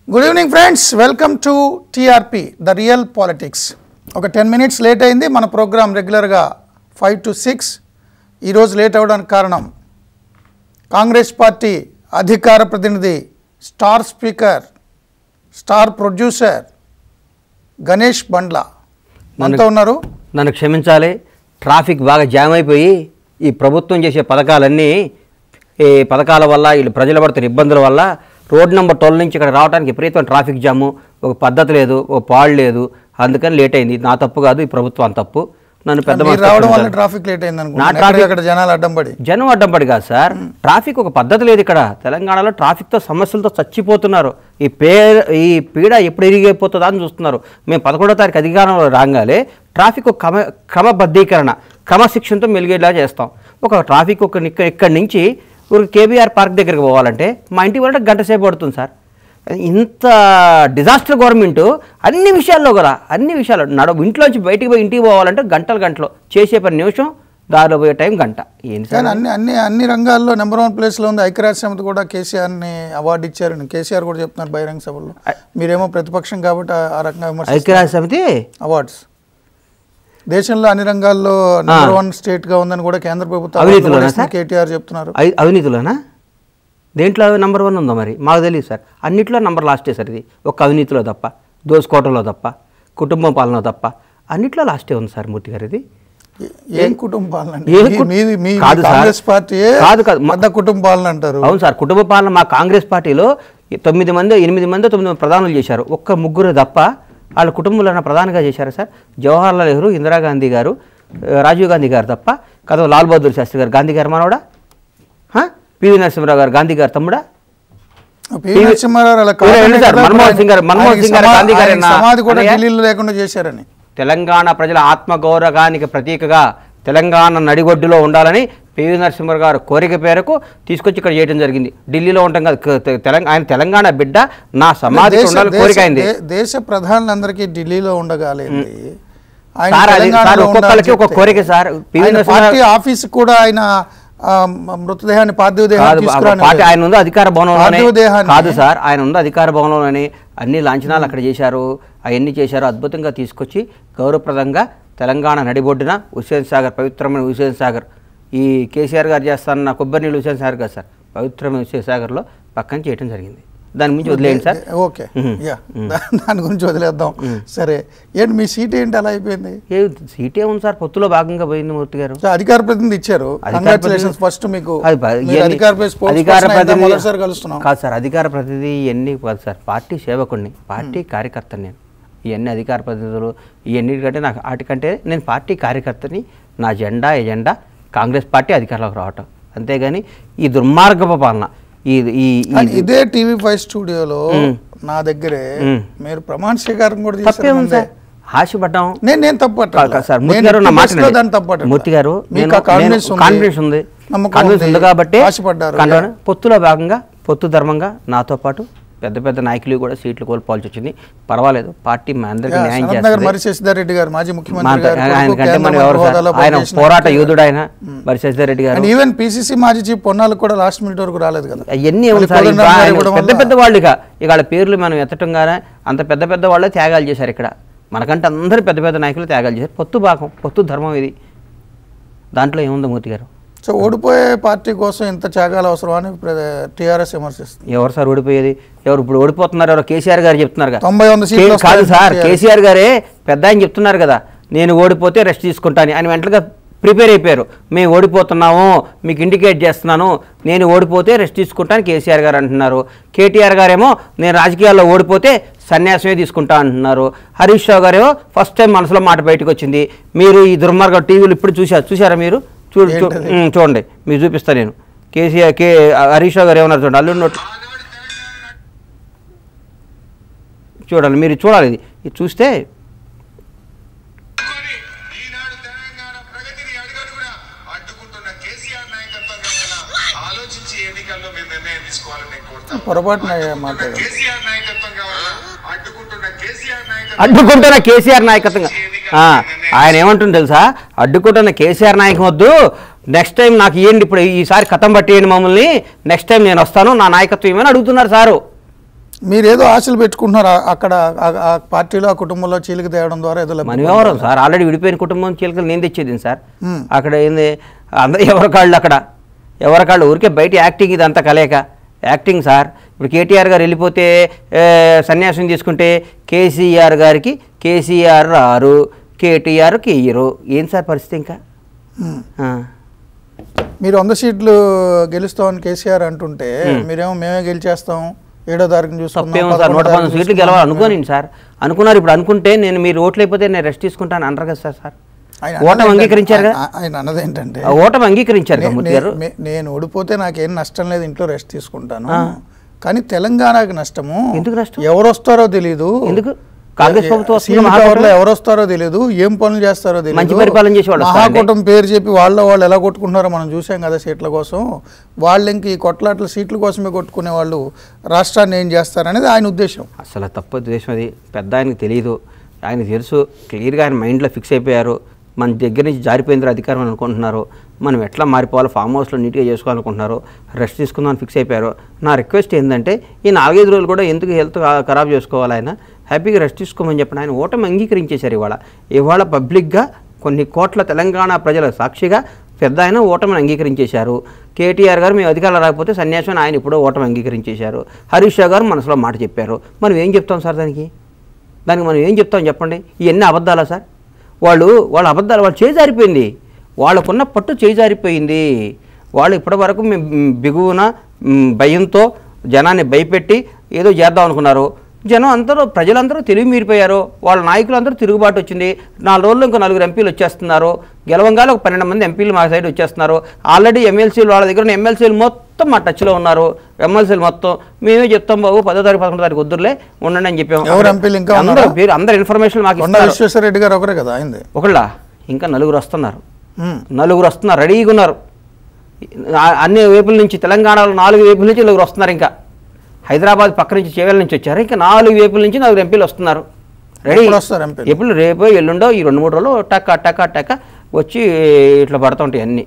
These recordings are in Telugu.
Good evening friends welcome to TRP the real politics ఒక టెన్ మినిట్స్ లేట్ అయింది మన ప్రోగ్రాం రెగ్యులర్గా ఫైవ్ టు సిక్స్ ఈరోజు లేట్ అవ్వడానికి కారణం కాంగ్రెస్ పార్టీ అధికార ప్రతినిధి star speaker star producer Ganesh Bandla మనతో ఉన్నారు నన్ను క్షమించాలి ట్రాఫిక్ బాగా జామ్ అయిపోయి ఈ ప్రభుత్వం చేసే పథకాలన్నీ ఈ పథకాల వల్ల వీళ్ళు ప్రజలు పడుతున్న ఇబ్బందుల వల్ల రోడ్ నెంబర్ ట్వెల్వ్ నుంచి ఇక్కడ రావడానికి విపరీతమైన ట్రాఫిక్ జాము ఒక పద్ధతి లేదు ఒక పాడు లేదు అందుకని లేట్ అయింది నా తప్పు కాదు ఈ ప్రభుత్వం తప్పు నన్ను పెద్ద మీరు మనసుతో రావడం వల్ల క్షమించాలి. ట్రాఫిక్ లేట్ అయింది నా అనుకుంటున్నాను traffic- అక్కడ జనాలు అడ్డం పడి జనం అడ్డం పడి కాదు సార్ ట్రాఫిక్ ఒక పద్ధతి లేదు ఇక్కడ తెలంగాణలో ట్రాఫిక్తో సమస్యలతో చచ్చిపోతున్నారు ఈ పే ఈ పీడ ఎప్పుడు ఇరిగిపోతుందా అని చూస్తున్నారు మేము పదకొండో తారీఖు అధికారంలో రాగానే ట్రాఫిక్ ఒక క్రమ క్రమబద్ధీకరణ క్రమశిక్షణతో మెలిగేలా చేస్తాం ఒక ట్రాఫిక్ ఒక ఇక్కడ ఇక్కడి నుంచి ఒక కేబీఆర్ పార్క్ దగ్గరికి పోవాలంటే మా ఇంటి వాళ్ళకి గంట సేపు పడుతుంది సార్ ఇంత డిజాస్టర్ గవర్నమెంట్ అన్ని విషయాల్లో కూడా అన్ని విషయాలు నడ ఇంట్లోంచి బయటికి పోయి ఇంటికి పోవాలంటే గంటలు గంటలు చేసే పని నిమిషం దారిలో పోయే టైం గంట ఏంటి సార్ కానీ అన్ని అన్ని అన్ని రంగాల్లో నెంబర్ వన్ ప్లేస్లో ఉంది ఐక్యరాజ్య సమితి కూడా కేసీఆర్ని అవార్డు ఇచ్చారని కేసీఆర్ కూడా చెప్తున్నారు బహిరంగ సభలో మీరేమో ప్రతిపక్షం కాబట్టి ఆ- ఆ రకంగా విమర్శ ఐక్యరాజ్య సమితి అవార్డ్స్ దేశంలో అన్ని రంగాల్లో నెంబర్ వన్ స్టేట్ గా ఉందని కూడా కేంద్ర ప్రభుత్వం అవినీతిలోనా అవార్డులు ఇస్తుంది. సార్? కేటీఆర్ చెప్తున్నారు అవి అవినీతిలోనా దేంట్లో నంబర్ వన్ ఉందో మరి మాకు తెలియదు సార్ అన్నిట్లో నంబర్ లాస్టే సార్ ఇది ఒక్క అవినీతిలో తప్ప దోసుకోవటంలో తప్ప కుటుంబం పాలన తప్ప అన్నిట్లో లాస్టే ఉంది సార్ మూర్తి గారు ఇది ఏ- ఏం కుటుంబాలను అండి? ఏ మీ- కు- మీది మీ మీ కాదు సార్. కాంగ్రెస్ పార్టీ కాదు కాదు. మా- పెద్ద కుటుంబాలను అంటారు అవును సార్ కుటుంబ పాలన మా కాంగ్రెస్ పార్టీలో ఈ తొమ్మిది మంది ఎనిమిది మంది తొమ్మిది మంది ప్రధానులు చేశారు ఒక్క ముగ్గురు తప్ప వాళ్ళ కుటుంబంలో ప్రధానంగా చేశారు సార్ జవహర్లాల్ నెహ్రూ ఇందిరాగాంధీ గారు ఆ, రాజీవ్ గాంధీ గారు తప్ప కదా లాల్ బహదూర్ శాస్త్రి గారు గాంధీ గారు మనవడా హా? పివి నరసింహరావు గారు గాంధీ గారు తమ్ముడా పివి నరసింహారావు అలా వీరే కాదనే ఏంటి సార్? కదా మన్మోహన్ సింగ్ గారు- మన్మోహన్ ఆయనకి సింగ్ గారు, సమా- గాంధీ గారు ఆయనకి నా- సమాధి కూడా అన్నయ్య? ఢిల్లీలో లేకుండా చేశారని తెలంగాణ ప్రజల ఆత్మగౌరవానికి ప్రతీకగా తెలంగాణ నడిగొడ్డులో ఉండాలని పివి నరసింహరావు గారు కోరిక పేరకు తీసుకొచ్చి ఇక్కడ చేయడం జరిగింది ఢిల్లీలో ఉంటాం కదా క- తెలంగాణ ఆయన తెలంగాణ బిడ్డ నా సమాధి దేశ- ఉండాలని దేశ- కోరిక అయింది దే- దేశ ప్రధానులందరికీ ఢిల్లీలో ఉండగాలేంది ఆయన సార్, అది- తెలంగాణలో సార్, ఒక్కొక్కరికి ఉండాలని ఒక చెప్తే కోరిక సార్. పివి ఆయన నరసింహారావు- పార్టీ ఆఫీస్ కూడా ఆయన ఆ, మ- మృతదేహాన్ని పార్థివ కాదు దేహాన్ని ఆ తీసుకురాని పార్టీ ఆయన ఉంది అధికార భవనంలోనే పార్థివ దేహాన్ని- కాదు సార్ ఆయన ఉంది అధికార భవనంలోనే అన్ని లాంఛనాలు అక్కడ చేశారు అవన్నీ చేశారు అద్భుతంగా తీసుకొచ్చి గౌరవప్రదంగా తెలంగాణ నడిబొడ్డున హుస్సేన్ సాగర్ పవిత్రమైన హుస్సేన్ సాగర్ ఈ కేసీఆర్ గారు చేస్తాన్న కొబ్బరి నీళ్ళు హుస్సేన్ సాగర్ కాదు సార్ పవిత్రమైన హుస్సేన్ సాగర్లో పక్కన చేయడం జరిగింది దాని మించి వదిలేయండి సార్ ఓకే యా దా- దాని గురించి వదిలేద్దాం సరే ఏంటి మీ సీట్ ఏంటి అలా అయిపోయింది ఏ సీటే ఉంది సార్ పొత్తులో భాగంగా పోయింది మూర్తి గారు సో అధికార ప్రతినిధి ఇచ్చారు అధికార కంగ్రాచులేషన్స్ ప్రతినిధి- ఫస్ట్ మీకు అది బ- మీరు ఇవన్నీ- అధికార ప్రతి- spokesperson అధికార అయినా ప్రతినిధి మొదటిసారి కలుస్తున్నాం కాదు సార్ అధికార ప్రతినిధి ఇవన్నీ కాదు సార్ పార్టీ సేవకుడిని పార్టీ కార్యకర్తని నేను ఇవన్నీ అధికార ప్రతినిధులు ఇవన్నిటికంటే నాకు వాటికంటే నేను పార్టీ కార్యకర్తని నా జెండా ఎజెండా కాంగ్రెస్ పార్టీ అధికారంలోకి రావటం అంతేగాని ఈ దుర్మార్గపు పాలన ఈ ఈ ఈ- కానీ ఇదే టీవీ ఫైవ్ స్టూడియోలో నా దగ్గరే మీరు ప్రమాణ స్వీకారం కూడా చేశారు తప్పే ఉంది ముందే. సార్ ఆశపడ్డాం నేను నేను తప్పు కాదు పట్టట్లా. కాదు సార్ నేను మూర్తి గారు నా ఎట్టి మాట పరిస్థితిలో వినండి. దాన్ని తప్పు పట్టట్లా. మూర్తి గారు మీకు నేను ఆ కాన్ఫిడెన్స్ నేను- ఉంది. కాన్ఫిడెన్స్ ఉంది నమ్మకం కాన్ఫిడెన్స్ ఉంది. ఉంది కాబట్టి ఆశపడ్డారు. కాన్ఫిడెన్స్- పొత్తులో భాగంగా పొత్తు ధర్మంగా నాతో పాటు పెద్ద పెద్ద నాయకులు కూడా సీట్లు కోల్పోవాల్సి వచ్చింది పర్వాలేదు పార్టీ మా అందరికీ యా, న్యాయం సనత్ నగర్ చేస్తుంది మరి శశిధర్ రెడ్డి గారు మాజీ మా ముఖ్యమంత్రి అంత- గారు ఆయన కొడుకు కంటే కేంద్ర మరి ఎవరు సార్ హోదాలో ఆయన పనిచేసిన పోరాట వ్యక్తి. యోధుడు ఆయన మరి శశిధర్ రెడ్డి గారు అండ్ ఈవెన్ పిసిసి మాజీ చీఫ్ పొన్నాలకు కూడా లాస్ట్ మినిట్ వరకు రాలేదు కదా అవన్నీ ఉంది మళ్ళీ సార్ కోదండరాం ఇంకా గారు ఆయన ఇవ్వడం పెద్ద వల్ల- పెద్ద వాళ్ళు ఇక ఇక వాళ్ళ పేర్లు మనం ఎత్తటంగానే అంత పెద్ద పెద్ద వాళ్ళే త్యాగాలు చేశారు ఇక్కడ మనకంటే అందరూ పెద్ద పెద్ద నాయకులు త్యాగాలు చేశారు పొత్తు భాగం పొత్తు ధర్మం ఇది దాంట్లో ఏముంది మూర్తి గారు సో ఓడిపోయే పార్టీ కోసం ఇంత త్యాగాలు అవసరం అని టీఆర్ఎస్ విమర్శిస్తుంది ఎవరు సార్ ఓడిపోయేది ఎవరు ఇప్పుడు ఓడిపోతున్నారు ఎవరో కేసీఆర్ గారు చెప్తున్నారు కదా తొంభై వంద సీట్లు కే- కాదు వస్తాయని సార్ TRS. కేసీఆర్ గారే పెద్ద ఆయన చెప్తున్నారు కదా నేను ఓడిపోతే రెస్ట్ తీసుకుంటాను ఆయన వెంటనే ప్రిపేర్ అయిపోయారు మేము ఓడిపోతున్నాము మీకు ఇండికేట్ చేస్తున్నాను నేను ఓడిపోతే రెస్ట్ తీసుకుంటాను కేసీఆర్ గారు అంటున్నారు కేటీఆర్ గారేమో నేను రాజకీయాల్లో ఓడిపోతే సన్యాసమే తీసుకుంటా అంటున్నారు హరీష్ రావు గారేమో ఫస్ట్ టైం మనసులో మాట బయటకు వచ్చింది మీరు ఈ దుర్మార్గం టీవీలు ఇప్పుడు చూసారు చూసారా మీరు చూడు చూ- ఏంటది? ఉమ్, చూడండి మీరు చూపిస్తా నేను కేసీఆర్ కే హరీష్ రావు గారు ఏమన్నారు చూడండి అల్లుడి నోట్ చూడాలి మీరు చూడాలి ఇది ఇది చూస్తే కొని ఈనాడు తెలంగాణ ప్రగతిని అడుగడుగునా అడ్డుకుంటున్న కేసీఆర్ నాయకత్వంగా ఉన్న ఆలోచించి ఎన్నికల్లో మీరు నిర్ణయం తీసుకోవాలని నేను కోరుతాను పొరపాటున మాట్లాడారు కేసీఆర్ నాయకత్వంగా ఉన్న అడ్డుకుంటున్న కేసీఆర్ నాయకత్వం అడ్డుకుంటున్న కేసీఆర్ నాయకత్వంగా ఆ, ఆయన ఏమంటుంది తెలుసా అడ్డుకుంటున్న కేసీఆర్ నాయకం వద్దు నెక్స్ట్ టైం నాకు ఇవ్వండి ఇప్పుడు ఈసారి కథం పట్టేయండి మమ్మల్ని నెక్స్ట్ టైం నేను వస్తాను నా నాయకత్వం ఏమని అడుగుతున్నారు సారు మీరేదో ఆశలు పెట్టుకుంటున్నారు ఆ- అక్కడ ఆ- ఆ పార్టీలో ఆ కుటుంబంలో చీలిక తేవడం ద్వారా ఏదో లబ్ధి మనం ఎవరు సార్ ఆల్రెడీ విడిపోయిన కుటుంబం చీలకలు నేను తెచ్చేది సార్ అక్కడ ఏంది అందరూ ఎవరి కాళ్ళు అక్కడ ఎవరి కాళ్ళు ఊరికే బయట యాక్టింగ్ ఇదంతా కలేక యాక్టింగ్ సార్ ఇప్పుడు కేటీఆర్ గారు వెళ్ళిపోతే ఏ, సన్యాసం తీసుకుంటే కేసీఆర్ గారికి కేసీఆర్ రారు కేటీఆర్కి ఇయ్యరు ఏం సార్ పరిస్థితి ఇంకా మ్మ్. ఆ. మీరు వంద సీట్లు గెలుస్తామని కేసీఆర్ అంటుంటే మీరేమో మేమే గెలిచేస్తాం ఏడో తారీఖున చూసుకుందాం తప్పేమో సార్ పదకొండో నూట పంతొమ్మిది తారీఖున సీట్లు గెలవాలి అనుకోని సార్ అనుకున్నారు ఇప్పుడు అనుకుంటే నేను మీరు ఓట్లు అయిపోతే నేను రెస్ట్ తీసుకుంటాను అంటారు కదా సార్ సార్ ఆయన ఓటమి అన్నది అంగీకరించారు కదా ఆయన- ఆయన అన్నది ఏంటంటే ఆ ఓటమి అంగీకరించారు కదా నే- మూర్తి నే- గారు నే- నేను ఓడిపోతే నాకేం నష్టం లేదు ఇంట్లో రెస్ట్ తీసుకుంటాను కానీ తెలంగాణకి నష్టము ఎందుకు నష్టం? ఎవరు వస్తారో తెలియదు ఎందుకు? కాంగ్రెస్ ప్రభుత్వం వస్తుంది, సీఎం మహాకూటమి. కవర్లో ఎవరు వస్తారో తెలియదు ఏం పనులు చేస్తారో తెలియదు మంచి పరిపాలన చేసేవాళ్ళు వస్తారండి. మహాకూటమి పేరు చెప్పి వాళ్ళ వాళ్ళు ఎలా కొట్టుకుంటున్నారో మనం చూసాం కదా సీట్ల కోసం వాళ్ళు ఇంక ఈ కొట్లాట్ల సీట్ల కోసమే కొట్టుకునే వాళ్ళు రాష్ట్రాన్ని ఏం చేస్తారనేది ఆయన ఉద్దేశం అసలు తప్పు ఉద్దేశం అది పెద్ద ఆయనకి తెలియదు ఆయన తెలుసు క్లియర్గా ఆయన మైండ్లో ఫిక్స్ అయిపోయారు మన దగ్గర నుంచి జారిపోయింది అధికారం అని అనుకుంటున్నారు మనం ఎట్లా మారిపోవాలో ఫామ్ హౌస్లో నీట్గా చేసుకోవాలనుకుంటున్నారు రెస్ట్ తీసుకుందామని ఫిక్స్ అయిపోయారు నా రిక్వెస్ట్ ఏంటంటే ఈ నాలుగైదు రోజులు కూడా ఎందుకు హెల్త్ ఖరాబ్ చేసుకోవాలి ఆయన హ్యాపీగా రెస్ట్ తీసుకోమని చెప్పిన ఆయన ఓటమి అంగీకరించేశారు ఇవాళ ఇవాళ పబ్లిక్గా కొన్ని కోట్ల తెలంగాణ ప్రజల సాక్షిగా పెద్ద ఆయన ఓటమిని అంగీకరించేశారు కేటీఆర్ గారు మేము అధికారులు రాకపోతే సన్యాసం ఆయన ఇప్పుడు ఓటమి అంగీకరించేశారు హరీష్ రావు గారు మనసులో మాట చెప్పారు మనం ఏం చెప్తాం సార్ దానికి దానికి మనం ఏం చెప్తాం చెప్పండి ఇవన్నీ అబద్ధాలా సార్ వాళ్ళు వాళ్ళ అబద్ధాలు వాళ్ళు చేజారిపోయింది వాళ్ళకున్న పట్టు చేజారిపోయింది వాళ్ళు ఇప్పటివరకు మేము మ్, బిగువున మ్, భయంతో జనాన్ని భయపెట్టి ఏదో చేద్దాం అనుకున్నారు జనం అందరూ ప్రజలందరూ తెలివి మీరిపోయారు వాళ్ళ నాయకులు అందరూ తిరుగుబాటు వచ్చింది నాలుగు రోజుల్లో ఇంకో నలుగురు ఎంపీలు వచ్చేస్తున్నారు గెలవంగానే ఒక పన్నెండు మంది ఎంపీలు మా సైడ్ వచ్చేస్తున్నారు ఆల్రెడీ ఎమ్మెల్సీలు వాళ్ళ దగ్గర ఉన్న ఎమ్మెల్సీలు మొత్తం మా టచ్లో ఉన్నారు ఎమ్మెల్సీలు మొత్తం మేమే చెప్తాం బాబు పదో తారీఖు పదకొండో తారీఖు వద్దురులే ఉండండి అని చెప్పాం ఎవరు ఎంపీలు ఇంకా అందరూ ఉన్నారా? పేరు అందరు ఇన్ఫర్మేషన్ మాకు కొండ ఇస్తారు విశ్వేశ్వరరెడ్డి గారు ఒకరే కదా అయింది ఒకళ్ళ ఇంకా నలుగురు వస్తున్నారు మ్మ్. నలుగురు వస్తున్నారు రెడీగా ఉన్నారు ఆ- అన్ని వైపుల నుంచి తెలంగాణలో నాలుగు వైపుల నుంచి నలుగురు వస్తున్నారు ఇంకా హైదరాబాద్ పక్క నుంచి చేవెల నుంచి వచ్చారు ఇంకా నాలుగు వైపుల నుంచి నలుగురు ఎంపీలు వస్తున్నారు రెడీ ఎప్పుడు వస్తారు ఎంపీలు? ఎప్పుడు రేపు ఎల్లుండో ఈ రెండు మూడు రోజులు టక్క టక్క టక్క వచ్చి ఇట్లా పడుతుంటాయి అన్నీ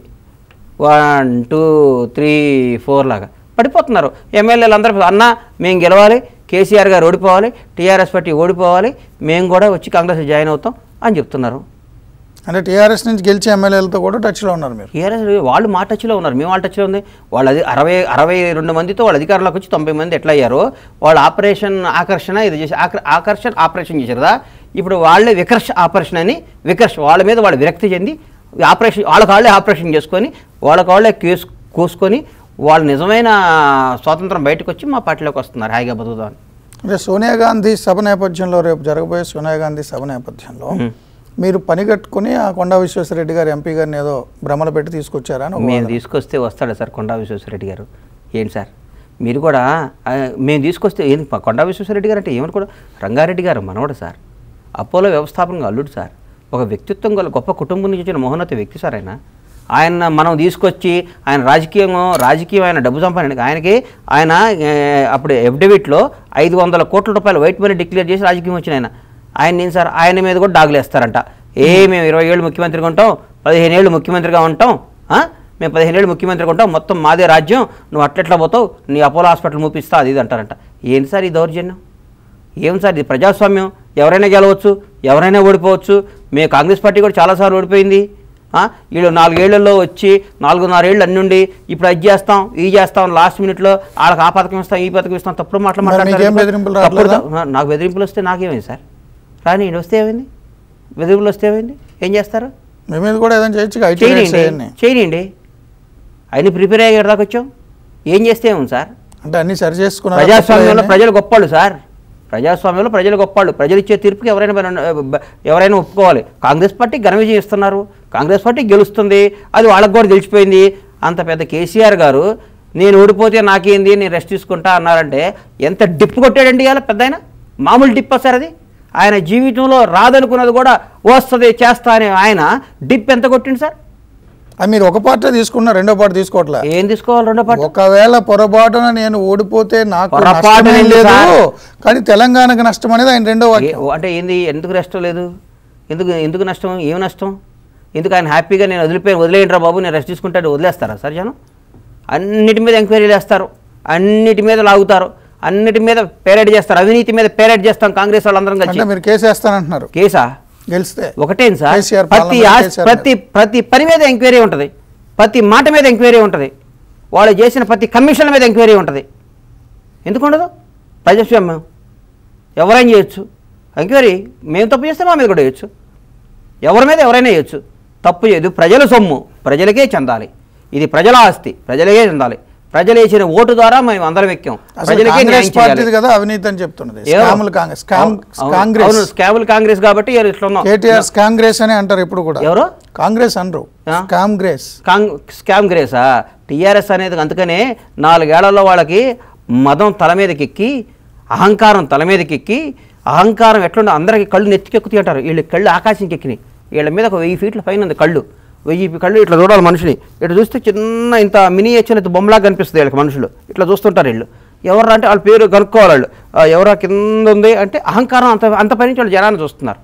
వన్ టూ త్రీ ఫోర్ లాగా పడిపోతున్నారు ఎమ్మెల్యేలు అందరూ అన్న మేము గెలవాలి కేసీఆర్ గారు ఓడిపోవాలి టీఆర్ఎస్ పార్టీ ఓడిపోవాలి మేము కూడా వచ్చి కాంగ్రెస్ జాయిన్ అవుతాం అని చెప్తున్నారు అంటే టీఆర్ఎస్ నుంచి గెలిచే ఎమ్మెల్యేలతో కూడా టచ్లో ఉన్నారు మీరు టీఆర్ఎస్ వాళ్ళు మా టచ్లో ఉన్నారు మేము వాళ్ళ టచ్లో ఉంది వాళ్ళు అది అరవై అరవై రెండు మందితో వాళ్ళ అధికారంలోకి వచ్చి తొంభై మంది ఎట్లా అయ్యారో వాళ్ళు ఆపరేషన్ ఆకర్షణ ఇది చేసి ఆకర్- ఆకర్షణ ఆపరేషన్ చేశారు కదా ఇప్పుడు వాళ్ళే వికర్ష ఆపరేషన్ అని వికర్ష వాళ్ళ మీద వాళ్ళు విరక్తి చెంది ఆపరేషన్ వాళ్ళకి వాళ్ళే ఆపరేషన్ చేసుకొని వాళ్ళకి వాళ్ళే కేసు కోసుకొని వాళ్ళు నిజమైన స్వాతంత్రం బయటకు వచ్చి మా పార్టీలోకి వస్తున్నారు హాయిగా బతుకుదామని అంటే సోనియా గాంధీ సభ నేపథ్యంలో రేపు జరగబోయే సోనియా గాంధీ సభ నేపథ్యంలో మీరు పని కట్టుకుని ఆ కొండా విశ్వేశ్వరరెడ్డి గారు ఎంపీ గారిని ఏదో భ్రమలు పెట్టి తీసుకొచ్చారా అని ఒక మేము వాదన. తీసుకొస్తే వస్తాడా సార్ కొండా విశ్వేశ్వరరెడ్డి గారు ఏంటి సార్ మీరు కూడా ఆ, మేము తీసుకొస్తే ఏంది ప- కొండా విశ్వేశ్వరరెడ్డి గారు అంటే ఏమని కూడా రంగారెడ్డి గారు మనవడు సార్ అపోలో వ్యవస్థాపకంగా అల్లుడు సార్ ఒక వ్యక్తిత్వం గల గొప్ప కుటుంబం నుంచి వచ్చిన మహోన్నత వ్యక్తి సార్ ఆయన ఆయన మనం తీసుకొచ్చి ఆయన రాజకీయం రాజకీయం ఆయన డబ్బు సంపాదన ఆయనకి ఆయన ఏ, అప్పుడు ఎఫిడవిట్లో ఐదు వందల కోట్ల రూపాయలు వైట్ మనీ డిక్లేర్ చేసి రాజకీయం వచ్చిన ఆయన ఆయన నేను సార్ ఆయన మీద కూడా డాగులేస్తారంట ఏ మేము ఇరవై ఏళ్ళు ముఖ్యమంత్రిగా ఉంటాం పదిహేను ఏళ్ళు ముఖ్యమంత్రిగా ఉంటాం ఆ? మేము పదిహేను ఏళ్ళు ముఖ్యమంత్రిగా ఉంటాం మొత్తం మాదే రాజ్యం నువ్వు అట్లెట్లా పోతావు నీ అపోలో హాస్పిటల్ మూపిస్తా అది ఇది అంటారంట ఏంటి సార్ ఈ దౌర్జన్యం ఏం సార్ ఇది ప్రజాస్వామ్యం ఎవరైనా గెలవచ్చు ఎవరైనా ఓడిపోవచ్చు మేము కాంగ్రెస్ పార్టీ కూడా చాలాసార్లు ఓడిపోయింది ఆ? వీళ్ళు నాలుగేళ్లలో వచ్చి నాలుగున్నర ఏళ్ళు అన్ని ఉండి ఇప్పుడు అది చేస్తాం ఇది చేస్తాం లాస్ట్ మినిట్లో వాళ్ళకి ఆ పథకం ఇస్తాం ఈ పథకం ఇస్తాం తప్పుడు మాటలు మరి మాట్లాడతారు మీకేం కదా. బెదిరింపులు తప్పుడు రావట్లేదా? దా- నాకు బెదిరింపులు వస్తే నాకేమైంది సార్ రాని వస్తే ఏమైంది బెదిరింపులు వస్తే ఏమైంది ఏం చేస్తారు మీ మీద కూడా ఏదైనా చేయొచ్చు ఐటీ రేట్స్ చేయనండి అవన్నీ. చేయనండి అన్ని ప్రిపేర్ అయ్యారు దాకా వచ్చాం ఏం చేస్తే ఏముంది సార్ అంటే అన్ని సరి చేసుకున్నారు ప్రజాస్వామ్యంలో ప్రజలు గొప్పవాళ్ళు సార్ ప్రజాస్వామ్యంలో ప్రజలు గొప్పవాళ్ళు ప్రజలు ఇచ్చే తీర్పుకి ఎవరైనా బ- బ- ఎవరైనా ఒప్పుకోవాలి కాంగ్రెస్ పార్టీ ఘన విజయం ఇస్తున్నారు కాంగ్రెస్ పార్టీ గెలుస్తుంది అది వాళ్ళకి కూడా తెలిసిపోయింది అంత పెద్ద కేసీఆర్ గారు నేను ఓడిపోతే నాకేంది నేను రెస్ట్ తీసుకుంటా అన్నారంటే ఎంత డిప్ కొట్టాడండి ఇవాళ పెద్ద ఆయన మామూలు డిప్ సార్ అది ఆయన జీవితంలో రాదనుకున్నది కూడా వస్తుంది చేస్తా అనే ఆయన డిప్ ఎంత కొట్టింది సార్ అది మీరు ఒక పార్టీ తీసుకున్నారు రెండో పార్టీ తీసుకోవట్లే ఏం తీసుకోవాలి రెండో పార్టీ ఒకవేళ పొరపాటున నేను ఓడిపోతే నాకు పొరపాటున నష్టమేం ఎందుకు లేదు సార్? కానీ తెలంగాణకు నష్టం అనేది ఆయన రెండో వాక్యం ఏ- అంటే ఏంది ఎందుకు నష్టం లేదు ఎందుకు ఎందుకు నష్టం ఏం నష్టం ఎందుకు ఆయన హ్యాపీగా నేను వదిలిపోయి వదిలేయండిరా బాబు నేను రెస్ట్ తీసుకుంటాడు వదిలేస్తారా సార్ జనం అన్నిటి మీద ఎంక్వైరీలు వేస్తారు అన్నిటి మీద లాగుతారు అన్నిటి మీద పేరేడ్ చేస్తారు అవినీతి మీద పేరేడ్ చేస్తాం కాంగ్రెస్ వాళ్ళందరం కలిసి అంటే మీరు కేసు వేస్తానంటున్నారు కేసా గెలిస్తే ఒకటేం సార్ కేసీఆర్ ప్రతి పాలన ఆస్- కేసీఆర్ ప్రతి ప్రతి పని మీద ఎంక్వైరీ ఉంటుంది ప్రతి మాట మీద ఎంక్వైరీ ఉంటుంది వాళ్ళు చేసిన ప్రతి కమిషన్ల మీద ఎంక్వైరీ ఉంటుంది ఎందుకు ఉండదు ప్రజాస్వామ్యం ఎవరైనా చేయొచ్చు ఎంక్వైరీ మేము తప్పు చేస్తే మా మీద కూడా చేయొచ్చు ఎవరి మీద ఎవరైనా చేయొచ్చు తప్పు చేయదు ప్రజల సొమ్ము ప్రజలకే చెందాలి ఇది ప్రజల ఆస్తి ప్రజలకే చెందాలి ప్రజలు వేసిన ఓటు ద్వారా మేము అందరం ఎక్కాం అసలు ప్రజలకే కాంగ్రెస్ న్యాయం చేయాలి పార్టీది కదా అవినీతి అని చెప్తున్నది ఏమో. స్కాములు కాంగ్రెస్ స్కామ్ అవును, కాంగ్రెస్ అవును స్కాములు కాంగ్రెస్ కాబట్టి ఇట్లా ఉన్నాం కేటీఆర్ కాంగ్రెస్ అని అంటారు ఇప్పుడు కూడా ఎవరు? కాంగ్రెస్ అనరు ఆ? కాంగ్రెస్ కాంగ్ స్కామ్ గ్రేసా టీఆర్ఎస్ అనేది అందుకనే నాలుగేళ్లలో వాళ్ళకి మదం తల మీదకి ఎక్కి అహంకారం తల మీదకి ఎక్కి అహంకారం ఎట్లుండో అందరికి కళ్ళు నెత్తికెక్కుతాయి అంటారు వీళ్ళ కళ్ళు ఆకాశంకి ఎక్కినాయి వీళ్ళ మీద ఒక వెయ్యి ఫీట్ల పైన ఉంది కళ్ళు వెయ్యి కళ్ళు ఇట్లా చూడాలి మనిషిని ఇట్లా చూస్తే చిన్న ఇంత మినీ ఇంత బొమ్మలాగా కనిపిస్తుంది వీళ్ళకి మనుషులు ఇట్లా చూస్తుంటారు వీళ్ళు ఎవరు అంటే వాళ్ళ పేరు కనుక్కోవాలి వాళ్ళు ఆ, ఎవరా కింద ఉంది అంటే అహంకారం అంత అంత పై నుంచి వాళ్ళు జనాన్ని చూస్తున్నారు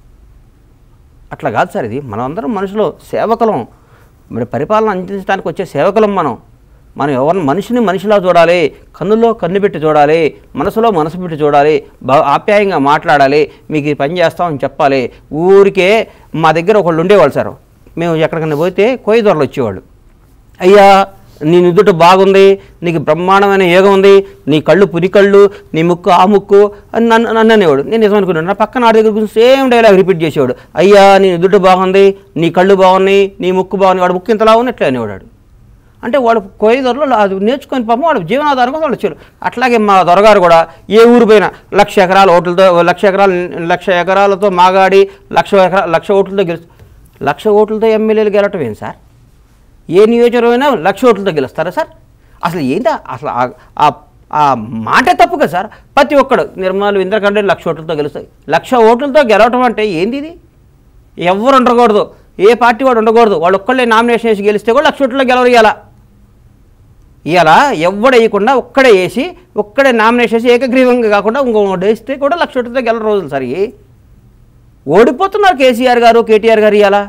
అట్లా కాదు సార్ ఇది మనం అందరం మనుషులు సేవకులం మరి పరిపాలన అందించడానికి వచ్చే సేవకులం మనం మనం ఎవరిని మనిషిని మనిషిలా చూడాలి కన్నులో కన్ను పెట్టి చూడాలి మనసులో మనసు పెట్టి చూడాలి బా ఆప్యాయంగా మాట్లాడాలి మీకు ఈ పని చేస్తామని చెప్పాలి ఊరికే మా దగ్గర ఒకళ్ళు ఉండేవాళ్ళు సార్ మేము ఎక్కడికైనా పోతే కోయి దొరలు వచ్చేవాళ్ళు అయ్యా నీ నుదుట బాగుంది నీకు బ్రహ్మాండమైన యోగం ఉంది నీ కళ్ళు పురి కళ్ళు నీ ముక్కు ఆ ముక్కు అని నన్ను నన్ను అనేవాడు నేను నిజం అనుకున్నాను నా పక్కన ఆడి దగ్గర గురించి సేమ్ డైలాగ్ రిపీట్ చేసేవాడు అయ్యా నీ నుదుట బాగుంది నీ కళ్ళు బాగున్నాయి నీ ముక్కు బాగుంది వాడు ముక్కు ఇంతలా ఉంది ఎట్లా అనేవాడు వాడు. అంటే వాడు కోయిదొరలో అది నేర్చుకొని పాపం వాడు జీవనాధారం కోసం వాళ్ళు వచ్చారు అట్లాగే మా దొరగారు కూడా ఏ ఊరు పోయినా లక్ష ఎకరాల ఓట్లతో లక్ష ఎకరాల లక్ష ఎకరాలతో మాగాడి లక్ష ఎకరా లక్ష ఓట్లతో గెలుస్తారు లక్ష ఓట్లతో ఎమ్మెల్యేలు గెలవటం ఏం సార్ ఏ నియోజకవర్గమైనా లక్ష ఓట్లతో గెలుస్తారా సార్ అసలు ఏందా అసలు ఆ- ఆ ఆ మాటే తప్పు కదా సార్ ప్రతి ఒక్కడు నిర్మల్ ఇంద్రకండే లక్ష ఓట్లతో గెలుస్తాయి లక్ష ఓట్లతో గెలవటం అంటే ఏంది ఇది ఎవరు ఉండకూడదు ఏ పార్టీ వాడు ఉండకూడదు వాళ్ళు ఒక్కళ్ళే నామినేషన్ వేసి గెలిస్తే కూడా లక్ష ఓట్లలో గెలవరు ఇలా ఇలా ఎవడు వేయకుండా ఒక్కడే వేసి ఒక్కడే నామినేషన్ వేసి ఏకగ్రీవంగా కాకుండా ఇంకొకటి వేస్తే కూడా లక్ష ఓట్లతో గెలవ రోజులు సరి ఓడిపోతున్నారు కేసీఆర్ గారు కేటీఆర్ గారు ఇలా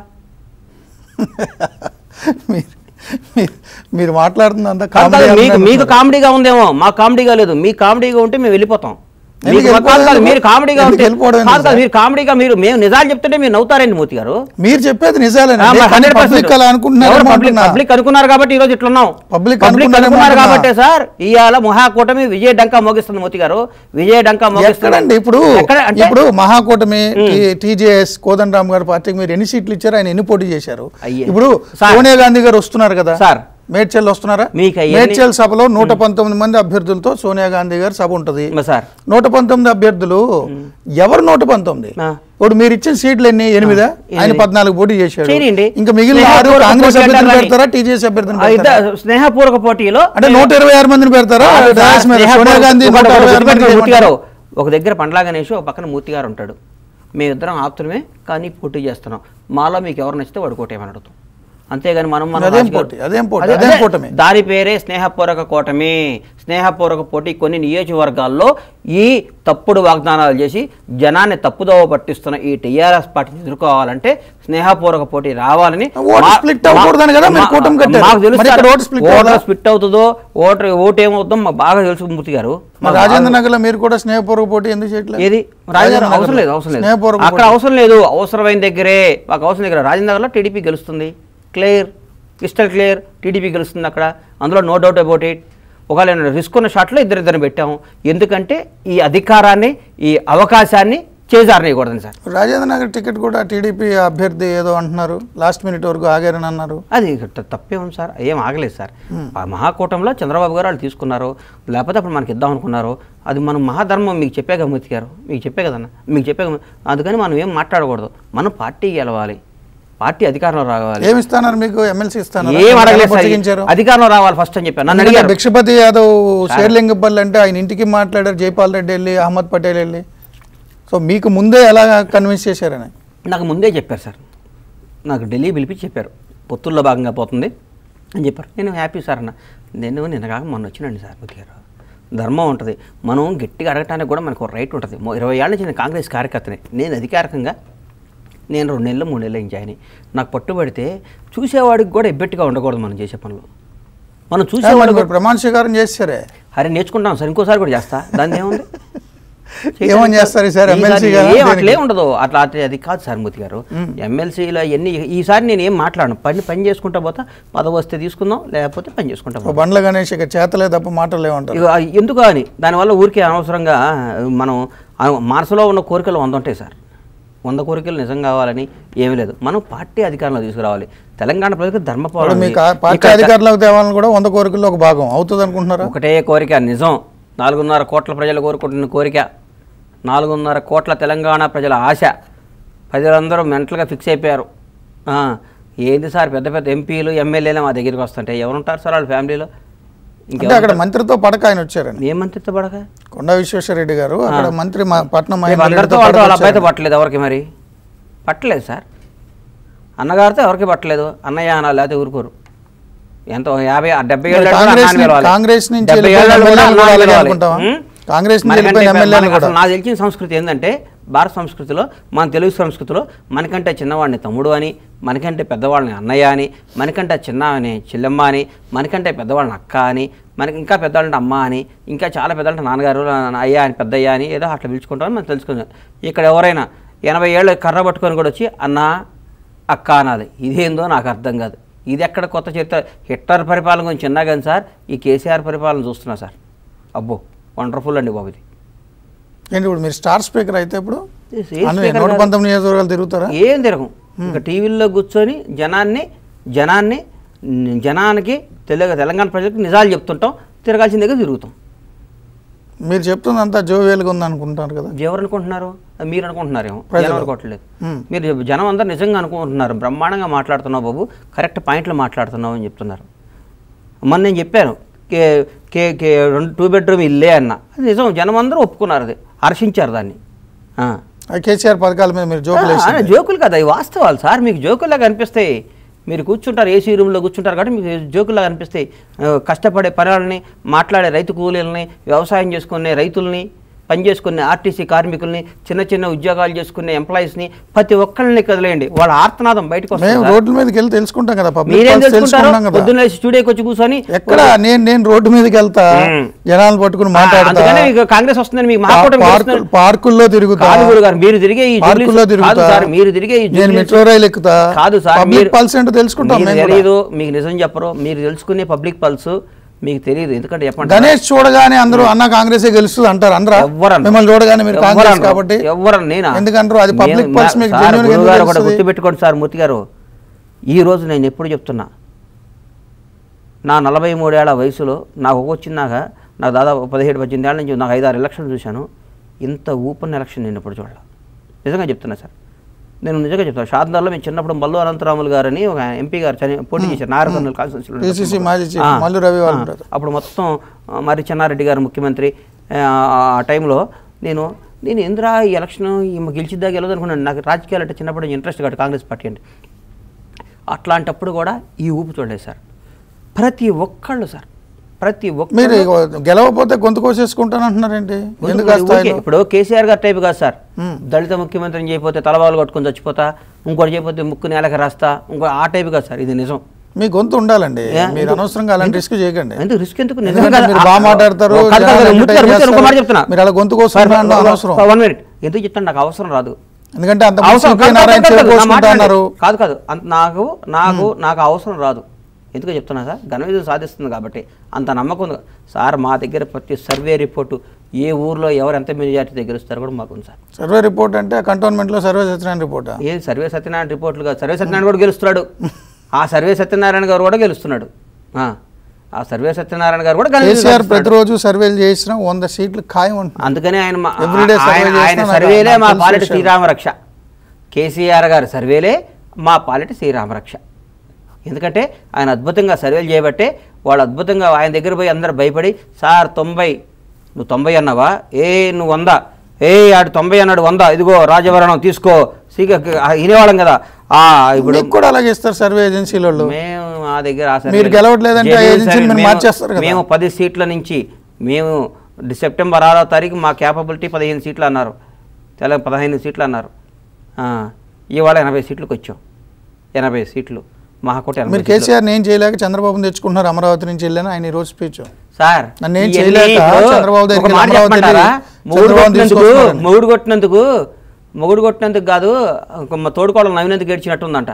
మీరు మీరు- మీరు మాట్లాడుతున్నంత కాదు, కామెడీ కాదు, మీకు అనుకుంటున్నారు. మీకు కామెడీగా ఉందేమో మా కామెడీగా లేదు మీ కామెడీగా ఉంటే మేము వెళ్ళిపోతాం ఎందుకు మీకు కాదు, కాదు, వెళ్ళిపోవడం మీరు కామెడీగా ఎందుకు ఉంటే వెళ్ళిపోవడం కాదు, కాదు, ఎందుకు మీరు కామెడీగా మీరు మేము నిజాలు చెప్తుంటే మీరు నవ్వుతారండి మూర్తి గారు మీరు చెప్పేది నిజాలేనండి కానీ పబ్లిక్ అలా అనుకుంటున్నారు పబ్లిక్ పబ్లిక్ అనుకున్నారు కాబట్టి ఈ రోజు ఇట్లున్నాం Public పబ్లిక్ అనుకున్నారేమో అనుకున్నారు అంటున్నా. కాబట్టి సార్ ఇవాళ మహాకూటమి విజయ డంకా మోగిస్తుంది మూర్తి గారు విజయ డంకా మోగిస్తుంది ఎక్కడండి ఇప్పుడు ఎక్కడ అంటే ఇప్పుడు మహాకూటమి టీజేఎస్ కోదండరామ్ గారి పార్టీకి మీరు ఎన్ని సీట్లు ఇచ్చారు ఆయన ఎన్ని పోటీ చేశారు అయ్యే. ఇప్పుడు సార్. సోనియా గాంధీ గారు వస్తున్నారు కదా సార్. మేడ్చల్ వస్తున్నారా మీకు అయ్యన్ని- మేడ్చల్ సభలో నూట పంతొమ్మిది మంది అభ్యర్థులతో సోనియా గాంధీ గారి సభ ఉంటది మరి సార్ నూట పంతొమ్మిది అభ్యర్థులు ఎవరు నూట పంతొమ్మిది ఆ. ఇప్పుడు మీరు ఇచ్చిన సీట్లు ఎన్ని ఎనిమిదా ఆయన ఎనిమిది. పద్నాలుగు పోటీ చేశాడు చేయనీయండి. ఇంకా మిగిలిన ఆరు స్నేహపూర్వక కాంగ్రెస్ పోటీ అభ్యర్థులు అంటారు పెడతారా టీజేఎస్ అభ్యర్థులు ఆ పెడతారా ఇద్దరు స్నేహపూర్వక పోటీలో అంటే నూట ఇరవై ఆరు మందిని పెడతారా కాదు సార్, డయాస్ మీద స్నేహపూర్వక- సోనియా గాంధీ ఒకటి- నూట ఒకటి ఇరవై ఆరు గుర్తుపెట్టుకోండి మందిని మూర్తి గారు ఏమంటారు? ఒక దగ్గర పండ్లా గణేష్ ఒక పక్కన మూర్తి గారు ఉంటాడు మేమిద్దరం ఆప్తులమే కానీ పోటీ చేస్తున్నాం మాలో మీకు ఎవరు నచ్చితే వాడు కోటేమని అడుగుతాం అంతేగాని మనం మన అదేం రాజకీయ- పోటీ? అదేం పోటీ? అదే- అదేం అదే. కూటమి? దాని పేరే స్నేహపూర్వక కూటమి స్నేహపూర్వక పోటీ కొన్ని నియోజకవర్గాల్లో ఈ తప్పుడు వాగ్దానాలు చేసి జనాన్ని తప్పుదోవ పట్టిస్తున్న ఈ టీఆర్ఎస్ పార్టీని ఎదుర్కోవాలంటే స్నేహపూర్వక పోటీ రావాలని ఓటు మా- split అవ్వకూడదని కదా మీరు మా- కూటమి కట్టారు. మాకు తెలుసు మరి ఇక్కడ సార్. ఓటు split ఓటు అవ్వదా? స్ప్లిట్ అవుతుందో ఓటు ఓటు ఏమవుతుందో మాకు బాగా తెలుసు మూర్తి గారు మరి మాకు రాజేంద్ర బాగా- నగర్ లో మీరు కూడా స్నేహపూర్వక పోటీ ఎందుకు చేయట్లేదు ఏది రాజేంద్ర అవసరం లేదు అవసరం లేదు స్నేహపూర్వక అక్కడ పోటీ. అవసరం లేదు అవసరమైన దగ్గరే మాకు అవసరం దగ్గర రాజేంద్రలో టీడీపీ గెలుస్తుంది క్లియర్ క్రిస్టల్ క్లియర్ టీడీపీ గెలుస్తుంది అక్కడ అందులో నో డౌట్ అబౌట్ ఇట్ ఒకవేళ నేను రిస్క్ ఉన్న షాట్లో ఇద్దరిద్దరిని పెట్టాము ఎందుకంటే ఈ అధికారాన్ని ఈ అవకాశాన్ని చేజారనేయకూడదని సార్ రాజేంద్ర నగర్ టికెట్ కూడా టీడీపీ అభ్యర్థి ఏదో అంటున్నారు లాస్ట్ మినిట్ వరకు ఆగారని అన్నారు అది త- తప్పే ఉంది సార్ ఏం ఆగలేదు సార్ ఆ మహాకూటంలో చంద్రబాబు గారు వాళ్ళు తీసుకున్నారు లేకపోతే అప్పుడు మనకి ఇద్దాం అనుకున్నారు అది మనం మహాధర్మం మీకు చెప్పే కదా మూర్తి గారు మీకు చెప్పే కదన్న మీకు చెప్పే కదా. అందుకని మనం ఏం మాట్లాడకూడదు మనం పార్టీ గెలవాలి పార్టీ అధికారంలో రావాలి ఏమి ఇస్తున్నారు మీకు ఎమ్మెల్సీ ఇస్తున్నారు ఏం అడగలేదు సార్ బతికించారు అధికారంలో రావాలి ఫస్ట్ అని చెప్పాను నన్ను ఎందుకంటే అడిగారు భిక్షపతి యాదవ్ షేర్లింగపల్లి అంటే ఆయన ఇంటికి మాట్లాడారు జైపాల్ రెడ్డి వెళ్ళి అహ్మద్ పటేల్ వెళ్ళి సో మీకు ముందే ఎలా కన్విన్స్ చేశారని నాకు ముందే చెప్పారు సార్ నాకు ఢిల్లీ పిలిపించి చెప్పారు పొత్తుల్లో భాగంగా పోతుంది అని చెప్పారు నేను హ్యాపీ సార్ అన్న నేను నిన్న కాక మొన్న వచ్చినండి సార్ మూర్తి గారు ధర్మం ఉంటుంది మనం గట్టిగా అడగటానికి కూడా మనకు రైట్ ఉంటుంది మొ- ఇరవై ఏళ్ళ నుంచి నేను కాంగ్రెస్ కార్యకర్తని నేను అధికారికంగా నేను రెండు నెలలు మూడు నెలలు ఏం జాయిన్ అయ్యి. నాకు పట్టుబడితే చూసేవాడికి కూడా ఎబ్బెట్టుగా ఉండకూడదు మనం చేసే పనులు మనం ఏ, చూసేవాడు మరి మీరు ప్రమాణ స్వీకారం చేశారే అరే నేర్చుకుంటాం సార్ ఇంకోసారి కూడా చేస్తా దాన్ని ఏముంది ఏమని చేస్తారు ఈసారి ఎమ్మెల్సీ ఈసారి ఏం అట్లే ఉండదు అట్లా అట్లా అది కాదు సార్ మూర్తి గారు ఎమ్మెల్సీలో ఎన్ని ఈసారి నేను ఏం మాట్లాడను పని పని చేసుకుంటా పోతా పదవి వస్తే తీసుకుందాం లేకపోతే పని చేసుకుంటా పోతాం. బండ్ల గణేష్ ఇక చేతలే తప్ప మాటలు లేవంటారు ఇక ఎందుకు అని దానివల్ల ఊరికే అనవసరంగా మనం ఆ మనసులో ఉన్న కోరికలు వంద ఉంటాయి సార్ వంద కోరికలు నిజం కావాలని ఏమీ లేదు మనం పార్టీ అధికారంలో తీసుకురావాలి తెలంగాణ ప్రజలకు ఇప్పుడు ధర్మపోవడం మీకు ఆ పార్టీ అధికారులకు తేవాలని కూడా వంద కోరికల్లో ఒక భాగం అవుతుంది అనుకుంటున్నారా ఒకటే కోరిక నిజం నాలుగున్నర కోట్ల ప్రజలు కోరుకుంటున్న కోరిక నాలుగున్నర కోట్ల తెలంగాణ ప్రజల ఆశ ప్రజలందరూ మెంటల్గా ఫిక్స్ అయిపోయారు ఆ, ఏంది సార్ పెద్ద పెద్ద ఎంపీలు ఎమ్మెల్యేలు మా దగ్గరికి వస్తుంటే ఎవరుంటారు సార్ వాళ్ళ ఫ్యామిలీలో అంటే అక్కడ మంత్రితో పడక ఆయన వచ్చారండి ఏం మంత్రితో పడక కొండా విశ్వేశ్వరరెడ్డి గారు అక్కడ మంత్రి మా పట్నం రేపు మహేందర్ అందరితో రెడ్డితో వాళ్ళతో పడక వాళ్ళ అబ్బాయితో వచ్చారు. పట్టలేదు ఎవరికి మరి పట్టలేదు సార్ అన్నగారితో ఎవరికి పట్టలేదు అన్నయ్య అనాలి లేకపోతే ఊరుకోరు ఎంత యాభై డెబ్బై ఏళ్ళు మరి కాంగ్రెస్ ని- కాంగ్రెస్ నుంచి వెళ్ళిపోయిన ఎమ్మెల్యేలు కూడా అలాగే అనుకుంటావా? కాంగ్రెస్ నుంచి వెళ్ళిపోయిన ఎమ్మెల్యేలు కూడా. నాకు తెలిసిన సంస్కృతి ఏంటంటే భారత సంస్కృతిలో మన తెలుగు సంస్కృతిలో మనకంటే చిన్నవాడిని తమ్ముడు అని మనకంటే పెద్దవాళ్ళని అన్నయ్య అని మనకంటే చిన్నవాడిని చెల్లెమ్మ అని మనకంటే పెద్దవాళ్ళని అక్క అని మనకి ఇంకా పెద్దవాళ్ళని అమ్మ అని ఇంకా చాలా పెద్దవాళ్ళని నాన్నగారు నా- అయ్యా అని పెద్దయ్య అని ఏదో అట్లా పిలుచుకుంటామని మనం తెలుసుకుందాం ఇక్కడ ఎవరైనా ఎనభై ఏళ్ళు కర్ర పట్టుకొని కూడా వచ్చి అన్న అక్క అనాలి ఇదేందో నాకు అర్థం కాదు ఇది ఎక్కడ కొత్త చరిత్ర హిట్లర్ పరిపాలన గురించి చిన్నా కానీ సార్ ఈ కేసీఆర్ పరిపాలన చూస్తున్నా సార్ అబ్బో వండర్ఫుల్ అండి బాబు ఇది ఏంటి ఇప్పుడు మీరు స్టార్ స్పీకర్ అయితే ఇప్పుడు ఏ అన్ని స్పీకర్ నూట కాదు. పంతొమ్మిది నియోజకవర్గాలు తిరుగుతారా ఏం తిరగం ఇంకా టీవీల్లో కూర్చొని జనాన్ని జనాన్ని న్- జనానికి తెలుగు తెలంగాణ ప్రజలకు నిజాలు చెప్తుంటాం తిరగాల్సిన దగ్గర తిరుగుతాం మీరు చెప్తుందంతా జోవేలుగా ఉంది అనుకుంటారు కదా ఎవరు అనుకుంటున్నారు అది మీరు అనుకుంటున్నారేమో ప్రజలు. జనం అనుకోవట్లేదు మ్మ్. మీరు జనం అందరూ నిజంగా అనుకుంటున్నారు బ్రహ్మాండంగా మాట్లాడుతున్నావు బాబు కరెక్ట్ పాయింట్లు మాట్లాడుతున్నావు అని చెప్తున్నారు మొన్న నేను చెప్పాను కే కే కే రెండు టూ బెడ్రూమ్ ఇల్లే అన్న అది నిజం జనం అందరూ ఒప్పుకున్నారు అది హర్షించారు దాన్ని ఆ. ఆ కేసీఆర్ పథకాల మీద మీరు జోకులు ఆ, వేసి జోకులు కదా అవి వాస్తవాలు సార్ మీకు జోకుల్లాగా అనిపిస్తాయి మీరు కూర్చుంటారు ఏసీ రూమ్లో కూర్చుంటారు కాబట్టి మీకు జోకుల్లాగా అనిపిస్తాయి ఆ, కష్టపడే పనులని మాట్లాడే రైతు కూలీలని వ్యవసాయం చేసుకునే రైతుల్ని పని చేసుకునే ఆర్టీసీ కార్మికుల్ని చిన్న చిన్న ఉద్యోగాలు చేసుకునే ఎంప్లాయీస్ని ప్రతి ఒక్కరిని కదిలేయండి వాళ్ళ ఆర్తనాదం బయటకు మేము వస్తుంది సార్. రోడ్ల మీదకి వెళ్ళి తెలుసుకుంటాం కదా పబ్లిక్ మీరేం పాలసీ తెలుసుకుంటారు తెలుసుకుంటాం కదా పొద్దున్న లేచి స్టూడియోకి వచ్చి కూర్చొని ఎక్కడ నేను నేను రోడ్డు మీదకి వెళ్తా మ్మ్. జనాలు పట్టుకుని ఆ, మాట్లాడతా అందుకనే మీకు కాంగ్రెస్ వస్తుందని మీకు పా- మాట్లాడడం పార్కు- పార్కుల్లో తిరుగుతా కాదు గురుగారు మీరు తిరిగే ఈ పార్కుల్లో జూబ్లీస్- కాదు తిరుగుతా సార్ మీరు తిరిగే ఈ నేను జూబ్లీస్- మెట్రో రైలు ఎక్కుతా కాదు సార్ పబ్లిక్ మీరు- పల్స్ ఏంటో తెలుసుకుంటాం మీకు మేము కూడా. తెలియదు మీకు నిజం చెప్పరు మీరు తెలుసుకునే పబ్లిక్ పల్స్ మీకు తెలియదు ఎందుకంటే చెప్పండి గణేష్ చూడగానే అందరూ అన్న కాంగ్రెస్ గెలుస్తుంది అంటారు అందరా ఎవ్వరన్నా. మిమ్మల్ని చూడగానే మీరు కాంగ్రెస్ ఎవ్వరన్నా. కాబట్టి ఎవ్వరన్నా నేనా ఎందుకంటారు? అది public నేను- pulse మీకు సార్, genuine గా ఎందుకు గురువుగారు ఒకటి తెలుస్తుంది? గుర్తుపెట్టుకోండి సార్ మూర్తి గారు ఈ రోజు నేను ఎప్పుడు చెప్తున్నా నా నలభై మూడేళ్ల వయసులో నాకు వచ్చినాక నాకు దాదాపు పదిహేడు పద్దెనిమిది ఏళ్ళ నుంచి నాకు ఐదారు ఎలక్షన్ చూశాను ఇంత ఊపన్న ఎలక్షన్ నేను ఎప్పుడు చూడాలి నిజంగా చెప్తున్నా సార్ నేను నిజంగా చెప్తాను షాద్నగర్లో మేము చిన్నప్పుడు మల్లు అనంతరాములు గారని ఒక ఎంపీ గారు చని పోటీ చేశారు నారకర్నూలు కాన్స్టిట్యూన్సీలో PCC మాజీ చీఫ్ ఆ, మల్లు రవి వాళ్ళ ఆ, brother. అప్పుడు మొత్తం ఆ, మరి చెన్నారెడ్డి గారు ముఖ్యమంత్రి ఆ, ఆ టైంలో నేను నేను ఎందురా ఈ ఎలక్షన్ ఈమె గెలిచిద్దా గెలదు అనుకున్నాను నాకు రాజకీయాలు అంటే చిన్నప్పుడు ఇంట్రెస్ట్ కాదు కాంగ్రెస్ పార్టీ అంటే అట్లాంటప్పుడు కూడా ఈ ఊపు చూడలేదు సార్ ప్రతి ఒక్కళ్ళు సార్ ప్రతి ఒక్క మీరు ఇగో గెలవకపోతే గొంతు కోసేసుకుంటాను అంటున్నారేంటి ఎందుకు ఆ స్థాయిలో ఇప్పుడు కేసీఆర్ గారి టైప్ కాదు సార్ మ్మ్. దళిత ముఖ్యమంత్రిని చేయకపోతే తలవాళ్ళు కట్టుకొని చచ్చిపోతా ఇంకోటి చేయకపోతే ముక్కు నేలకి రాస్తా ఇంకో ఆ టైప్ కాదు సార్ ఇది నిజం మీ గొంతు ఉండాలండి ఏ? మీరు అనవసరంగా అలాంటి రిస్క్ చేయకండి ఎందుకు రిస్క్ ఎందుకు ఎందుకంటే నిజంగా మీరు బాగా మాట్లాడతారు, కాదు, కాదు, జనాలు మూర్తి గారు, మూర్తి గారు, ఇంకో మాట చేస్తారు. చెప్తున్నా మీరు అలా గొంతు కోసం సార్, అనడం అనవసరం. వన్ మినిట్ ఎందుకు చెప్తాను నాకు అవసరం రాదు ఎందుకంటే అంత అవసరం సిపి కాదు, కాదు, నారాయణ కాదు, చెవి కాదు, నా కోసుకుంటా మాట అన్నారు వినండి. కాదు కాదు అంత నాకు నాకు నాకు అవసరం రాదు ఎందుకు చెప్తున్నా సార్ ఘన విజయం సాధిస్తుంది కాబట్టి అంత నమ్మకం ఉంది సార్ మా దగ్గర ప్రతి సర్వే రిపోర్టు ఏ ఊర్లో ఎవరు ఎంత మెజార్టీ గెలుస్తారు కూడా మాకు ఉంది సార్ సర్వే రిపోర్ట్ అంటే కంటోన్మెంట్ లో సర్వే సత్యనారాయణ రిపోర్ట్ ఏ సర్వే సత్యనారాయణ రిపోర్ట్లు కాదు సర్వే సత్యనారాయణ కూడా గెలుస్తున్నాడు ఆ సర్వే సత్యనారాయణ గారు కూడా గెలుస్తున్నాడు ఆ, ఆ సర్వే సత్యనారాయణ గారు కూడా ఘన విజయం కేసీఆర్ సాధిస్తున్నాడు. ప్రతిరోజు సర్వేలు చేసిన వంద సీట్లు ఖాయం అంటున్నారు అందుకనే ఆయన మా- Everyday survey ఆయన ఆయన చేస్తున్నా సర్వేలే నాకు మా తెలిసిన పాలిటి విషయం. శ్రీరామరక్ష కేసీఆర్ గారి సర్వేలే మా పాలిటి శ్రీరామరక్ష ఎందుకంటే ఆయన అద్భుతంగా సర్వేలు చేయబట్టే వాళ్ళు అద్భుతంగా ఆయన దగ్గర పోయి అందరు భయపడి సార్ తొంభై నువ్వు తొంభై అన్నావా ఏ నువ్వు వంద ఏ ఆడు తొంభై అన్నాడు వంద ఇదిగో రాజవరణం తీసుకో సీక వినేవాళ్ళం కదా ఆ ఇప్పుడు మీకు కూడా అలాగే ఇస్తారు సర్వే ఏజెన్సీల వాళ్ళు మేము మా దగ్గర ఆ మీరు సర్వేలు- గెలవట్లేదంటే ఆ జెన్యూన్ ఏజెన్సీని సర్వే- మీరు మేము- మార్చేస్తారు కదా. మేము పది సీట్ల నుంచి మేము డి- సెప్టెంబర్ ఆరో తారీఖు మా క్యాపబిలిటీ పదిహేను సీట్లు అన్నారు తెల పదహైదు సీట్లు అన్నారు ఆ, ఇవాళ ఎనభై సీట్లకు వచ్చాం ఎనభై సీట్లు మహాకోటి ఎనభై మీరు సీట్లు. కేసీఆర్ నేను చేయలేక చంద్రబాబుని తెచ్చుకుంటున్నారు అమరావతి నుంచి వెళ్ళాను ఆయన ఈ రోజు స్పీచ్ సార్ నన్ను ఏం ఇవన్నీ చేయలేక ఇప్పుడు చంద్రబాబు దగ్గరికి ఒక మాట అమరావతి చెప్పమంటారా? వెళ్ళి మొగుడు చంద్రబాబు కొట్టినందుకు తీసుకొస్తున్నారని. మొగుడు కొట్టినందుకు మొగుడు కొట్టినందుకు కాదు ఇంకో మా తోడుకోవడం నవ్వినందుకు ఏడ్చినట్టుందంట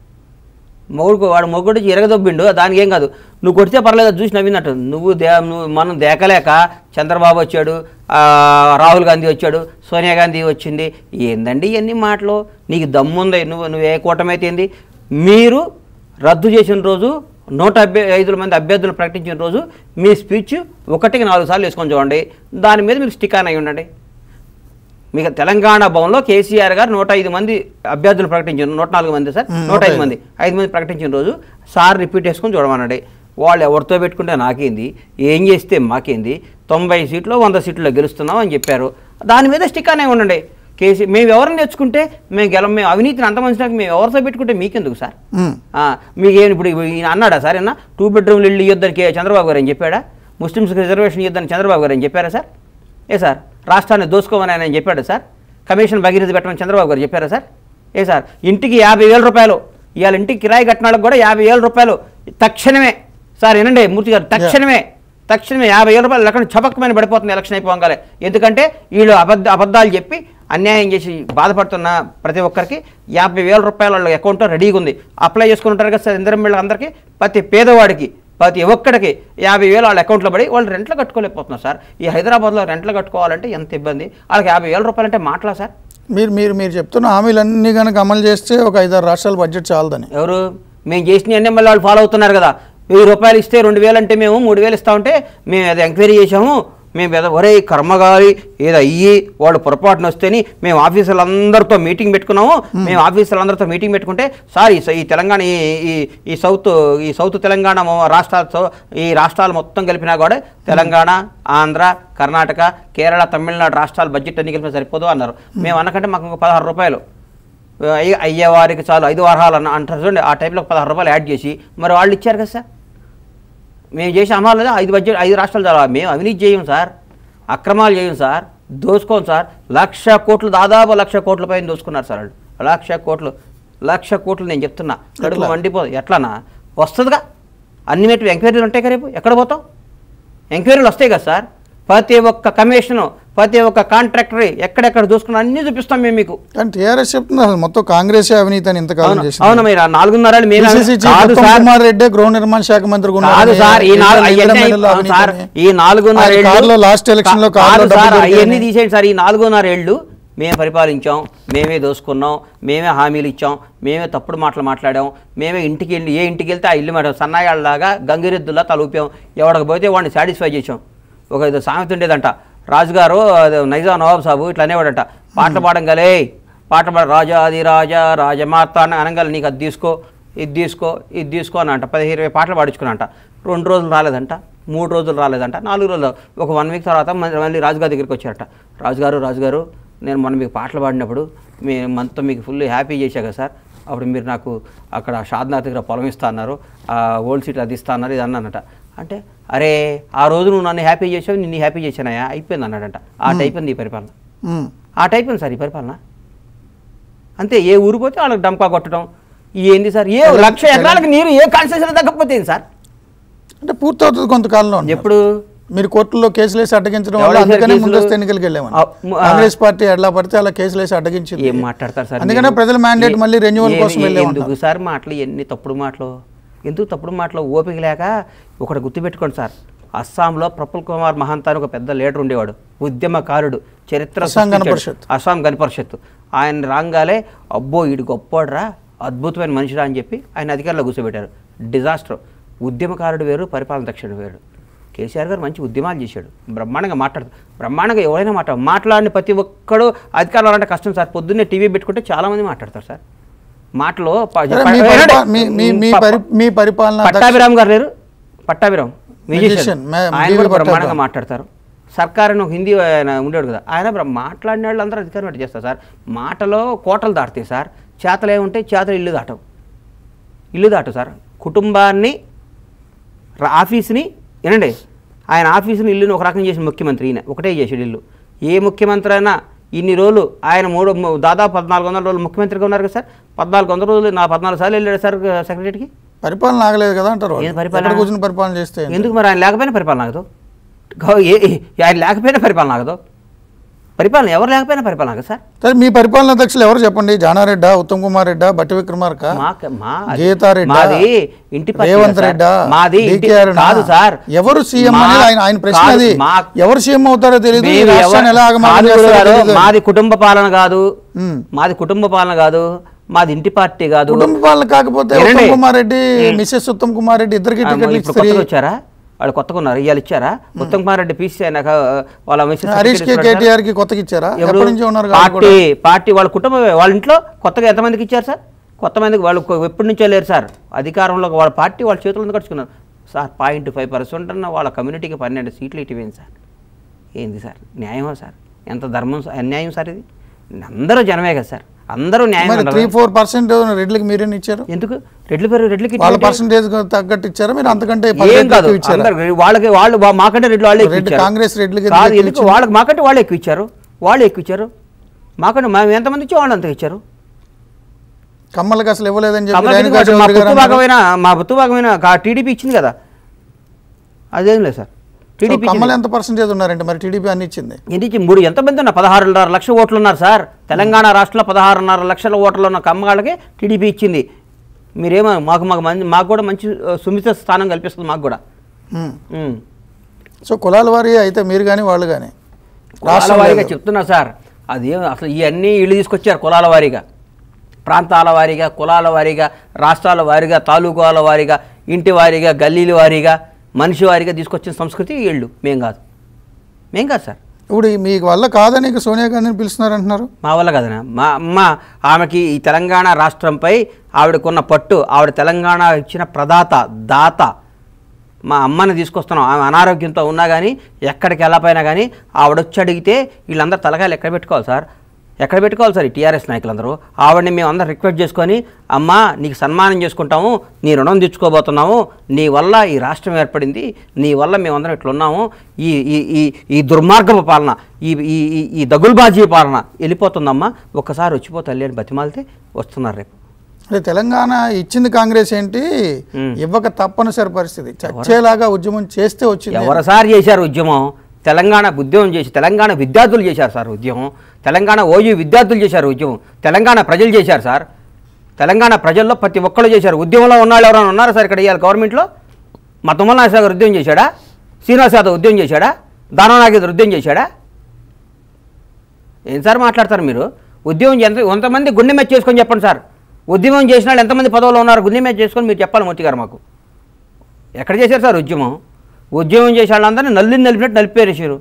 మొగుడు వాడు మొగుడు ఎరగదొబ్బిండు దానికి ఏం కాదు నువ్వు కొడితే పర్లేదు అది చూసి నవ్వినట్టు నువ్వు దే నువ్వు మనం దేకలేక చంద్రబాబు వచ్చాడు ఆ, రాహుల్ గాంధీ వచ్చాడు సోనియా గాంధీ వచ్చింది ఏందండి ఇవన్నీ మాటలు నీకు దమ్ముంది నువ్వు నువ్వు ఏ కూటమైతే ఏంది మీరు రద్దు చేసిన రోజు నూట అభ్య ఐదు మంది అభ్యర్థులు ప్రకటించిన రోజు మీ స్పీచ్ ఒకటికి నాలుగు సార్లు వేసుకొని చూడండి దాని మీద మీరు స్టిక్ ఆన్ అయి ఉండండి మీకు తెలంగాణ భవన్లో కేసీఆర్ గారు నూట ఐదు మంది అభ్యర్థులు ప్రకటించారు నూట నాలుగు మంది సార్ మ్మ్, నూట ఐదు నూట మంది ఐదు మంది ప్రకటించిన రోజు సార్ రిపీట్ చేసుకొని చూడమనండి వాళ్ళు ఎవరితో పెట్టుకుంటే నాకేంది ఏం చేస్తే మాకేంది తొంభై సీట్లు వంద సీట్లో గెలుస్తున్నాం అని చెప్పారు దాని మీద స్టిక్ అనే ఉండండి కేసీ మేము ఎవరిని తెచ్చుకుంటే మేము గెల మేము అవినీతిని అంతమందినాక మేము ఎవరితో పెట్టుకుంటే మీకెందుకు సార్ ఉమ్. ఆ, మీకేం ఇప్పుడు ఈయన అన్నాడా సార్ ఏమన్నా టూ బెడ్రూమ్లు ఇల్లు ఇవ్వద్దని కే- చంద్రబాబు గారు అని చెప్పాడా ముస్లిమ్స్కి రిజర్వేషన్ ఇవ్వద్దని చంద్రబాబు గారు అని చెప్పారా సార్ ఏ సార్ రాష్ట్రాన్ని దోసుకోమని ఆయన చెప్పాడా సార్ కమిషన్ భగీరథ పెట్టమని చంద్రబాబు గారు చెప్పారా సార్ ఏ సార్ ఇంటికి యాభై వేల రూపాయలు ఇవాళ ఇంటికి కిరాయి కట్టినాళ్ళకి కూడా యాభై వేల రూపాయలు తక్షణమే సార్ వినండి మూర్తి గారు తక్షణమే తక్షణమే యాభై వేల రూపాయలు లెక్కన చపక్కమైన పడిపోతుంది ఎలక్షన్ అయిపోగానే ఎందుకంటే వీళ్ళు అబద్ధ అబద్ధాలు చెప్పి అన్యాయం చేసి బాధపడుతున్న ప్రతి ఒక్కరికి యాభై వేల రూపాయల వాళ్ళ అకౌంట్లో రెడీగా ఉంది అప్లై చేసుకుని ఉంటారు కదా సార్ ఇందరం అందరికీ ప్రతి పేదవాడికి ప్రతి ఒక్కడికి యాభై వేలు వాళ్ళ అకౌంట్లో పడి వాళ్ళు రెంట్లు కట్టుకోలేకపోతున్నారు సార్ ఈ హైదరాబాద్లో రెంట్లు కట్టుకోవాలంటే ఎంత ఇబ్బంది వాళ్ళకి యాభై వేల రూపాయలు అంటే మాటలా సార్ మీరు మీరు మీరు చెప్తున్న హామీలన్నీ కనుక అమలు చేస్తే ఒక ఐదారు రాష్ట్రాల బడ్జెట్ చాలదని ఎవరు మేము చేసిన అన్నీ మళ్ళీ వాళ్ళు ఫాలో అవుతున్నారు కదా వెయ్యి రూపాయలు ఇస్తే రెండు వేలు అంటే మేము మూడు వేలు ఇస్తామంటే మేము అది ఎంక్వైరీ చేసాము మేము ఏదో ఒరే కర్మగారి ఏదో అయ్యి వాళ్ళు పొరపాటున వస్తేని మేము ఆఫీసర్లందరితో మీటింగ్ పెట్టుకున్నాము మేము ఆఫీసర్లందరితో మీటింగ్ పెట్టుకుంటే సార్ ఈ స- ఈ తెలంగాణ ఈ ఈ- ఈ సౌత్ ఈ సౌత్ తెలంగాణ మొ- రాష్ట్రాలు సౌ- ఈ రాష్ట్రాలు మొత్తం కలిపినా కూడా తెలంగాణ ఆంధ్ర కర్ణాటక కేరళ తమిళనాడు రాష్ట్రాల బడ్జెట్ అన్ని కలిపినా సరిపోదు అన్నారు మేము అన్నకంటే మాకు ఇంకో పదహారు రూపాయలు అయ్య అయ్యేవారికి చాలు ఐదు వారాలు అన్న అంటారు చూడండి ఆ టైంలో ఒక పదహారు రూపాయలు యాడ్ చేసి మరి వాళ్ళు ఇచ్చారు కదా సార్ మేము చేసే అమలు లేదా ఐదు బడ్జెట్ ఐదు రాష్ట్రాలు చాలా మేము అవినీతి చేయం సార్ అక్రమాలు చేయం సార్ దోసుకోం సార్ లక్ష కోట్లు దాదాపు లక్ష కోట్ల పైన దోసుకున్నారు సార్ వాళ్ళు లక్ష కోట్లు లక్ష కోట్లు నేను చెప్తున్నా కడుపు ఎట్లా? మండిపోదు ఎట్లానా వస్తుందిగా అన్ని మెట్లు ఎంక్వైరీలు ఉంటాయి కదా రేపు ఎక్కడ పోతాం ఎంక్వైరీలు వస్తాయి కదా సార్ ప్రతి ఒక్క కమిషను ప్రతి ఒక్క కాంట్రాక్టర్ ఎక్కడెక్కడ చూసుకున్నా అన్నీ చూపిస్తాం మేము మీకు కానీ టీఆర్ఎస్ చెప్తుంది అసలు మొత్తం కాంగ్రెస్ అవినీతి అని ఇంతకాలం అవును చేసింది అవును మీరు ఆ నాలుగున్నర ఏళ్ళు మేము PCC చీఫ్ కాదు ఉత్తమ్ సార్ కుమార్ రెడ్డి గృహ నిర్మాణ శాఖ మంత్రి కాదు సార్ ఈ నాలుగు అవన్నీ అవును సార్ ఈ నాలుగున్నర ఏళ్ళు కార్లో లాస్ట్ ఎలక్షన్ లో కాదు కార్లో సార్ డబ్బులు అవన్నీ దొరికాయని. తీసేయండి సార్ ఈ నాలుగున్నర ఏళ్ళు మేము పరిపాలించాం మేమే దోసుకున్నాం మేమే హామీలు ఇచ్చాం మేమే తప్పుడు మాటలు మాట్లాడాం మేమే ఇంటికి వెళ్ళి ఏ ఇంటికి వెళ్తే ఆ ఇల్లు మాట సన్నాయాళ్ళలాగా గంగిరెద్దులా తలూపాం ఎవడికి పోతే వాడిని సాటిస్ఫై చేసాం ఒక ఇది సామెత ఉండేదంట రాజుగారు అదే నైజా నవాబ్ సాబు ఇట్లా అనేవాడంట పాటలు పాడంగలే పాట పాడ రాజా అది రాజా రాజమాత అని అనగల నీకు అది తీసుకో ఇది తీసుకో ఇది తీసుకో అని అంట పదిహేను ఇరవై పాటలు పాడించుకున్నంట రెండు రోజులు రాలేదంట మూడు రోజులు రాలేదంట నాలుగు రోజులు ఒక వన్ వీక్ తర్వాత మళ్ళీ మళ్ళీ రాజుగారి దగ్గరికి వచ్చారట రాజుగారు రాజుగారు నేను మొన్న మీకు పాటలు పాడినప్పుడు మీ మనతో మీకు ఫుల్ హ్యాపీ చేశా కదా సార్ అప్పుడు మీరు నాకు అక్కడ షాద్నాథ్ దగ్గర పొలం ఇస్తా అన్నారు ఆ ఓల్డ్ సీట్ అది ఇస్తా అన్నారు ఇది అన్నానట అంటే అరే ఆ రోజు నువ్వు నన్ను హ్యాపీ చేసావు నిన్ను హ్యాపీ చేశానయా అయిపోయింది అన్నాడంట ఆ టైప్ ఉంది ఈ పరిపాలన ఉమ్. ఆ టైప్ ఉంది సార్ ఈ పరిపాలన అంతే ఏ ఊరు పోతే వాళ్ళకి డంకా కొట్టడం ఏంది సార్ ఏ లక్ష ఎకరాలకు నీరు ఏ కాన్స్టిట్యూషన్ తగ్గకపోతే ఏంది సార్ అంటే పూర్తవుతుంది కొంతకాలంలో అంటున్నారు. ఎప్పుడు మీరు కోర్టులో కేసులు వేసి అడ్డగించడం వల్ల ఎవరు వేశారు అందుకనే కేసులు? ముందస్తు ఎన్నికలకు వెళ్ళామని ఆ, ము- ఆ. కాంగ్రెస్ పార్టీ ఎట్లా పడితే అలా కేసులు వేసి అడ్డగించింది ఏం మాట్లాడతారు సార్ అందుకనే మీరు? ప్రజల మ్యాండేట్ ఏ- మళ్ళీ రెన్యువల్ ఏ- కోసం ఏ- వెళ్ళేమంటారు ఎందుకు సార్ మాటలు ఎన్ని తప్పుడు మాటలు ఎందుకు తప్పుడు మాటలు ఓపిక లేక ఒకటి గుర్తుపెట్టుకోండి సార్ అస్సాంలో ప్రఫుల్ కుమార్ మహంతా అని ఒక పెద్ద లీడర్ ఉండేవాడు ఉద్యమకారుడు చరిత్ర అస్సాం గణ సృష్టించాడు. పరిషత్. అస్సాం గణ పరిషత్ ఆయన రాగాలే అబ్బో ఈడు గొప్పోడ్రా అద్భుతమైన మనిషిరా అని చెప్పి ఆయన అధికారంలో కూర్చోబెట్టారు డిజాస్టర్ ఉద్యమకారుడు వేరు పరిపాలన దక్షిణ వేరు కేసీఆర్ గారు మంచి ఉద్యమాలు చేశాడు బ్రహ్మాండంగా మాట్లాడతారు బ్రహ్మాండంగా ఎవరైనా మాట్లాడు మాట్లాడిన ప్రతి ఒక్కడు అధికారంలో అంటే కష్టం సార్ పొద్దున్నే టీవీ పెట్టుకుంటే చాలామంది మాట్లాడతారు సార్ మాటలో ప- సరే, మీ ప- పరిపా- మీ- మీ- మీ ప- పరి- మీ పరిపాలన పట్టాభిరామ్ గారు లేరు పట్టాభిరామ్ Musician, మ్యూజిషియన్ మే- ఆయన జీవి కూడా బ్రహ్మాండంగా పట్టాభిరామ్. మాట్లాడతారు సర్కార్ అని ఒక హిందీ ఆయన ఉండేవాడు కదా ఆయన బ్ర- మాట్లాడిన వాళ్ళు అందరూ అధికారం పెట్టి చేస్తారు సార్ మాటలో కోటలు దాటుతాయి సార్ చేతలు ఏముంటే చేతలు ఇల్లు దాటవు ఇల్లు దాటు సార్ కుటుంబాన్ని రా- ఆఫీస్ని వినండి ఆయన ఆఫీసుని ఇల్లుని ఒక రకం చేసిన ముఖ్యమంత్రి ఈయన ఒకటే చేసాడు ఇల్లు ఏ ముఖ్యమంత్రి అయినా ఇన్ని రోజులు ఆయన మూడు ము- దాదాపు పద్నాలుగు వందల రోజులు ముఖ్యమంత్రిగా ఉన్నారు కదా సార్ పద్నాలుగు వందల రోజులు నా పద్నాలుగు సార్లు వెళ్ళాడు సార్ సెక్రటరీకి పరిపాలన ఆగలేదు కదా అంటారు వాళ్ళు. ఏం పరిపాలన? ఎక్కడ కూర్చుని పరిపాలన చేస్తే ఏంటి? ఎందుకు మరి ఆయన లేకపోయినా పరిపాలన ఆగదు గౌ- ఏ ఏ- ఆయన లేకపోయినా పరిపాలన ఆగదు పరిపాలన ఎవరు లేకపోయినా పరిపాలన ఆగదు సార్ సరే మీ పరిపాలన అధ్యక్షులు ఎవరు చెప్పండి జానారెడ్డా ఉత్తమ్ కుమార్ రెడ్డా బట్టి విక్రమార్క మా- మా అది- గీతారెడ్డా మాది ఇంటి పత్రిక రేవంత్ సార్. రెడ్డా మాది ఇంటి- DK అరుణా? కాదు సార్ ఎవరు సీఎం మా- అనేది ఆయన ఆయన ప్రశ్న కాదు, అది మా- ఎవరు సీఎం అవుతారో తెలియదు ఈ మేము రాష్ట్రాన్ని ఎవరు- ఎలా ఆగమనం కాదు చేస్తారో గురుగారు, తెలీదు. మాది కుటుంబ పాలన కాదు ఉమ్. మాది కుటుంబ పాలన కాదు మాది ఇంటి పార్టీ కాదు కుటుంబ పాలన కాకపోతే వినండి. ఉత్తమ్ కుమార్ రెడ్డి మిసెస్ ఉత్తమ్ కుమార్ రెడ్డి ఇద్దరికి ఆ, టికెట్లు ఇప్పుడు ఇస్తారు కొత్తగా వచ్చారా వాళ్ళు కొత్తగా ఉన్నారు ఇవాళ ఇచ్చారా ఉత్తమ్ కుమార్ రెడ్డి పీసీ అయినాక వాళ్ళ మిస్సెస్ హరీష్ కే సర్టిఫికేట్ ఇస్తారా? కేటీఆర్ కి కొత్తగా ఇచ్చారా ఎవరు? ఎప్పటి నుంచి ఉన్నారు వాళ్ళు పార్టీ కూడా? పార్టీ వాళ్ళ కుటుంబమే వాళ్ళ ఇంట్లో కొత్తగా ఎంతమందికి ఇచ్చారు సార్ కొత్త మందికి వాళ్ళు కొ- ఎప్పటి నుంచో లేరు సార్ అధికారంలో వాళ్ళ పార్టీ వాళ్ళ చేతుల్లో కట్టుకున్నారు సార్ పాయింట్ ఫైవ్ పర్సెంట్ అన్న వాళ్ళ కమ్యూనిటీకి పన్నెండు సీట్లు ఇటువేంది సార్ ఏంది సార్ న్యాయమా సార్ ఎంత ధర్మం సార్ అన్యాయం సార్ ఇది అందరూ జనమే కదా సార్ అందరూ న్యాయం మరి త్రీ ఫోర్ పర్సెంట్ రెడ్లకి మీరేం ఇచ్చారు ఎందుకు రెడ్లు పేరు రెడ్లకి వాళ్ళ ఇటువంటి- పర్సెంటేజ్ తగ్గట్టు ఇచ్చారా మీరు అంతకంటే పది ఏం రెట్లు కాదు ఎక్కువ ఇచ్చారా అందరు వాళ్ళకి వాళ్ళు వా- మాకంటే రెడ్లు వాళ్ళే ఎక్కువ రెడ్డి ఇచ్చారు. కాంగ్రెస్ రెడ్లకి కాదు ఎందుకు ఎందుకు వాళ్ళకి మాకంటే వాళ్ళే ఎక్కువ ఇచ్చారు వాళ్ళు ఎక్కువ ఇచ్చారు మాకంటే మేము ఎంతమంది ఇచ్చి వాళ్ళు అంత ఇచ్చారు కమ్మలకి అసలు ఇవ్వలేదని చెప్పి కమలకి రేణుకా ఎందుకు మా చౌదరి గారు పొత్తు అన్నారు. భాగమైన మా పొత్తు భాగమైన టీడీపీ ఇచ్చింది కదా అదేం లేదు సార్ సో టీడీపీ కమ్మలు ఎంత పర్సెంటేజ్ ఉన్నారంటే మరి టీడీపీ అన్ని ఇచ్చింది ఇంటికి మూడు ఎంతమంది ఉన్నారు పదహారున్నర లక్షల ఓట్లు ఉన్నారు సార్ తెలంగాణ రాష్ట్రంలో పదహారున్నర లక్షల ఓట్లు ఉన్న కమ్మగాళ్ళకి టీడీపీ ఇచ్చింది మీరేమో మాకు మాకు మంచి మాకు కూడా మంచి ఆ, సుమిత స్థానం కల్పిస్తుంది మాకు కూడా ఉమ్. ఉమ్. సో కులాల వారి అయితే మీరు కానీ వాళ్ళు కానీ కులాల వారీగా చెప్తున్నా సార్ అది ఏం- అసలు ఇవన్నీ ఇళ్ళు తీసుకొచ్చారు కులాల వారీగా ప్రాంతాల వారీగా కులాల వారీగా రాష్ట్రాల వారీగా తాలూకాల వారీగా ఇంటి వారీగా గల్లీల వారీగా మనిషి వారీగా తీసుకొచ్చిన సంస్కృతి వీళ్ళు మేం కాదు మేం కాదు సార్ ఇప్పుడు ఈ మీకు వల్ల కాదని ఇక సోనియా గాంధీని పిలుస్తున్నారు అంటున్నారు మా వల్ల కదనా మా అమ్మ ఆమెకి ఈ తెలంగాణ రాష్ట్రంపై ఆవిడకున్న పట్టు ఆవిడ తెలంగాణ ఇచ్చిన ప్రదాత దాత మా అమ్మని తీసుకొస్తున్నాం ఆమె అనారోగ్యంతో ఉన్నా కానీ ఎక్కడికి వెళ్ళపోయినా కానీ ఆవిడ వచ్చి అడిగితే వీళ్ళందరూ తలకాయలు ఎక్కడ పెట్టుకోవాలి సార్ ఎక్కడ పెట్టుకోవాలి సార్ ఈ టీఆర్ఎస్ నాయకులందరూ ఆవిడని మేము అందరం రిక్వెస్ట్ చేసుకొని అమ్మా నీకు సన్మానం చేసుకుంటాము నీ రుణం తెచ్చుకోబోతున్నాము నీ వల్ల ఈ రాష్ట్రం ఏర్పడింది నీ వల్ల మేమందరం ఇట్లా ఉన్నాము ఈ ఈ ఈ ఈ దుర్మార్గపు పాలన ఈ ఈ ఈ- ఈ దగుల్బాజీ పాలన వెళ్ళిపోతుందమ్మా ఒక్కసారి వచ్చిపో తల్లి అని బతిమాలితే వస్తున్నారు రేపు అంటే తెలంగాణ ఇచ్చింది కాంగ్రెస్ ఏంటి ఇవ్వక తప్పనిసరి పరిస్థితి చచ్చేలాగా ఉద్యమం చేస్తే వచ్చింది ఎవరు సార్ చేశారు ఉద్యమం తెలంగాణ ఉద్యమం చేసి తెలంగాణ విద్యార్థులు చేశారు సార్ ఉద్యమం తెలంగాణ ఓయూ విద్యార్థులు చేశారు ఉద్యమం తెలంగాణ ప్రజలు చేశారు సార్ తెలంగాణ ప్రజల్లో ప్రతి ఒక్కళ్ళు చేశారు ఉద్యమంలో ఉన్నాళ్ళు ఎవరైనా ఉన్నారా సార్ ఇక్కడ ఇవాళ గవర్నమెంట్లో మా తుమ్మల నాగేశ్వర గారు ఉద్యమం చేశాడా శ్రీనివాస్ యాదవ్ ఉద్యమం చేశాడా దానం నాగేశ్వర ఉద్యమం చేశాడా ఏం సార్ మాట్లాడతారు మీరు ఉద్యమం ఎంత ఎంతమంది గుండె మీద చేసుకొని చెప్పండి సార్ ఉద్యమం చేసిన వాళ్ళు ఎంతమంది పదవులు ఉన్నారు గుండె మీద చేసుకొని మీరు చెప్పాలి మూర్తి గారు మాకు ఎక్కడ చేశారు సార్ ఉద్యమం ఉద్యమం చేసే వాళ్ళందరినీ నల్లిని నలిపినట్టు నలిపేరేసారు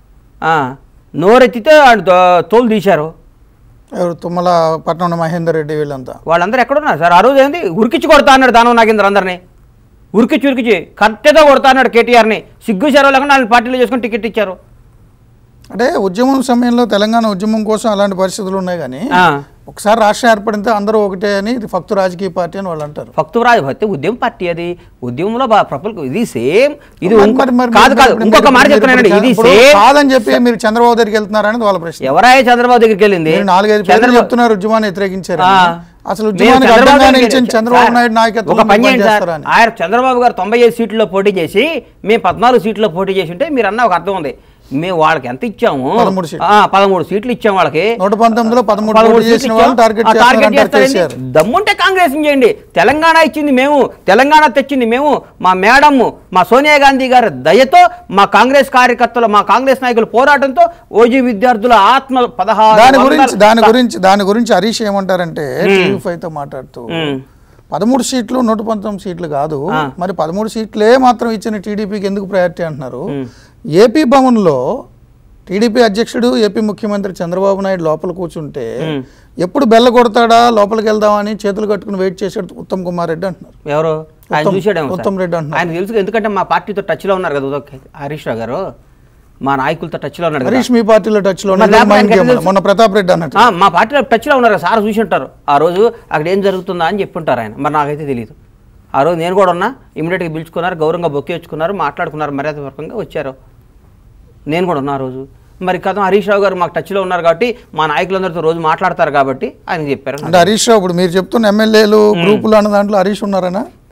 నోరెత్తితే ఆయన దో- తోలు తీశారు ఎవరు తుమ్మల పట్నం మహేందర్ రెడ్డి వీళ్ళంతా వాళ్ళందరూ ఎక్కడున్నారు సార్ ఆ రోజు ఏంది ఉరికిచ్చి కొడతా అన్నాడు దానం నాగేంద్ర అందరినీ ఉరికిచ్చి ఉరికిచ్చి కరెక్ట్గా కొడతా అన్నాడు కేటీఆర్ని సిగ్గు చెరవ లేకుండా వాళ్ళని పార్టీలో చేసుకొని టికెట్ ఇచ్చారు అంటే ఉద్యమం సమయంలో తెలంగాణ ఉద్యమం కోసం అలాంటి పరిస్థితులు ఉన్నాయి కానీ ఆ. ఒకసారి రాష్ట్రం ఏర్పడితే అందరూ ఒకటే అని ఇది ఫక్తు రాజకీయ పార్టీ అని వాళ్ళు అంటారు భక్తురాజు భక్తి ఉద్యమ పార్టీ అది ఉద్యమంలో బా ప్రపంచ ఇది సేమ్ ఇది మరి- ఇంకో- మరి- మరి- కాదు మరి- కాదు మరి- ఇంకొక మాట మీరు చెప్తున్నానండి ఇప్పుడు ఇది ఇప్పుడు సేమ్ కాదని చెప్పి మీరు చంద్రబాబు దగ్గరికి వెళ్తున్నారనేది వాళ్ళ ప్రశ్న ఎవరాయ చంద్రబాబు దగ్గరికి వెళ్ళింది మీరు నాలుగైదు పేర్లు చంద్రబాబు- చెప్తున్నారు ఉద్యమాన్ని వ్యతిరేకించారు ఆ. అసలు మేము ఉద్యమానికి చంద్రబాబు అడ్డంగా దగ్గరికి నిలిచిన వెళ్ళి- చంద్రబాబు సార్, నాయుడు నాయకత్వం ఒక పని చేయండి సార్ చేస్తారని ఆయన చంద్రబాబు గారు తొంభై ఐదు సీట్లలో పోటీ చేసి మేము పద్నాలుగు సీట్లో పోటీ చేసి ఉంటే మీరు అన్న ఒక అర్థం ఉంది మేము వాళ్ళకి ఎంత ఇచ్చాము పదమూడు సీట్లు. ఆ, పదమూడు సీట్లు ఇచ్చాము వాళ్ళకి నూట పంతొమ్మిదిలో పదమూడు పదమూడు పోటీ సీట్లు చేసిన ఇచ్చాం. వాళ్ళు టార్గెట్ ఆ, టార్గెట్ చేస్తారంటారు చేస్తారండి. కేసీఆర్. దమ్ముంటే కాంగ్రెస్ చేయండి తెలంగాణ ఇచ్చింది మేము తెలంగాణ తెచ్చింది మేము మా మేడం మా సోనియా గాంధీ గారి దయతో మా కాంగ్రెస్ కార్యకర్తలు మా కాంగ్రెస్ నాయకుల పోరాటంతో ఓజీ విద్యార్థుల ఆత్మ పదహారు దాని వందల- గురించి దాని గురించి దాని గురించి హరీష్ ఏమంటారంటే టీవీ ఫైవ్ తో మాట్లాడుతూ మ్మ్. పదమూడు సీట్లు నూట పంతొమ్మిది సీట్లు కాదు ఆ. మరి పదమూడు సీట్లే మాత్రం ఇచ్చిన టీడీపీకి ఎందుకు ప్రయారిటీ అంటున్నారు ఏపీ భవన్లో టీడీపీ అధ్యక్షుడు ఏపీ ముఖ్యమంత్రి చంద్రబాబు నాయుడు లోపల కూర్చుంటే ఎప్పుడు బెల్ల కొడతాడా లోపలికి వెళ్దామని చేతులు కట్టుకుని వెయిట్ చేసాడు ఉత్తమ్ కుమార్ రెడ్డి అంటున్నారు ఎవరు ఆయన ఉత్తమ్- చూసాడేమో సార్. ఉత్తమ్ రెడ్డి అంటున్నారు. ఆయన తెలుసు ఎందుకంటే మా పార్టీతో టచ్లో ఉన్నారు కదా ఉదయ్ హరీష్ రావు గారు మా నాయకులతో టచ్లో ఉన్నారు కదా హరీష్ మీ పార్టీలో టచ్ లో మరి ఉన్నారు. లేకపోతే మైండ్ ఆయనకి గేమ్ ఎట్లా తెలుసు? మొన్న ప్రతాప్ రెడ్డి అన్నట్టు ఆ, మా పార్టీలో టచ్లో ఉన్నారు కదా సార్ చూసి ఉంటారు ఆ రోజు అక్కడ ఏం జరుగుతుందా అని చెప్పుంటారు ఆయన మరి నాకైతే తెలియదు ఆ రోజు నేను కూడా ఉన్నా ఇమీడియట్గా పిలుచుకున్నారు గౌరవంగా బొక్కేచ్చుకున్నారు మాట్లాడుకున్నారు మర్యాదపూర్వకంగా వచ్చారు నేను కూడా ఉన్నా ఆ రోజు మరి కథం హరీష్ రావు గారు మాకు టచ్లో ఉన్నారు కాబట్టి మా నాయకులందరితో రోజు మాట్లాడతారు కాబట్టి ఆయన చెప్పారు అంటే హరీష్ రావు ఇప్పుడు మీరు చెప్తున్న ఎమ్మెల్యేలు గ్రూపులు అన్న దాంట్లో హరీష్ ఉన్నారనా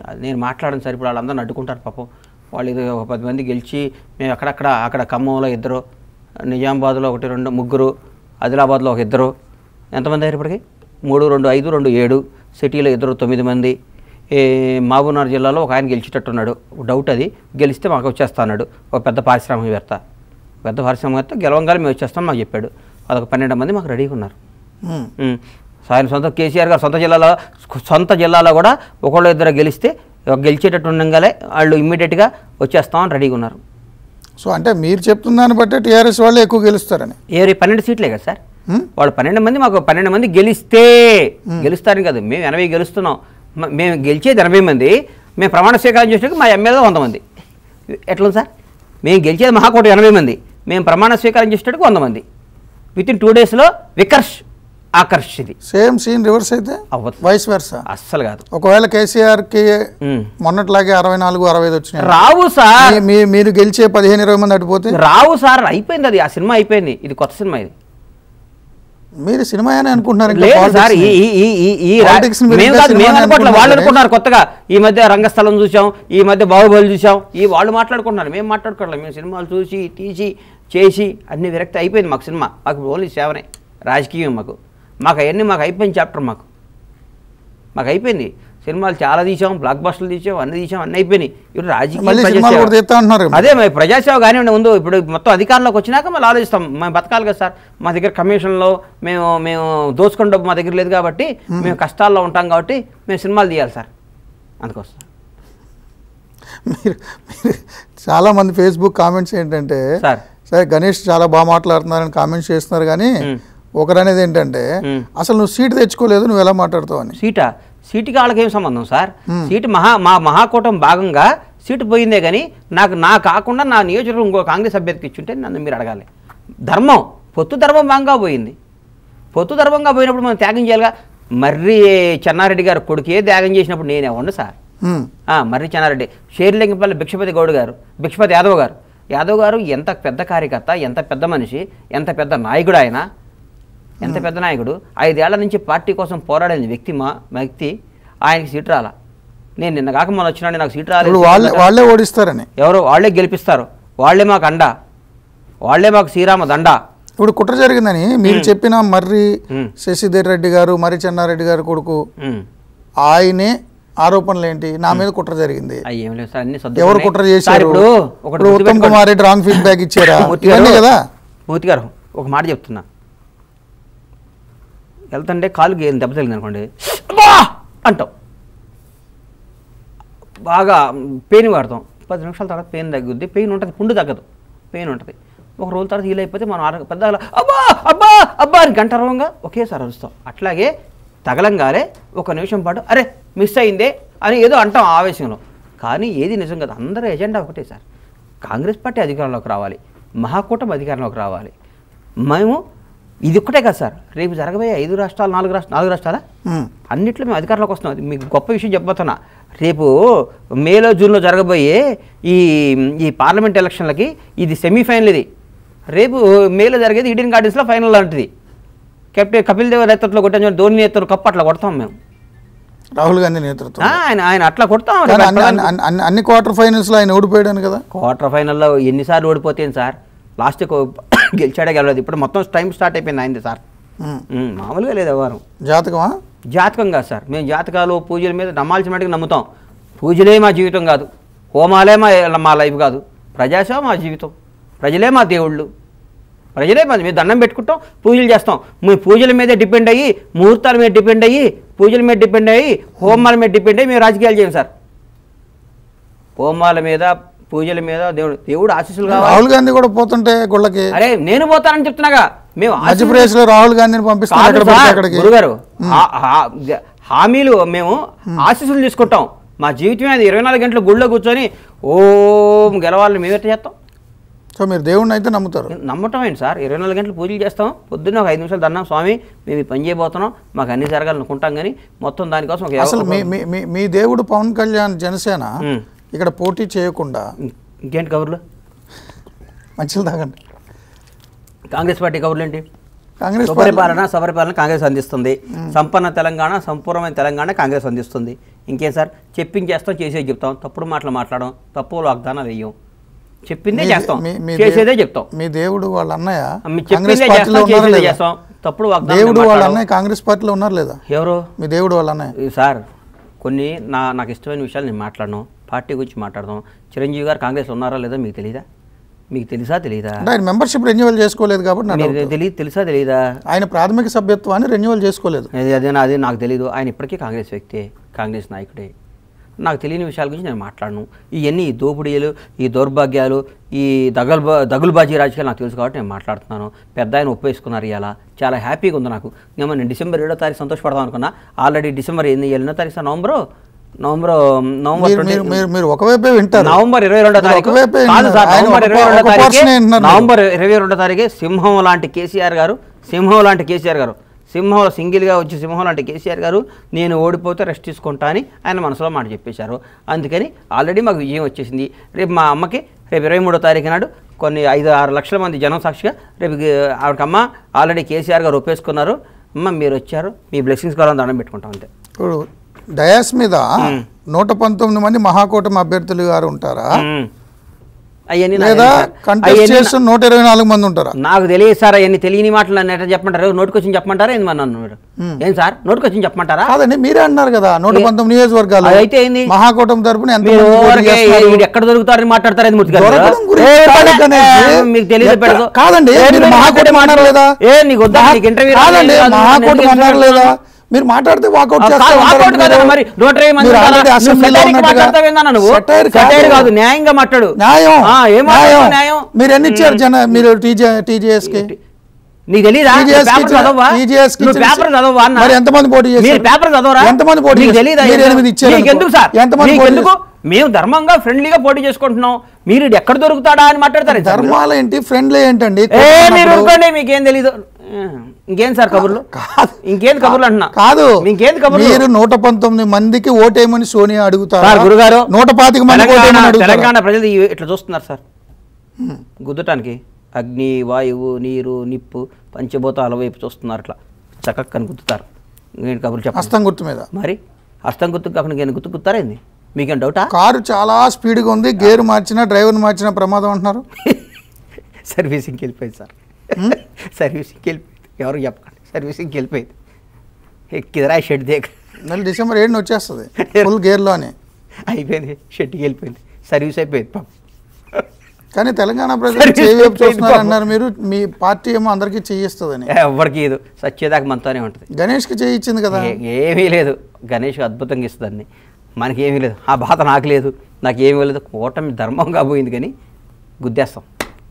నేను మాట్లాడను సార్ ఇప్పుడు వాళ్ళందరూ అడ్డుకుంటారు పాపం వాళ్ళు ఇది ఒక పది మంది గెలిచి మేము అక్కడక్కడ అక్కడ ఖమ్మంలో ఇద్దరు నిజామాబాద్లో ఒకటి రెండు ముగ్గురు ఆదిలాబాద్లో ఒక ఇద్దరు ఎంతమంది అయ్యారు ఇప్పటికి మూడు రెండు ఐదు రెండు ఏడు సిటీలో ఇద్దరు తొమ్మిది మంది ఏ మహబూబ్నగర్ జిల్లాలో ఒక ఆయన గెలిచేటట్టున్నాడు డౌట్ అది గెలిస్తే మాకు వచ్చేస్తా అన్నాడు ఒక పెద్ద పారిశ్రామికవేత్త పెద్ద పారిశ్రామికవేత్త గెలవంగానే మేము వచ్చేస్తాం మాకు చెప్పాడు అదొక పన్నెండు మంది మాకు రెడీగా ఉన్నారు ఉమ్. ఉమ్. సో ఆయన సొంత కేసీఆర్ గారు సొంత జిల్లాలో సొంత జిల్లాలో కూడా ఒకళ్ళు ఇద్దరు గెలిస్తే గెలిచేటట్టు ఉండగానే వాళ్ళు ఇమ్మీడియట్గా వచ్చేస్తామని రెడీగా ఉన్నారు సో అంటే మీరు చెప్తున్న దాన్ని బట్టి టీఆర్ఎస్ వాళ్ళు ఎక్కువ గెలుస్తారని ఏ పన్నెండు సీట్లే కదా సార్ ఉమ్? వాళ్ళు పన్నెండు మంది మాకు పన్నెండు మంది గెలిస్తే గెలుస్తారని కాదు మేము ఎనభై గెలుస్తున్నాం మ- మేము గెలిచేది ఎనభై మంది మేము ప్రమాణ స్వీకారం చేసినట్టు మా ఎమ్మెల్యే వంద మంది ఎట్లా ఉంది సార్ మేము గెలిచేది మహాకోటి ఎనభై మంది మేము ప్రమాణ స్వీకారం చేసేటట్టుకు వంద మంది విత్ ఇన్ టూ డేస్లో వికర్ష్ ఆకర్ష్ ఇది సేమ్ సీన్ రివర్స్ అయితే అవ్వదు వైస్ వెర్సా అస్సలు కాదు ఒకవేళ కేసీఆర్కి ఉమ్. మొన్నట్లాగే అరవై నాలుగు అరవై ఐదు వచ్చినాయి రావు సార్ మీ- మీ- మీరు గెలిచే పదిహేను ఇరవై మంది అడిపోతే రావు సార్ అయిపోయింది అది ఆ సినిమా అయిపోయింది ఇది కొత్త సినిమా ఇది మీరు సినిమా అని అనుకుంటున్నారు ఇంకా లేదు politics సార్ ని. ఈ ఈ ఈ ఈ రా- Politics ని మీరు మేము ఇంకా కాదు మేము సినిమాని అనుకోవట్లేదు వాళ్ళు అనుకుంటున్నారు అనుకుంటున్నారు కొత్తగా ఈ మధ్య రంగస్థలం చూసాం ఈ మధ్య బాహుబలి చూసాం ఈ వాళ్ళు మాట్లాడుకుంటున్నారు మేము మాట్లాడుకోవట్లేదు మేము సినిమాలు చూసి తీసి చేసి అన్ని విరక్తి అయిపోయింది మాకు సినిమా మాకు ఓన్లీ సేవనే రాజకీయం మాకు మాకు అవన్నీ మాకు అయిపోయింది చాప్టర్ మాకు మాకు అయిపోయింది సినిమాలు చాలా తీసాం బ్లాక్ బస్టర్లు తీసాం అన్ని తీసాం అన్ని అయిపోయినాయి ఇప్పుడు రాజకీయం మళ్ళీ సినిమాలు ప్రజాసేవ. కూడా తీస్తా అంటున్నారు అదే మరి ప్రజాసేవ కానివ్వండి ముందు ఇప్పుడు మొత్తం అధికారంలోకి వచ్చినాక మళ్ళీ ఆలోచిస్తాం మేము బతకాలి కదా సార్ మా దగ్గర కమిషన్లో మేము మేము దోచుకున్న డబ్బు మా దగ్గర లేదు కాబట్టి మేము కష్టాల్లో ఉంటాం కాబట్టి మేము సినిమాలు తీయాలి సార్ అందుకోసం మీరు మీరు చాలా మంది ఫేస్బుక్ కామెంట్స్ ఏంటంటే సార్. సరే గణేష్ చాలా బాగా మాట్లాడుతున్నారని కామెంట్స్ చేస్తున్నారు కానీ మ్. ఒకరు అనేది ఏంటంటే మ్. అసలు నువ్వు సీట్ తెచ్చుకోలేదు నువ్వు ఎలా మాట్లాడుతావు అని సీటా సీటుకి వాళ్ళకి ఏం సంబంధం సార్ సీటు మహా మా మహాకూటం భాగంగా సీటు పోయిందే కానీ నాకు నా కాకుండా నా నియోజకవర్గం ఇంకో కాంగ్రెస్ అభ్యర్థికి ఇచ్చుంటే నన్ను మీరు అడగాలి ధర్మం పొత్తు ధర్మం భాగంగా పోయింది పొత్తు ధర్మంగా పోయినప్పుడు మనం త్యాగం చేయాలిగా మర్రి చెన్నారెడ్డి గారు కొడుకే త్యాగం చేసినప్పుడు నేనే ఉండు సార్ మ్. ఆ, మర్రి చెన్నారెడ్డి షేర్లింగపల్లి భిక్షపతి గౌడ్ గారు భిక్షపతి యాదవ్ గారు యాదవ్ గారు ఎంత పెద్ద కార్యకర్త ఎంత పెద్ద మనిషి ఎంత పెద్ద నాయకుడు ఆయన ఎంత పెద్ద నాయకుడు ఐదేళ్ల నుంచి పార్టీ కోసం పోరాడిన వ్యక్తి మా వ్యక్తి ఆయనకి సీట్ రాలా నేను నిన్న కాక మొన్న వచ్చినాడు నాకు సీట్ రాలేదు ఇప్పుడు వాళ్ళే వాళ్ళే ఓడిస్తారని ఎవరు వాళ్ళే గెలిపిస్తారు వాళ్ళే మాకు అండ వాళ్ళే మాకు శ్రీరామ దండ ఇప్పుడు కుట్ర జరిగిందని మీరు చెప్పిన మర్రి మ్. శశిధర్ రెడ్డి గారు మర్రి చెన్నారెడ్డి గారు కొడుకు ఉమ్. ఆయనే ఆరోపణలు ఏంటి నా మీద కుట్ర జరిగింది అయ్యి ఏం లేదు సార్ అన్ని ఎవరు సర్దుకున్నాయి. కుట్ర సార్, చేశారు ఇప్పుడు ఒకటి ఇప్పుడు ఉత్తమ్ గుర్తుపెట్టుకోండి. కుమార్ రెడ్డి రాంగ్ ఫీడ్బ్యాక్ ఇచ్చారా మూర్తి ఇవన్నీ గారు, కదా మూర్తి గారు ఒక మాట చెప్తున్నా వెళ్తుంటే కాలు ఏం దెబ్బ తగిలింది అనుకోండి అబ్బా అంటాం బాగా పెయిన్ వాడతాం పది నిమిషాల తర్వాత పెయిన్ తగ్గుద్ది పెయిన్ ఉంటుంది పుండు తగ్గదు పెయిన్ ఉంటుంది ఒక రోజుల తర్వాత హీల్ అయిపోతే మనం ఆర పెద్ద అబ్బా అబ్బా అబ్బా అని గంట రవంగా ఒకేసారి అరుస్తాం అట్లాగే తగలంగానే ఒక నిమిషం పాటు అరే మిస్ అయిందే అని ఏదో అంటాం ఆవేశంలో కానీ ఏది నిజం కదా అందరూ ఎజెండా ఒకటే సార్ కాంగ్రెస్ పార్టీ అధికారంలోకి రావాలి మహాకూటమి అధికారంలోకి రావాలి మేము ఇది ఒక్కటే కదా సార్ రేపు జరగబోయే ఐదు రాష్ట్రాలు నాలుగు రాష్ట్రాలు నాలుగు రాష్ట్రాలా మ్. అన్నిట్లో మేము అధికారంలోకి వస్తున్నాం అది మీకు గొప్ప విషయం చెప్పబోతున్నా రేపు మేలో జూన్లో జరగబోయే ఈ ఈ పార్లమెంట్ ఎలక్షన్లకి ఇది సెమీఫైనల్ ఇది రేపు మేలో జరిగేది ఈడెన్ గార్డెన్స్లో ఫైనల్ లాంటిది కెప్టెన్ కపిల్ దేవ్ నేతృత్వంలో కొట్టాం చూడండి, ధోని నేతృత్వం కప్పు అట్లా కొడతాం మేము రాహుల్ గాంధీ నేతృత్వం ఆ, ఆయన ఆయన అట్లా కొడతాం కానీ అన్ని అన్ని- అన్ని- అన్ని- అన్ని క్వార్టర్ ఫైనల్స్ లో ఆయన ఓడిపోయాడు కదా క్వార్టర్ ఫైనల్లో ఎన్నిసార్లు ఓడిపోతే సార్ లాస్ట్ గెలిచాడే గెలవలేదు ఇప్పుడు మొత్తం టైం స్టార్ట్ అయిపోయింది అయింది సార్ మ్. ఉమ్, మామూలుగా లేదు ఎవరు జాతకమా జాతకం కాదు సార్ మేము జాతకాలు పూజల మీద నమ్మాల్సిన మట్టుకు నమ్ముతాం పూజలే మా జీవితం కాదు హోమాలే మా మా లైఫ్ కాదు ప్రజాసేవ మా జీవితం ప్రజలే మా దేవుళ్ళు ప్రజలే మా మేము దండం పెట్టుకుంటాం పూజలు చేస్తాం మేము పూజల మీదే డిపెండ్ అయ్యి ముహూర్తాల మీద డిపెండ్ అయ్యి పూజల మీద డిపెండ్ అయ్యి హోమాల మీద డిపెండ్ అయ్యి మేము రాజకీయాలు చేయం సార్ హోమాల మీద పూజల మీద దేవుడు దేవుడు ఆశీస్సులు కావాలి రాహుల్ గాంధీ కూడా పోతుంటే గుళ్ళకి అరే నేను పోతానని చెప్తున్నాగా మేము ఆశీస్సులు మధ్యప్రదేశ్ లో రాహుల్ గాంధీని పంపిస్తున్నారు కాదు ఎక్కడ పడితే సార్, అక్కడికి గురుగారు హా- హా- హామీలు మేము ఆశీస్సులు తీసుకుంటాం మా జీవితమే అది ఇరవై నాలుగు గంటలు గుళ్ళో కూర్చొని ఓం గెలవాలని మేము ఎట్లా చేస్తాం సో మీరు దేవుడిని అయితే నమ్ముతారు నమ్మటం ఏంటి సార్ ఇరవై నాలుగు గంటలు పూజలు చేస్తాం పొద్దున్న ఒక ఐదు నిమిషాలు దన్నాం స్వామి మేము ఈ పని చేయబోతున్నాం మాకు అన్ని జరగాలనుకుంటాం కానీ మొత్తం దానికోసం ఒక అసలు మీ మీ- మీ మీ దేవుడు పవన్ కళ్యాణ్ జనసేన మ్. ఇక్కడ పోటీ చేయకుండా ఇంకేంటి కబుర్లు మంచిలు తాగండి కాంగ్రెస్ పార్టీ కబుర్లు ఏంటి కాంగ్రెస్ సుపరిపాలన సపరిపాలన కాంగ్రెస్ అందిస్తుంది సంపన్న తెలంగాణ సంపూర్ణమైన తెలంగాణ కాంగ్రెస్ అందిస్తుంది ఇంకేం సార్ చెప్పించేస్తాం చేసేది చెప్తాం తప్పుడు మాటలు మాట్లాడడం తప్పుడు వాగ్దానాలు వేయం చెప్పిందే మీ- చేస్తాం మీ- మీ చేసేదే దే- చెప్తాం మీ దేవుడు వాళ్ళ అన్నయ్య మీ కాంగ్రెస్ చెప్పిందే పార్టీలో చేస్తాం ఉన్నారా చేసేదే లేదా చేస్తాం తప్పుడు వాగ్దానం దేవుడు వాళ్ళ అన్నయ్య కాంగ్రెస్ పార్టీలో ఉన్నారు లేదా ఎవరు మీ దేవుడు వాళ్ళ అన్నయ్య ఈ సార్ కొన్ని నా నాకు ఇష్టమైన విషయాలు నేను మాట్లాడను పార్టీ గురించి మాట్లాడదాం చిరంజీవి గారు కాంగ్రెస్ ఉన్నారా లేదా మీకు తెలీదా మీకు తెలుసా తెలీదా అంటే ఆయన మెంబర్షిప్ రెన్యువల్ చేసుకోలేదు కాబట్టి నా మీరు doubt. తెలియదు తెలుసా తెలీదా ఆయన ప్రాథమిక సభ్యత్వాన్ని రెన్యువల్ చేసుకోలేదు అది అదే అదే నాకు తెలీదు ఆయన ఇప్పటికీ కాంగ్రెస్ వ్యక్తే కాంగ్రెస్ నాయకుడే నాకు తెలియని విషయాల గురించి నేను మాట్లాడను ఇవన్నీ ఈ దోపిడీలు ఈ దౌర్భాగ్యాలు ఈ దగల్ దగులుబాజీ రాజకీయాలు నాకు తెలుసు కాబట్టి నేను మాట్లాడుతున్నాను పెద్ద ఆయన ఒప్పేసుకున్నారు ఇలా చాలా హ్యాపీగా ఉంది నాకు నేను నేను డిసెంబర్ ఏడో తారీఖు సంతోషపడదాం అనుకున్నా ఆల్రెడీ డిసెంబర్ ఎన్ని ఎన్నో తారీఖు సార్ నవంబర్ నవంబర్ నవంబర్ మీరు 20 మీరు మీరు మీరు ఒకవైపే వింటారు నవంబర్ ఇరవై రెండో మీరు తారీఖు ఒకవైపే కాదు సార్ ఆయన నవంబర్ ఒక- ఇరవై రెండో ఒక తారీఖు portion ఏ వింటున్నారు మీరు. నవంబర్ ఇరవై రెండో తారీఖు సింహం లాంటి కేసీఆర్ గారు సింహం లాంటి కేసీఆర్ గారు సింహం సింగిల్గా వచ్చి సింహం లాంటి కేసీఆర్ గారు నేను ఓడిపోతే రెస్ట్ తీసుకుంటా అని ఆయన మనసులో మాట చెప్పేశారు అందుకని ఆల్రెడీ మాకు విజయం వచ్చేసింది రేపు మా అమ్మకి రేపు ఇరవై మూడో తారీఖు నాడు కొన్ని ఐదు ఆరు లక్షల మంది జనం సాక్షిగా రేపు ఆవిడకమ్మ ఆల్రెడీ కేసీఆర్ గారు ఒప్పేసుకున్నారు అమ్మ మీరు వచ్చారు మీ బ్లెస్సింగ్స్ కావాలని దండం పెట్టుకుంటాం అంతే ఇప్పుడు డయాస్ మీద నూట పంతొమ్మిది మంది మహాకూటమి అభ్యర్థులు గారు ఉంటారా అవన్నీ లేదా కంటెస్ట్ చేస్తున్న నూట ఇరవై నాలుగు మంది ఉంటారా నాకు తెలియదు సార్ అవన్నీ తెలియని మాటలు నన్ను ఎట్లా చెప్పమంటారు నోటికొచ్చి చెప్పమంటారా ఏంది మరి నన్ను మీరు ఏం సార్ నోటికొచ్చి చెప్పమంటారా కాదండి మీరే అన్నారు కదా నూట పంతొమ్మిది నియోజకవర్గాలు అది అయితే ఏంది? మహాకూటమి తరపున ఎంత మీరు మంది పోటీ ఊరికే చేస్తున్నారు? ఈడు ఎక్కడ దొరుకుతారని మాట్లాడతారు ఏంది మూర్తి గారు? దొరకడం గురించి ఏ, కాదు పడే- గణేష్. ఏ, మీకు తెలియదు ఎక్కడ- పెడదు కాదండి ఏ, మీరు మీరు మహాకూటమి అన్నారు లేదా ఏ నీకు వద్దా నీకు ఇంటర్వ్యూ కాదండి రాలేదు, మహాకూటమి నేను అన్నారు ఎందుకు లేదా మీరు మాట్లాడితే వాకౌట్ ఆ, కాదు, వాకౌట్ కాదు మరి నూట ఇరవై మంది మీరు ఉన్నారా? already నువ్వు అసెంబ్లీలో satiric ఉన్నట్టుగా- మాట్లాడతావేందన్నా నువ్వు Satire Satire కాదు. కాదు న్యాయంగా మాట్లాడు న్యాయం ఆ, ఏం మాట్లాడతావు న్యాయం మీరు ఎన్ని ఇచ్చారు జన మీరు టీజే టీజేఎస్ కి నీకు తెలీదా TGS కి పేపర్ ఇచ్చిన- చదవవా TGS కి నువ్వు ఇచ్చిన- పేపర్ చదవవా అన్న? మరి ఎంతమంది పోటీ చేశారు? మీరు పేపర్ చదవరా ఎంతమంది పోటీ నీకు చేశారు? తెలీదా మీరు ఎనిమిది ఇచ్చారు నీకు ఎందుకు సార్ ఎంతమంది నీకు పోటీ ఎందుకు మేము ధర్మంగా ఫ్రెండ్లీగా పోటీ చేసుకుంటున్నాం మీరు ఈడు ఎక్కడ దొరుకుతాడా అని మాట్లాడతారు ఏంటి సార్ మీరు? ధర్మాలు ఏంటి ఫ్రెండ్లీ ఏంటండి ఏ మీరు కొట్టుకున్నప్పుడు- ఊరుకోండి మీకేం తెలీదు ఏ, ఇంకేం సార్ కబుర్లు కాదు. ఇంకేం కబుర్లు అంటున్నా కాదు ఇంకేం కబుర్లు మీరు నూట పంతొమ్మిది మందికి ఓటేయమని సోనియా అడుగుతారు సార్ గురుగారు నూట పాతిక మందికి తెలంగాణ- ఓటేయమని అడుగుతారా తెలంగాణ ప్రజలు ఇవి ఇట్లా చూస్తున్నారు సార్ గుద్దటానికి అగ్ని వాయువు నీరు నిప్పు పంచభూతాల వైపు చూస్తున్నారు ఇట్లా చక్కని గుద్దుతారు నేను కబుర్లు చెప్పండి హస్తం గుర్తు మీద మరి హస్తం గుర్తు కాకుండా నేను గుర్తు గుర్తారేంది మీకేం డౌటా కారు చాలా స్పీడ్గా ఉంది గేర్ మార్చినా డ్రైవర్ మార్చినా ప్రమాదం అంటున్నారు సర్వీసింగ్కి వెళ్ళిపోయింది సార్ సర్వీసింగ్కి వెళ్ళిపోయింది ఎవరు చెప్పకండి సర్వీసింగ్కి వెళ్ళిపోయింది ఎక్కిదరా షెడ్ దగ్గర మళ్ళీ డిసెంబర్ ఏడుని వచ్చేస్తుంది ఫుల్ గేర్లోనే అయిపోయింది షెడ్కి వెళ్ళిపోయింది సర్వీస్ అయిపోయింది పాపం కానీ తెలంగాణ ప్రజలు Service చేయి వైపు అయిపోయింది చూస్తున్నారు పాపం. అన్నారు మీరు మీ పార్టీ ఏమో అందరికీ చేయిస్తుందని ఎవరికి ఇది సచ్చేదాకా మనతోనే ఉంటుంది గణేష్కి చేయించింది కదా ఏ- ఏమీ లేదు గణేష్ అద్భుతంగా ఇస్తుందని మనకి ఏమీ లేదు ఆ బాధ నాకు లేదు నాకు ఏమీ లేదు కూటమి ధర్మంగా పోయింది కానీ గుద్దేస్తాం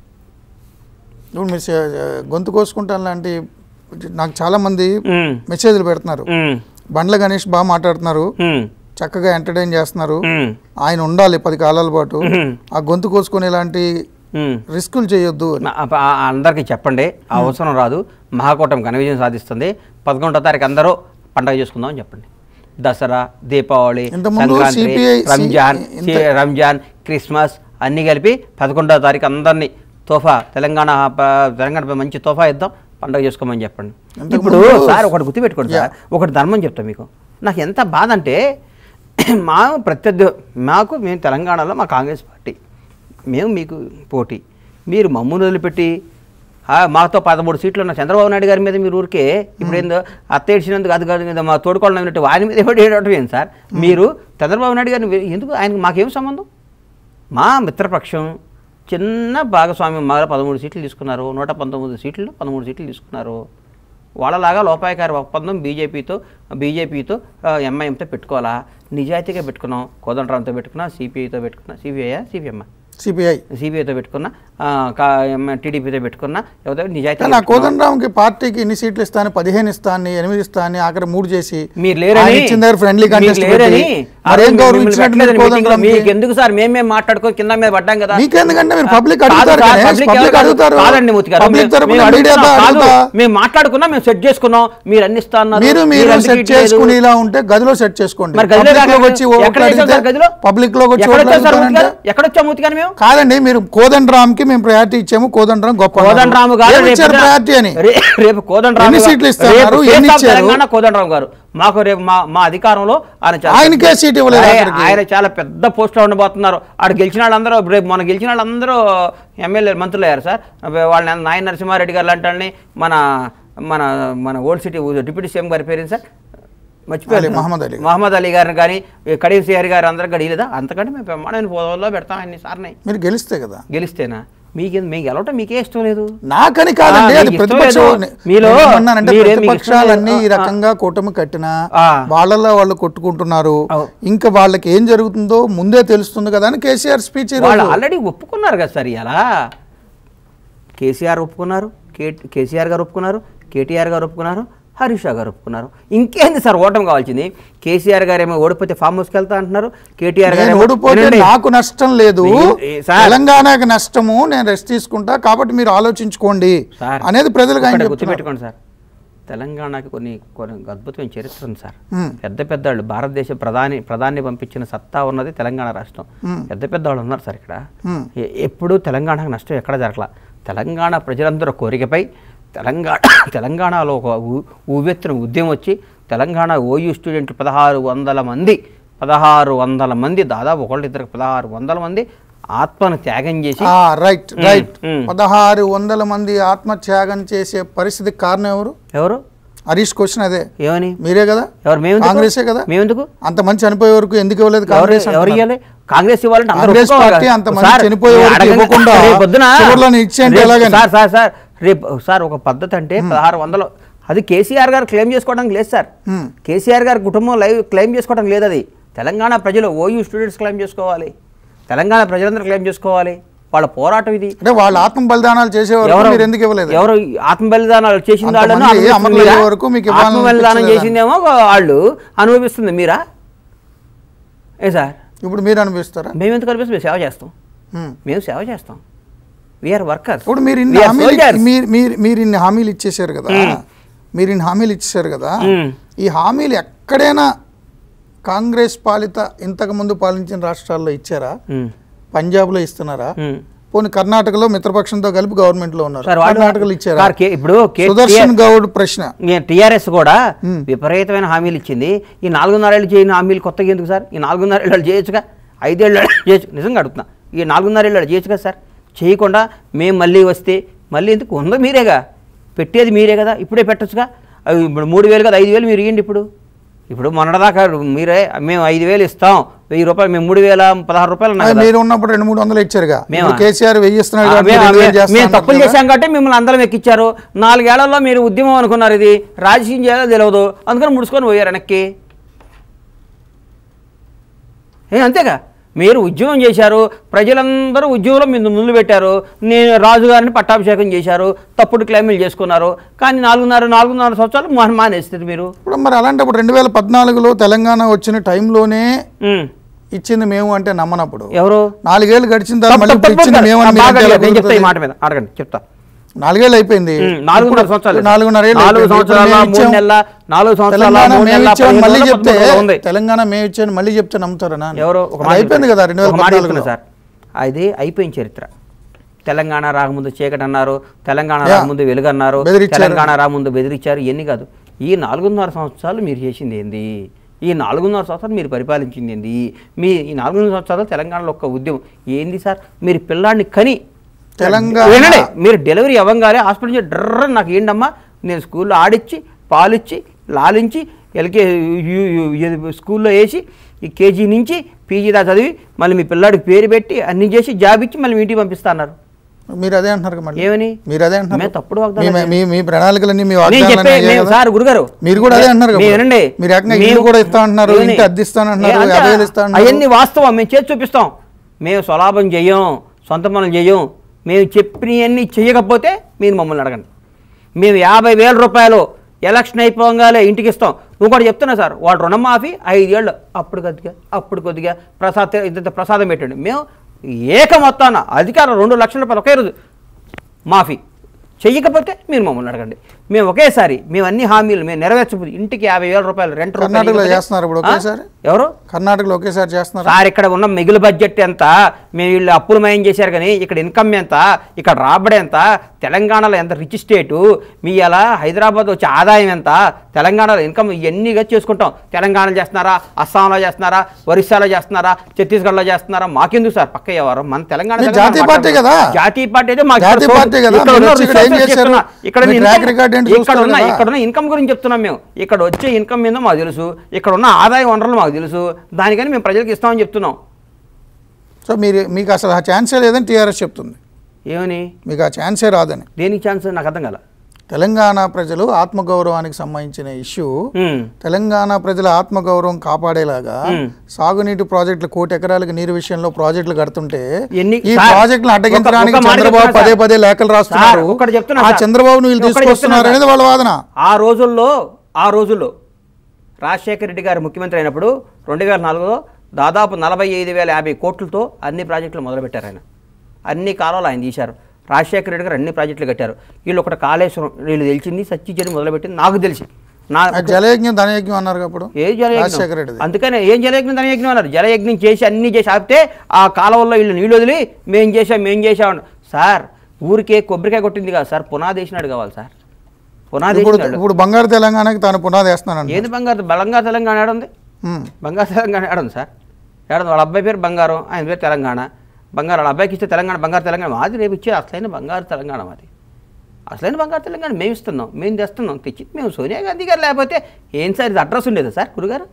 ఇప్పుడు మీరు చే- గొంతు కోసుకుంటాను లాంటి నాకు చాలా మంది ఉమ్, మెసేజ్లు పెడుతున్నారు ఉమ్, బండ్ల గణేష్ బాగా మాట్లాడుతున్నారు ఉమ్, చక్కగా ఎంటర్టైన్ చేస్తున్నారు ఉమ్, ఆయన ఉండాలి పది కాలాల పాటు ఉమ్, ఆ గొంతు కోసుకునే ఇలాంటి ఉమ్. రిస్కులు చేయొద్దు అని. ఆ- ఆ- అందరికీ చెప్పండి ఆ అవసరం రాదు మహాకూటమి ఘన విజయం సాధిస్తుంది పదకొండో తారీఖు అందరూ పండగ చేసుకుందాం అని చెప్పండి దసరా దీపావళి ఇంతకుముందు సంక్రాంతి CPI రంజాన్ ఇంత- సి- రంజాన్ క్రిస్మస్ అన్నీ కలిపి పదకొండో తారీఖు అందరినీ తోఫా తెలంగాణ ప- తెలంగాణపై మంచి తోఫా ఇద్దాం పండగ చేసుకోమని చెప్పండి ఇంతకు ఇప్పుడు ముందు- సార్ ఒకటి గుర్తుపెట్టుకోండి సార్ ఒకటి ధర్మం చెప్తా మీకు నాకు ఎంత బాధ అంటే మా ప్రత్యర్థి మాకు మేము తెలంగాణలో మా కాంగ్రెస్ పార్టీ మేము మీకు పోటీ మీరు మమ్మల్ని వదిలిపెట్టి ఆ, మాతో పదమూడు సీట్లు ఉన్న చంద్రబాబు నాయుడు గారి మీద మీరు ఊరికే ఇప్పుడు ఏందో అత్త ఏడ్చినందుకు అది కాదు కదా మా తోడుకోవడం అన్నట్టు వారి మీద ఎవరు ఏడవటం ఏంటి సార్ మీరు చంద్రబాబు నాయుడు గారిని వే- ఎందుకు ఆయనకు మాకేం సంబంధం మా మిత్రపక్షం చిన్న భాగస్వామ్యం మా పదమూడు సీట్లు తీసుకున్నారు నూట పంతొమ్మిది సీట్లు పదమూడు సీట్లు తీసుకున్నారు వాళ్ళలాగా లోపాయకారి ఒప్పందం బీజేపీతో బీజేపీతో ఎంఐఎంతో పెట్టుకోవాలా నిజాయితీగా పెట్టుకున్నాం కోదండరాంతో పెట్టుకున్నా సిపిఐతో పెట్టుకున్నా సిపిఐ సిపిఎం సిపిఐ సిబిఐతో పెట్టుకున్నా టీడీపీతో పెట్టుకున్నా ఎవరితో నిజాయితీ కానీ ఆ కోదండరామ్కి పార్టీకి ఇన్ని సీట్లు ఇస్తాను పదిహేను ఇస్తాను ఎనిమిది ఇస్తాను ఆఖరి మూడు చేసి మీరు లేరని ఆయన ఇచ్చిన దగ్గర ఫ్రెండ్లీ మీరు కంటెస్ట్ లేరని ఆ మరి ఏం రోజు గౌరవం మిమ్మల్ని ఇచ్చినట్టు పెట్టలేదు మీరు మీటింగ్లో. కోదండరాంకి? మీకు ఎందుకు సార్ మేమేం మాట్లాడుకో కింద మీద పడ్డాం కదా మీకెందుకంటే మీరు పబ్లిక్ కాదు అడుగుతారు సార్, గణేష్, పబ్లిక్ పబ్లిక్ ఎవరు అడుగుతారు కాదండి మూర్తి గారు. పబ్లిక్ మేము- తరపున మేము అడిగేదా అడుగుతున్నాం. కాదు, అడుగుతా మేము మాట్లాడుకున్నాం మేము సెట్ చేసుకున్నాం మీరు అన్ని ఇస్తా అన్నారు మీరు మీరు ఎందుకు సెట్ ఇట్లేదు? చేసుకునేలా ఉంటే గదిలో సెట్ చేసుకోండి మరి గదిలో పబ్లిక్ కాక లోకి వచ్చి ఓట్లు ఎక్కడ వేసాం అడిగితే సార్ గదిలో పబ్లిక్ లోకి వచ్చి ఎక్కడ ఓట్లు వచ్చాం సార్ మూర్తి అడుగుతారంటే గారు? ఎక్కడ వచ్చాం మూర్తి గారు మేము కాదండి మీరు కోదండరామ్ కి మేము ప్రయారిటీ ఇచ్చాము కోదండరామ్ గొప్ప కోదండ రాము గారు ఏమి ఇచ్చారు రేపు ప్రయారిటీ అని రే- రేపు కోదండ రాము ఎన్ని గారు- సీట్లు ఇస్తున్నారు? రేపు ఎన్ని ఫేస్ ఆఫ్ ఇచ్చారు? తెలంగాణ కోదండ రాము గారు మాకు రేపు మా మా అధికారంలో ఆయన చాలా ఆయనకే పెద్ద- సీట్ ఇవ్వలేదు ఆయన- ఆఖరికి. ఆయన చాలా పెద్ద పోస్ట్ లో ఉండబోతున్నారు ఆడ గెలిచిన వాళ్ళందరూ రేపు మన గెలిచిన వాళ్ళందరూ ఎమ్మెల్యే మంత్రులు అయ్యారు సార్ వాళ్ళ నాయన నరసింహారెడ్డి గారు లాంటి వాళ్ళని మన మన మన ఓల్డ్ సిటీ డిప్యూటీ సీఎం గారి పేరు ఏంటి సార్ మర్చిపోయారు అలీ, మహమ్మద్ అలీ. మహమ్మద్ అలీ గారిని కానీ కడీం సిఆర్ గారు అందరూ గడియలేదా అంతకంటే మేము ప్రమాణమైన హోదాలో పెడతాం అన్ని సార్ని మీరు గెలిస్తే కదా గెలిస్తేనా మీకు మీకు గెలవటం మీకే ఇష్టం లేదు నాకని కాదండి ఆ, అది మీకు ప్రతిపక్షం ఇష్టం లేదు. మీలో నేను ఏమన్నానంటే మీరే మీకు ప్రతిపక్షాలన్నీ ఇష్టం ఈ లేదు. రకంగా కూటమి కట్టినా ఆ. వాళ్ళల్లో వాళ్ళు కొట్టుకుంటున్నారు అవు. ఇంకా వాళ్ళకి ఏం జరుగుతుందో ముందే తెలుస్తుంది కదా అని కేసీఆర్ స్పీచ్ వాళ్ళు ఆల్రెడీ ఒప్పుకున్నారు కదా సార్ ఇలా కేసీఆర్ ఒప్పుకున్నారు కే కేసీఆర్ గారు ఒప్పుకున్నారు కేటీఆర్ గారు ఒప్పుకున్నారు హరీష్ రావు గారు ఒప్పుకున్నారు ఇంకేంది సార్ ఓటమి కావాల్సింది కేసీఆర్ గారు ఏమో ఓడిపోతే ఫామ్ హౌస్కి వెళ్తా అంటున్నారు కేటీఆర్ గారు నేను ఏమో- ఓడిపోతే వినండి. నాకు నష్టం లేదు మీరు- ఏ, సార్. తెలంగాణకి నష్టము నేను రెస్ట్ తీసుకుంటా కాబట్టి మీరు ఆలోచించుకోండి సార్ అనేది ప్రజలకు ఆయన ఒకటి చెప్తున్నారు. గుర్తుపెట్టుకోండి సార్ తెలంగాణకి కొన్ని కొన్ని అద్భుతమైన చరిత్ర ఉంది సార్ మ్మ్. పెద్ద పెద్ద వాళ్ళు భారతదేశ ప్రధాని ప్రధాని పంపించిన సత్తా ఉన్నది తెలంగాణ రాష్ట్రం పెద్ద పెద్ద వాళ్ళు ఉన్నారు సార్ ఇక్కడ మ్మ్. ఎ- ఎప్పుడూ తెలంగాణకు నష్టం ఎక్కడ జరగల తెలంగాణ ప్రజలందరూ కోరికపై తెలంగాణ తెలంగాణలో ఒక ఊ- ఊవెత్తున ఉద్యమం వచ్చి తెలంగాణ ఓయూ స్టూడెంట్లు పదహారు వందల మంది పదహారు వందల మంది దాదాపు ఒకళ్ళు ఇద్దరు పదహారు వందల మంది ఆత్మను త్యాగం చేసి ఆ, రైట్ రైట్ మ్మ్. పదహారు వందల మంది ఆత్మత్యాగం చేసే పరిస్థితికి కారణం ఎవరు ఎవరు హరీష్ క్వశ్చన్ అదే ఏమని మీరే కదా ఎవరు మేము కాంగ్రెసే కదా మేమెందుకు అంత మంది చనిపోయే వరకు ఎందుకు ఇవ్వలేదు ఎవరు కాంగ్రెస్ ఎవరు అంటున్నారు. ఇవ్వాలి కాంగ్రెస్ ఇవ్వాలంటే అందరూ కాంగ్రెస్ ఒప్పుకోవాలి పార్టీ కదా. అంతమంది సార్, చనిపోయే మీరు వరకు అడగండి. ఇవ్వకుండా రేపు పొద్దున చివర్లోనే ఇచ్చేయండి రేపు- ఎలాగని? సార్ సార్ సార్ రేపు సార్ ఒక పద్ధతి అంటే పదహారు వందలు అది కేసీఆర్ గారు క్లెయిమ్ చేసుకోవడానికి లేదు సార్ Hmm. కేసీఆర్ గారి కుటుంబం లైవ్ క్లెయిమ్ చేసుకోవడానికి లేదు అది తెలంగాణ ప్రజలు ఓయూ స్టూడెంట్స్ క్లెయిమ్ చేసుకోవాలి తెలంగాణ ప్రజలందరూ క్లెయిమ్ చేసుకోవాలి వాళ్ళ పోరాటం ఇది అంటే వాళ్ళు ఆత్మ బలిదానాలు చేసే వరకు ఎవరు మీరు ఎందుకు ఇవ్వలేదు ఎవరు ఆత్మ బలిదానాలు చేసిన అంతమంది వాళ్ళను అనుభవిస్తుంది అమరులయ్యే మీరా? వరకు మీకు ఇవ్వాలని ఆత్మ బలిదానం అనిపించలేదా? చేసిందేమో వాళ్ళు అనుభవిస్తుంది మీరా ఏ సార్ ఇప్పుడు మీరు అనిపిస్తారా మేము ఎందుకు అనిపిస్తుంది మేము సేవ చేస్తాం హ్మ్. మేము సేవ చేస్తాం వీఆర్ వర్కర్స్ ఇప్పుడు మీరు ఇన్ని హామీలు మీరు మీరు మీరు ఇన్ని హామీలు ఇచ్చేసారు కదా మీరు ఇన్ని హామీలు ఇచ్చేసారు కదా మ్మ్. ఈ హామీలు ఎక్కడైనా కాంగ్రెస్ పాలిత ఇంతకు ముందు పాలించిన రాష్ట్రాల్లో ఇచ్చారా పంజాబ్లో ఇస్తున్నారా పోనీ కర్ణాటకలో మిత్రపక్షంతో కలిపి గవర్నమెంట్ లో ఉన్నారు సార్ వాళ్ళు- కర్ణాటకలో ఇచ్చారా సార్, కే- ఇప్పుడు కే- సుదర్శన్ గౌడ్ ప్రశ్న టీఆర్ఎస్ కూడా విపరీతమైన హామీలు ఇచ్చింది ఈ నాలుగున్నరేళ్ళు చేయని హామీలు కొత్తగా ఎందుకు సార్ ఈ నాలుగున్నరేళ్ళు చేయొచ్చుగా ఐదేళ్ళు చేయొచ్చు నిజంగా అడుగుతున్నా ఈ నాలుగున్నరేళ్ళు చేయొచ్చు కదా సార్ చేయకుండా మేము మళ్ళీ వస్తే మళ్ళీ ఎందుకు ఉందో మీరేగా పెట్టేది మీరే కదా ఇప్పుడే పెట్టొచ్చుగా అవి ఇప్పుడు మూడు వేలు కదా ఐదు వేలు మీరు ఇవ్వండి ఇప్పుడు ఇప్పుడు మొన్నటిదాకా మీరే మేము ఐదు వేలు ఇస్తాం వెయ్యి రూపాయలు మేము మూడు వేల పదహారు రూపాయలు ఉన్నాయి అది కదా. మీరు ఉన్నప్పుడు రెండు మూడు వందలు ఇచ్చారుగా మేమా? ఇప్పుడు కేసీఆర్ వెయ్యి ఇస్తున్నాడు ఆ, కాబట్టి మేము- రెండు వేలు మేము- చేస్తా మేము అన్నారు తప్పులు కదా. చేశాం కాబట్టి మిమ్మల్ని అందరం ఎక్కించారు నాలుగేళ్లలో మీరు ఉద్యమం అనుకున్నారు ఇది రాజకీయం చేయాలో తెలియదు అందుకని ముడుచుకొని పోయారు వెనక్కి ఏ అంతేగా మీరు ఉద్యమం చేశారు ప్రజలందరూ ఉద్యమంలో మీరు ముందు పెట్టారు నేను రాజుగారిని పట్టాభిషేకం చేశారు తప్పుడు క్లైములు చేసుకున్నారు కానీ నాలుగున్నర నాలుగున్నర సంవత్సరాలు మా మానేస్తారు మీరు ఇప్పుడు మరి అలాంటప్పుడు రెండు వేల పద్నాలుగులో తెలంగాణ వచ్చిన టైంలోనే ఉమ్. ఇచ్చింది మేము అంటే నమ్మనప్పుడు ఎవరు నాలుగేళ్ళు గడిచిన తర్వాత తప్పు- మళ్ళీ ఇప్పుడు తప్పు ఇచ్చింది కాదు. మేము ఆ, అని మీరు బాగా అంటే ఎలా నేను చెప్తా ఈ కుదురుతుంది? మాట మీద అడగండి చెప్తా నాలుగేళ్ళు అయిపోయింది ఉమ్, నాలుగున్నర ఇప్పుడు సంవత్సరాలు నాలుగున్నర ఏళ్ళు నాలుగు అయిపోయింది. ఇప్పుడు సంవత్సరాల మేము మూడు ఇచ్చాం. నెలల నాలుగు సంవత్సరాల తెలంగాణ మూడు మేము నెలల ఇచ్చామని పదిహేను మళ్ళీ రోజుల చెప్తే పదమూడు రోజులు ఉంది తెలంగాణ మేము ఇచ్చామని మళ్ళీ చెప్తే నమ్ముతారనా అని? ఎవరో ఒక అది మాట అయిపోయింది కదా రెండు వేల ఒక మాట పద్నాలుగులో చెప్తున్నా సార్ అది అయిపోయిన చరిత్ర తెలంగాణ రాకముందు చీకటి అన్నారు తెలంగాణ యా. రాకముందు వెలుగు అన్నారు బెదిరించారు. తెలంగాణ రాకముందు బెదిరించారు ఇవన్నీ కాదు ఈ నాలుగున్నర సంవత్సరాలు మీరు చేసింది ఏంది ఈ నాలుగున్నర సంవత్సరాలు మీరు పరిపాలించింది ఏంది మీ ఈ నాలుగున్నర సంవత్సరాలు తెలంగాణలో ఒక ఉద్యమం ఏంది సార్ మీరు పిల్లాడిని కని తెలంగాణ- వినండి మీరు డెలివరీ అవ్వగానే హాస్పిటల్ నుంచి డ్రర్ నాకు ఏంటమ్మా నేను స్కూల్లో ఆడిచ్చి పాలిచ్చి లాలించి ఎల్కే యు- యు- యు- స్కూల్లో వేసి ఈ కేజీ నుంచి పీజీ దా చదివి మళ్ళీ మీ పిల్లాడికి పేరు పెట్టి అన్ని చేసి జాబ్ ఇచ్చి మళ్ళీ మీ ఇంటికి పంపిస్తా అన్నారు మీరు అదే అంటున్నారు కదా మళ్ళీ ఏమని మీరు అదే అంటున్నారు మేము తప్పుడు వాగ్దానాలు మీ- మీ మీ ప్రణాళికలన్నీ మీ నేను వాగ్దానాలన్నీ చెప్పే అయ్యాయి మేము కదా? సార్ గురుగారు మీరు కూడా అదే అంటున్నారు కదా మీరు వినండి మీరు ఏకంగా మేము- ఇల్లు కూడా ఇస్తా అంటున్నారు ఏమని? ఇంటి అద్దె ఇస్తానంటున్నారు ఏ, అంతే, యాభై వేలు ఇస్తా అంటున్నారు అవన్నీ వాస్తవం మేము చేసి చూపిస్తాం మేము స్వలాభం చెయ్యం సొంత పనులు చెయ్యం మేము చెప్పినవన్నీ చెయ్యకపోతే మీరు మమ్మల్ని అడగండి మేము యాభై వేల రూపాయలు ఎలక్షన్ అయిపోగానే ఇంటికి ఇస్తాం ఇంకోటి చెప్తున్నా సార్ వాడు రుణమాఫీ ఐదేళ్ళు అప్పుడు కొద్దిగా అప్పుడు కొద్దిగా ప్రసాద్ ఇంత ప్రసాదం పెట్టండి మేము ఏక మొత్తాన అధికారం రెండు లక్షల రూపాయలు ఒకే రోజు మాఫీ చెయ్యకపోతే మీరు మమ్మల్ని అడగండి మేము ఒకేసారి మేము అన్ని హామీలు మేము నెరవేర్చబోదు ఇంటికి యాభై వేల రూపాయలు రెంట్ రూపాయలు కర్ణాటకలో ఇవ్వకపోతే- చేస్తున్నారు ఇప్పుడు ఆ? ఒకేసారి? ఎవరు కర్ణాటకలో ఒకేసారి చేస్తున్నారు సార్ ఇక్కడ ఉన్న మిగులు బడ్జెట్ ఎంత మేము వీళ్ళు అప్పులు మయం చేశారు కానీ ఇక్కడ ఇన్కమ్ ఎంత ఇక్కడ రాబడి ఎంత తెలంగాణలో ఎంత రిచ్ స్టేటు మీ అలా హైదరాబాద్ వచ్చే ఆదాయం ఎంత తెలంగాణలో ఇన్కమ్ ఇవన్నీగా చేసుకుంటాం తెలంగాణలో చేస్తున్నారా అస్సాంలో చేస్తున్నారా ఒరిస్సాలో చేస్తున్నారా ఛత్తీస్గఢ్లో చేస్తున్నారా మాకెందుకు సార్ పక్క ఎవరు మన తెలంగాణ మీ తెలంగాణ జాతీయ పార్టీ కదా? జాతీయ పార్టీ అయితే మాకు జాతీయ ఇక్కడ పార్టీ కదా? ఇక్కడ ఉన్న మీరు వచ్చి ఇక్కడ ఏం resources చేశారు? చెప్తున్నా. ఇక్కడ మీ ఉన్న track income- record ఏంటి ఇక్కడ చూస్తారు ఉన్న కదా? ఇక్కడ ఉన్న ఇన్కమ్ గురించి చెప్తున్నాం మేము ఇక్కడ వచ్చే ఇన్కమ్ మీద మాకు తెలుసు ఇక్కడ ఉన్న ఆదాయ వనరులు మాకు తెలుసు దానికని మేము ప్రజలకు ఇస్తామని చెప్తున్నాం సో మీరు మీకు అసలు ఆ ఛాన్సే లేదని టీఆర్ఎస్ చెప్తుంది ఏమని మీకు ఆ ఛాన్సే రాదని దేనికి ఛాన్స్ నాకు అర్థం కాల తెలంగాణ ప్రజలు ఆత్మగౌరవానికి సంబంధించిన ఇష్యూ హ్మ్. తెలంగాణ ప్రజల ఆత్మగౌరవం కాపాడేలాగా మ్మ్. సాగునీటి ప్రాజెక్టులు కోటి ఎకరాలకు నీరు విషయంలో ప్రాజెక్టులు కడుతుంటే ఎన్ని- ఈ సార్, ప్రాజెక్టులు అడ్డగించడానికి ఒక- ఒక మాట చంద్రబాబు చెప్తున్నా పదే సార్. పదే లేఖలు రాస్తున్నారు సార్, ఒకటి చెప్తున్నా ఆ సార్. చంద్రబాబును వీళ్ళు ఒకటి తీసుకొస్తున్నారు చెప్తున్నా అనేది వాళ్ళ వాదన ఆ రోజుల్లో ఆ రోజుల్లో రాజశేఖర రెడ్డి గారు ముఖ్యమంత్రి అయినప్పుడు రెండు వేల నాలుగులో దాదాపు నలభై ఐదు వేల యాభై కోట్లతో అన్ని ప్రాజెక్టులు మొదలుపెట్టారు ఆయన అన్ని కాలాలు ఆయన తీశారు రాజశేఖర రెడ్డి గారు అన్ని ప్రాజెక్టులు కట్టారు వీళ్ళు ఒకటి కాళేశ్వరం వీళ్ళు తెలిసింది సచ్చి చెడు మొదలుపెట్టింది నాకు తెలిసి నా ఆ జలయజ్ఞం ధనయజ్ఞం అన్నారు అప్పుడు ఏ జలయజ్ఞం రాజశేఖర రెడ్డిది అందుకనే ఏం జలయజ్ఞం ధనయజ్ఞం అన్నారు జలయజ్ఞం చేసి అన్ని చేసి ఆపితే ఆ కాలువల్లో వీళ్ళు నీళ్ళు వదిలి మేం చేసాం మేం చేసాం సార్ ఊరికే కొబ్బరికాయ కొట్టింది కాదు సార్ పునాది వేసినాడు కావాలి సార్ పునాది ఇప్పుడు వేసినాడు ఇప్పుడు బంగారు తెలంగాణకి తాను పునాది వేస్తున్నాను ఏది బంగారు బలంగా తెలంగాణ ఏడుంది బంగారు తెలంగాణ ఏడుంది సార్ ఏడుంది వాళ్ళ అబ్బాయి పేరు బంగారం ఆయన పేరు తెలంగాణ బంగారు వాళ్ళ అబ్బాయికి ఇస్తే తెలంగాణ బంగారు తెలంగాణ మాది రేపు ఇచ్చే అసలైన బంగారు తెలంగాణ మాది అసలైన బంగారు తెలంగాణ మేము ఇస్తున్నాం మేము తెస్తున్నాం తెచ్చి మేము సోనియా గాంధీ గారు లేకపోతే ఏం సార్ ఇది అడ్రస్ ఉండేదా సార్ గురుగారు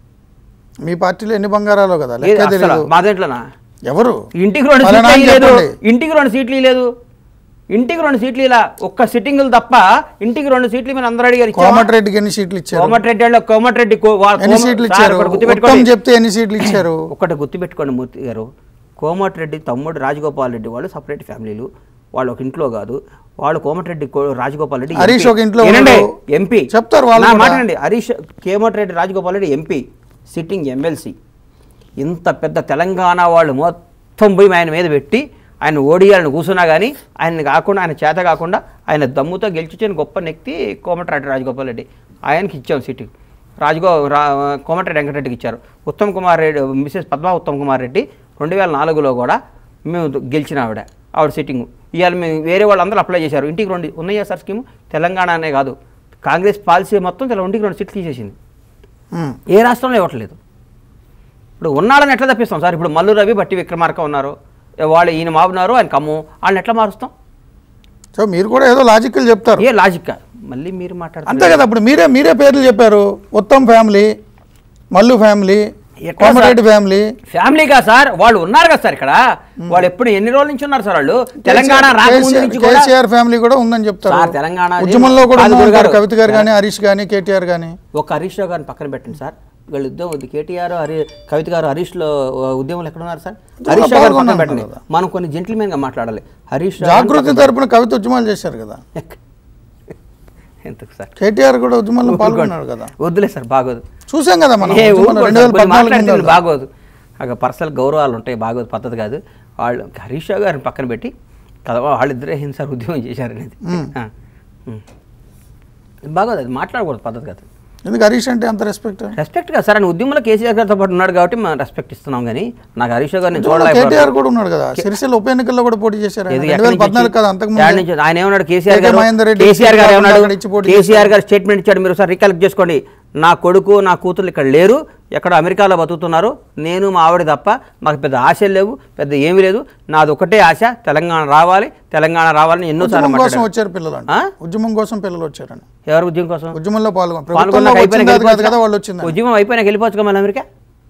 మీ పార్టీలో ఎన్ని బంగారాలు కదా ఏది లెక్క అసలు తెలియదు మా దేంట్లోనా ఎవరు ఇంటికి రెండు పలానా సీట్లు అని లేదు చెప్పండి. ఇంటికి రెండు సీట్లు లేదు ఇంటికి రెండు సీట్లు ఇలా ఒక్క సిట్టింగులు తప్ప ఇంటికి రెండు సీట్లు మీరు అందరూ అడిగారు ఇచ్చామా? కోమటిరెడ్డికి ఎన్ని సీట్లు ఇచ్చారు కోమటిరెడ్డి వాళ్ళు కోమటిరెడ్డి కో- వాళ్ళ ఎన్ని కోమ- సీట్లు సార్, ఇచ్చారు ఒకటి ఉత్తమ్ గుర్తుపెట్టుకోండి చెప్తే ఎన్ని సీట్లు ఇచ్చారు ఒకటి గుర్తుపెట్టుకోండి మూర్తి గారు కోమటిరెడ్డి తమ్ముడు రాజగోపాల్ రెడ్డి వాళ్ళు సపరేట్ ఫ్యామిలీలు వాళ్ళు ఒక ఇంట్లో కాదు వాళ్ళు కోమటిరెడ్డి కో- రాజగోపాల్ రెడ్డి హరీష్ MP. ఒక ఇంట్లో వినండి, ఉన్నాడు. ఎంపీ చెప్తారు వాళ్ళు నా కూడా. మాట వినండి Harish Komatireddy Rajagopal Reddy MP sitting MLC ఇంత పెద్ద తెలంగాణ వాళ్ళు మొత్తం పోయి ఆయన మీద పెట్టి ఆయన ఓడియాలను కూర్చున్నా కానీ ఆయన కాకుండా ఆయన చేత కాకుండా ఆయన దమ్ముతో గెలిచిన గొప్ప నెక్తి కోమటిరెడ్డి రాజగోపాల్ రెడ్డి ఆయనకి ఇచ్చాం సీటు రాజగో రా కోమటిరెడ్డి వెంకటరెడ్డికి ఇచ్చారు ఉత్తమ్ కుమార్ రెడ్డి మిసెస్ పద్మా ఉత్తమ్ కుమార్ రెడ్డి రెండు వేల నాలుగులో కూడా మేము గెలిచిన ఆవిడ ఆవిడ సిట్టింగ్ ఇవాళ మేము వేరే వాళ్ళందరూ అప్లై చేశారు ఇంటికి రెండు ఉన్నాయా సార్ స్కీమ్ తెలంగాణ అనే కాదు కాంగ్రెస్ పాలసీ మొత్తం తెల ఇంటికి రెండు సీట్లు తీసేసింది ఉమ్. ఏ రాష్ట్రంలో ఇవ్వట్లేదు ఇప్పుడు ఉన్నాడని ఎట్లా తప్పిస్తాం సార్ ఇప్పుడు మల్లు రవి బట్టి విక్రమార్క ఉన్నారు వాళ్ళు ఈయన మాబున్నారు ఆయన కమ్ము వాళ్ళని ఎట్లా మారుస్తాం సో మీరు కూడా ఏదో లాజికల్ చెప్తారు ఏ లాజిక్ మళ్ళీ మీరు అంతే మాట్లాడుతున్నారు కదా ఇప్పుడు మీరే మీరే పేర్లు చెప్పారు ఉత్తమ్ ఫ్యామిలీ మల్లు ఫ్యామిలీ ఎక్కడ కోమటిరెడ్డి సార్? ఫ్యామిలీ ఫ్యామిలీగా సార్ వాళ్ళు ఉన్నారు కదా సార్ ఇక్కడ వాళ్ళు ఎప్పుడు ఎన్ని రోజుల నుంచి ఉన్నారు సార్ వాళ్ళు తెలంగాణ రాకముందు నుంచి కూడా కేసీఆర్ ఫ్యామిలీ కూడా ఉందని చెప్తారు సార్, తెలంగాణ అది- ఉద్యమంలో కూడా కాదు ఉన్నారు గురుగారు. కవిత గారు కానీ హరీష్ కానీ కేటీఆర్ కానీ ఒక హరీష్ రావు గారిని పక్కన పెట్టండి సార్ వీళ్ళు ఉద్యమం ఉంది కేటీఆర్ హరి కవిత గారు హరీష్లో ఉద్యమంలో ఎక్కడ ఉన్నారు సార్ హరీష్ రావు గారిని పక్కన పాల్గొన్నారు పెట్టండి కదా. మనం కొన్ని జెంటిల్మెన్గా మాట్లాడాలి హరీష్ రావు గారిని జాగృతి తరపున కవిత ఉద్యమాలు చేశారు కదా పక్కన- ఎందుకు సార్ కేటీఆర్ కూడా ఉద్యమంలో పాల్గొన్నాడు కదా వద్దులే సార్ బాగోదు చూసాం కదా మనం ఏ ఉద్యమంలో ఊరుకోండి రెండు సార్, వేల కొన్ని పద్నాలుగు మాట్లాడితే ముందు బాగోదు అక్కడ పర్సనల్ గౌరవాలు ఉంటాయి బాగోదు పద్ధతి కాదు వాళ్ళు హరీష్ రావు గారిని పక్కన పెట్టి కదా వాళ్ళిద్దరే హింసారు ఉద్యమం చేశారనేది ఆ, ఉమ్. బాగోదు అది మాట్లాడకూడదు పద్ధతి కాదు ఎందుకు హరీష్ అంటే అంత రెస్పెక్ట్ రెస్పెక్ట్ కదా సార్ ఆయన ఉద్యమంలో కేసీఆర్ గారితో పాటు ఉన్నాడు కాబట్టి మనం రెస్పెక్ట్ ఇస్తున్నాం కానీ నాకు హరీష్ రావు గారిని కేటీఆర్ చూడలేకపోతే కూడా ఉన్నాడు కదా సిరిసిల్ల ఉప ఎన్నికల్లో కూడా పోటీ చేశారు ఆయన. ఇది రెండు ఎక్కడి వేల నుంచి పద్నాలుగు వచ్చి- కదా అంతకు యాడ్ ముందు నుంచి ఆయన ఏమన్నాడు కేసీఆర్ కేకే గారు మహేందర్ రెడ్డి కేసీఆర్ గారు శ్రీకాకుళం ఏమన్నాడు అక్కడ ఇచ్చి పోటీ కేసీఆర్ గారు స్టేట్మెంట్ ఇచ్చాడు మీరు సార్ రికలెక్ట్ చేసుకోండి నా కొడుకు నా కూతురు ఇక్కడ లేరు ఎక్కడ అమెరికాలో బతుకుతున్నారు నేను మా ఆవిడ తప్ప మాకు పెద్ద ఆశలు లేవు పెద్ద ఏమీ లేదు నాది ఒకటే ఆశ తెలంగాణ రావాలి తెలంగాణ రావాలని ఎన్నోసార్లు ఉద్యమం కోసం మాట్లాడారు వచ్చారు పిల్లలు ఆ? ఉద్యమం కోసం పిల్లలు వచ్చారని ఎవరు ఉద్యమం కోసం ఉద్యమంలో పాల్గొని పాల్గొన్నాక ప్రభుత్వంలో అయిపోయినాక వచ్చింది కాదు కదా వాళ్ళు వెళ్ళిపోవచ్చుగా? వచ్చింది ఉద్యమం అయిపోయినాక వెళ్ళిపోవచ్చు మళ్ళీ అమెరికా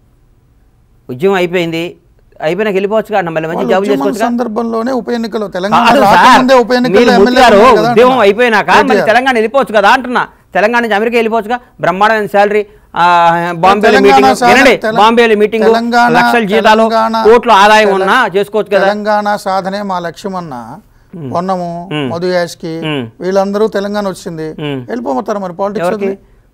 ఉద్యమం అయిపోయింది అయిపోయినాక వెళ్ళిపోవచ్చు కదా మళ్ళీ మంచి వాళ్ళు జాబ్ ఉద్యమం చేసుకోవచ్చు సందర్భంలో ఉప ఎన్నికలు తెలంగాణ కాదు సార్. రాకముందే ఉప ఎన్నికల్లో మీరు ఎమ్మెల్యే ముత్యాలు ఉన్నారు కదా ఉద్యమం అంటున్నా. అయిపోయినాక మళ్ళీ కేటీఆర్. తెలంగాణ వెళ్ళిపోవచ్చు కదా అంటున్నా తెలంగాణ నుంచి అమెరికా వెళ్ళిపోవచ్చుగా బ్రహ్మాండమైన శాలరీ బాంబేలో తెలంగాణ మీటింగ్ సాధన- వినండి తెల- బాంబేలో మీటింగ్ తెలంగాణ- లక్షల జీతాలు తెలంగాణ- కోట్ల ఆదాయం తెల- ఉన్నా చేసుకోవచ్చు కదా తెలంగాణ సాధనే మా లక్ష్యం అన్న పొన్నము మధు యాష్కి మ్మ్. వీళ్ళందరూ తెలంగాణ వచ్చింది మ్మ్. వెళ్ళిపోతారు మరి పాలిటిక్స్ ఎవరికి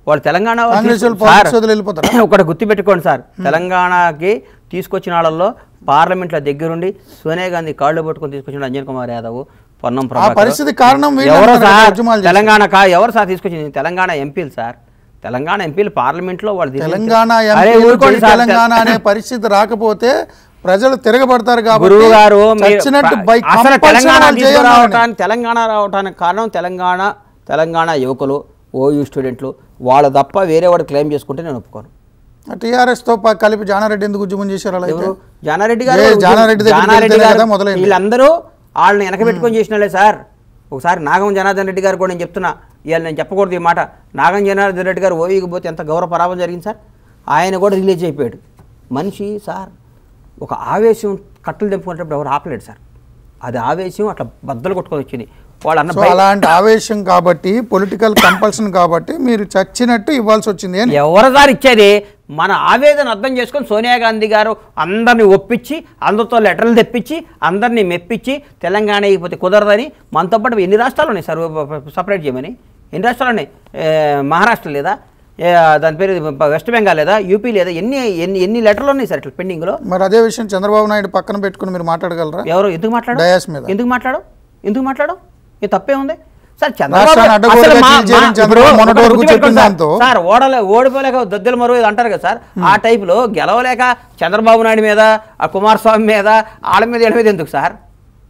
వాళ్ళు తెలంగాణ వాళ్ళు కాంగ్రెస్ వాళ్ళు తీసుకు- politics సార్, వదిలి వెళ్ళిపోతారా? ఒకటి గుర్తుపెట్టుకోండి సార్ తెలంగాణకి తీసుకొచ్చిన వాళ్ళల్లో పార్లమెంట్లో దగ్గరుండి సోనియా గాంధీ కాళ్ళు పట్టుకొని తీసుకొచ్చిన అంజన్ కుమార్ యాదవ్ పొన్నం ఆ ప్రభాకర్ పరిస్థితి కారణం వీళ్ళే ఎవరు అంటారు కదా, సార్ ఉద్యమాలు చేసి. తెలంగాణ కా ఎవరు సార్ తీసుకొచ్చింది తెలంగాణ ఎంపీలు సార్ తెలంగాణ ఎంపీలు పార్లమెంట్లో వాళ్ళు తీసుకొచ్చి- తెలంగాణ అరే ఎంపీలు ఊరుకోండి జై సార్, తెలంగాణ అనే పరిస్థితి రాకపోతే ప్రజలు తిరగబడతారు కాబట్టి గురువు గారు మీరు చచ్చినట్టు ప- by అసలు compulsion తెలంగాణ వాళ్ళు చేయాలని. తీసుకురావటానికి తెలంగాణ రావడానికి కారణం తెలంగాణ తెలంగాణ యువకులు ఓయూ స్టూడెంట్లు వాళ్ళు తప్ప వేరే వాడు క్లెయిమ్ చేసుకుంటే నేను ఒప్పుకోను టీఆర్ఎస్ తో ప- కలిపి జానారెడ్డి ఎందుకు ఉద్యమం చేశారు అలా అయితే ఎవరు జానారెడ్డి గారు ఏ, జానారెడ్డి దగ్గరికి జానారెడ్డి వెళ్తేనే గారు కదా మొదలైంది. వీళ్ళందరూ వాళ్ళని వెనక పెట్టుకొని చేసినలే సార్ ఒకసారి నాగం జనార్దన్ రెడ్డి గారు కూడా నేను చెప్తున్నా ఇవాళ నేను చెప్పకూడదు ఈ మాట నాగం జనార్దన్ రెడ్డి గారు ఓయికి పోతే ఎంత గౌరవ పరాభం జరిగింది సార్ ఆయన కూడా రిలీజ్ అయిపోయాడు మనిషి సార్ ఒక ఆవేశం కట్టలు తెంపుకునేటప్పుడు ఎవరు ఆపలేడు సార్ అది ఆవేశం అట్లా బద్దలు కొట్టుకొని వచ్చింది వాళ్ళు అన్న సో భయం- అలాంటి ఆవేశం కాబట్టి పొలిటికల్ కంపల్షన్ కాబట్టి మీరు చచ్చినట్టు ఇవ్వాల్సి వచ్చింది అని ఎవరు సార్ ఇచ్చేది మన ఆవేదన అర్థం చేసుకొని సోనియా గాంధీ గారు అందరిని ఒప్పించి అందరితో లెటర్లు తెప్పించి అందరినీ మెప్పించి తెలంగాణ అయిపోతే కుదరదని మనతో పాటు ఎన్ని రాష్ట్రాలు ఉన్నాయి సార్ సపరేట్ చేయమని ఎన్ని రాష్ట్రాలు ఉన్నాయి ఏ, మహారాష్ట్ర లేదా ఏ, దాని పేరు వెస్ట్ బెంగాల్ లేదా యూపీ లేదా ఎన్ని ఎన్ని ఎన్ని లెటర్లు ఉన్నాయి సార్ ఇట్లా పెండింగ్లో మరి అదే విషయం చంద్రబాబు నాయుడు పక్కన పెట్టుకుని మీరు మాట్లాడగలరా ఎవరు ఎందుకు మాట్లాడు డయాస్ మీద. ఎందుకు మాట్లాడు ఎందుకు మాట్లాడు ఏ తప్పే ఉంది సార్ రాష్ట్రాన్ని అడ్డగోలుగా అసలు మా- చీల్చేయని మా- చంద్రబాబు ఇప్పుడు మొన్నటి ఒకటి వరకు గుర్తుపెట్టుకోండి చెప్పిన సార్. దాంతో. సార్ ఓడలే ఓడిపోలేక దద్దెల మరో ఇది అంటారు కదా సార్ ఆ టైపులో గెలవలేక చంద్రబాబు నాయుడు మీద ఆ కుమారస్వామి మీద వాళ్ళ మీద వీళ్ళ మీద ఎందుకు సార్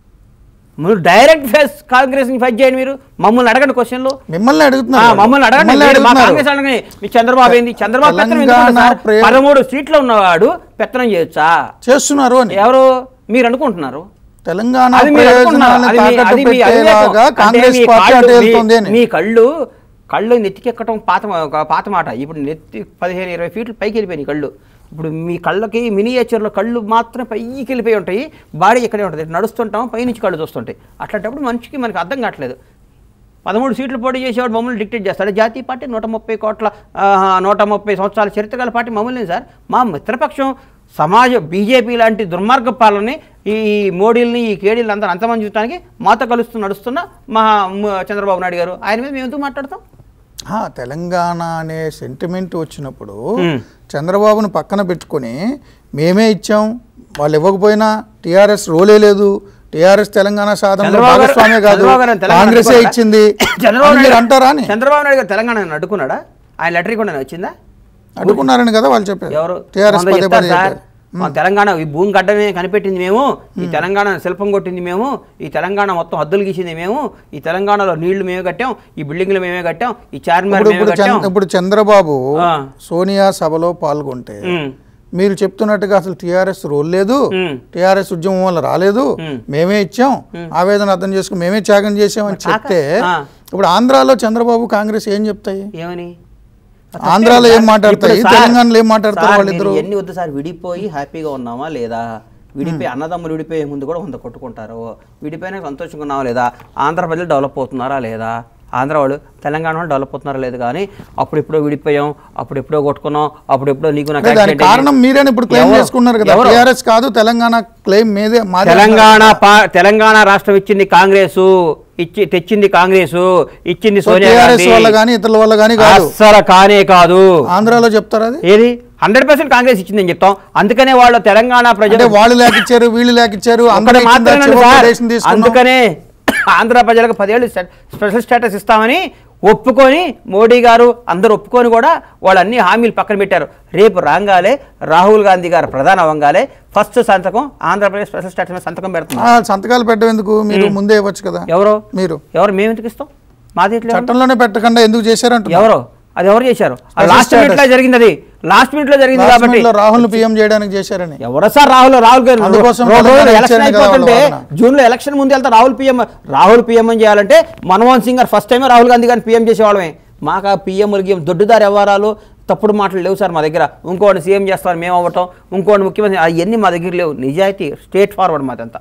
మీరు డైరెక్ట్ ఫేస్ కాంగ్రెస్ ని ఫైట్ చేయండి మీరు మమ్మల్ని అడగండి క్వశ్చన్లు మిమ్మల్ని ఆ, అడుగుతున్నారు మమ్మల్ని అడగండి మిమ్మల్ని మీరు మా అడుగుతున్నారు. కాంగ్రెస్ అడగండి మీ చంద్రబాబు ఏంది చంద్రబాబు పెత్తనం ఎందుకు ఉంటుంది తెలంగాణ సార్? ప్రే- పదమూడు సీట్లు ఉన్నవాడు పెత్తనం చేయొచ్చా చేస్తున్నారు అని ఎవరు మీరు అనుకుంటున్నారు తెలంగాణ అది మీరు అనుకుంటున్నారు. ప్రయోజనాలను అది మీ- తాకట్టు అది మీ అవివేకం. పెట్టేలాగా అంటే కాంగ్రెస్ మీ పార్టీ కాళ్ళు- అటు మీ- వెళ్తుంది అని మీ కళ్ళు కళ్ళు నెత్తికెక్కటం పాత ఒక పాత మాట ఇప్పుడు నెత్తి పదిహేను ఇరవై ఫీట్లు పైకి వెళ్ళిపోయినాయి కళ్ళు ఇప్పుడు మీ కళ్ళకి మినియేచర్లో కళ్ళు మాత్రం పైకి వెళ్ళిపోయి ఉంటాయి బాడీ ఇక్కడే ఉంటుంది నడుస్తుంటాం పైనుంచి కళ్ళు చూస్తుంటాయి అట్లాంటప్పుడు మనిషికి మనకి అర్థం కావట్లేదు పదమూడు సీట్లు పోటీ చేసేవాడు మమ్మల్ని డిక్టేట్ చేస్తాడు జాతీయ పార్టీ నూట ముప్పై కోట్ల ఆ, నూట ముప్పై సంవత్సరాల చరిత్ర గల పార్టీ మమ్మల్ని సార్ మా మిత్రపక్షం సమాజ బీజేపీ లాంటి దుర్మార్గ పాలనని ఈ మోడీల్ని ఈ కేడీలు అందరూ అంతమంది చూడటానికి మాతో కలుస్తూ నడుస్తున్న మా మ- చంద్రబాబు నాయుడు గారు ఆయన మీద మేము ఎందుకు మాట్లాడతాం ఆ, తెలంగాణ అనే సెంటిమెంట్ వచ్చినప్పుడు Hmm. చంద్రబాబును పక్కన పెట్టుకొని మేమే ఇచ్చాం వాళ్ళు ఇవ్వకపోయినా టీఆర్ఎస్ రోలే లేదు టీఆర్ఎస్ తెలంగాణ సాధనలో చంద్రబాబు గారు- భాగస్వామ్య కాదు చంద్రబాబు గారు తెలంగాణ కాంగ్రెసే అడ్డుకున్నాడా? ఇచ్చింది చంద్రబాబు అని మీరు నాయుడు అంటారా అని చంద్రబాబు నాయుడు గారు తెలంగాణ అడ్డుకున్నాడా ఆయన లెటర్ కూడా వచ్చిందా అడ్డుకున్నారని కదా వాళ్ళు చెప్పారు ఎవరు టీఆర్ఎస్ కొందరు పదే చెప్తారు పదే సార్ చెప్పారు మా తెలంగాణ ఈ భూమి గడ్డమే కనిపెట్టింది మేము ఈ తెలంగాణ శిల్పం కొట్టింది మేము ఈ తెలంగాణ మొత్తం హద్దులు గీసింది మేము ఈ తెలంగాణలో నీళ్లు మేమే కట్టాం ఈ బిల్డింగ్లు మేమే కట్టాం ఈ చార్మినార్ ఇప్పుడు మేమే ఇప్పుడు కట్టాం చంద్ర- ఇప్పుడు చంద్రబాబు ఆ. సోనియా సభలో పాల్గొంటే ఉమ్, మీరు చెప్తున్నట్టుగా అసలు టీఆర్ఎస్ రోల్ లేదు ఉమ్. టీఆర్ఎస్ ఉద్యమం వల్ల రాలేదు మ్మ్. మేమే ఇచ్చాం ఆవేదన అర్థం చేసుకుని మేమే త్యాగం చేసామని చెప్తే ఆ. ఇప్పుడు ఆంధ్రాలో చంద్రబాబు కాంగ్రెస్ ఏం చెప్తాయి ఏమని ఆంధ్రాలో ఏం ఇప్పుడు మాట్లాడతాయి సార్- తెలంగాణలో ఏం మాట్లాడతారు సార్, వాళ్ళిద్దరు మీరు ఎన్ని వద్దు సార్ విడిపోయి హ్యాపీగా ఉన్నామా లేదా విడిపోయి అన్నదమ్ములు విడిపోయే ముందు కూడా వంద కొట్టుకుంటారు విడిపోయినా సంతోషంగా ఉన్నావా లేదా ఆంధ్ర ప్రజలు డెవలప్ అవుతున్నారా లేదా ఆంధ్ర వాళ్ళు తెలంగాణ వాళ్ళు డెవలప్ అవుతున్నారా లేదు కానీ అప్పుడు ఎప్పుడో విడిపోయాం అప్పుడు ఎప్పుడో కొట్టుకున్నాం అప్పుడు ఎప్పుడో నీకు నాకు అంటే దానికి accident కారణం అయింది. మీరేనా ఇప్పుడు క్లెయిమ్ ఎవరు? చేసుకున్నారు కదా ఎవరు? టీఆర్ఎస్ కాదు తెలంగాణ క్లెయిమ్ మీదే మాదే తెలంగాణ పా- తెలంగాణ రాష్ట్రం ఇచ్చింది కాంగ్రెస్ ఇచ్చి తెచ్చింది కాంగ్రెస్ ఇచ్చింది సోనియా టీఆర్ఎస్ గాంధీ వల్ల కానీ ఇతరుల వల్ల కానీ కాదు అస్సలు కానే కాదు ఆంధ్రాలో చెప్తారా అది ఏది హండ్రెడ్ పర్సెంట్ కాంగ్రెస్ ఇచ్చిందని చెప్తాం అందుకనే వాళ్ళు తెలంగాణ అంటే ప్రజలు వాళ్ళు లేకిచ్చారు వీళ్ళు లేకిచ్చారు ఒక్కటి అందరూ ఇచ్చిన మాత్రమే చివరి సార్. డేషన్ తీసుకున్నాం. అందుకనే ఆంధ్ర ప్రజలకు పదేళ్ళు స్ట- స్పెషల్ స్టేటస్ ఇస్తామని ఒప్పుకొని మోడీ గారు అందరూ ఒప్పుకొని కూడా వాళ్ళు అన్ని హామీలు పక్కన పెట్టారు రేపు రాగాలే రాహుల్ గాంధీ గారు ప్రధాన అవ్వగాలే ఫస్ట్ సంతకం ఆంధ్రప్రదేశ్ స్పెషల్ స్టేటస్ మీద సంతకం పెడుతున్నారు ఆ, సంతకాలు పెట్టడం ఎందుకు మీరు ముందే ఇవ్వచ్చు కదా ఎవరు మీరు ఎవరు మేము ఎందుకు ఇస్తాం మాది ఎట్లా ఎవరు? చట్టంలోనే పెట్టకుండా ఎందుకు చేశారంట ఎవరు అది ఎవరు చేశారు Special లాస్ట్ మినిట్ లో status. జరిగింది అది లాస్ట్ మినిట్ లో జరిగింది కాబట్టి రాహుల్ పిఎం చేయడానికి చేశారని ఎవరు సార్ రాహుల్ రాహుల్ గారు అందుకోసం రెండు రోజులు తెలంగాణ ఎలక్షన్ ఇచ్చారని కదా అయిపోతుంటే వాళ్ళ వాదన. జూన్ లో ఎలక్షన్ ముందు వెళ్తా రాహుల్ పిఎం రాహుల్ పిఎం అని చేయాలంటే మన్మోహన్ సింగ్ గారు ఫస్ట్ టైమే రాహుల్ గాంధీ గారిని పిఎం చేసేవాళ్ళమే మాకు ఆ పిఎంలు గిఎం దొడ్డుదారి వ్యవహారాలు తప్పుడు మాటలు లేవు సార్ మా దగ్గర ఇంకోటి సీఎం చేస్తామని మేము అవ్వటం ఇంకోటి ముఖ్యమంత్రి అవన్నీ మా దగ్గర లేవు నిజాయితీ స్ట్రేట్ ఫార్వర్డ్ మాదంతా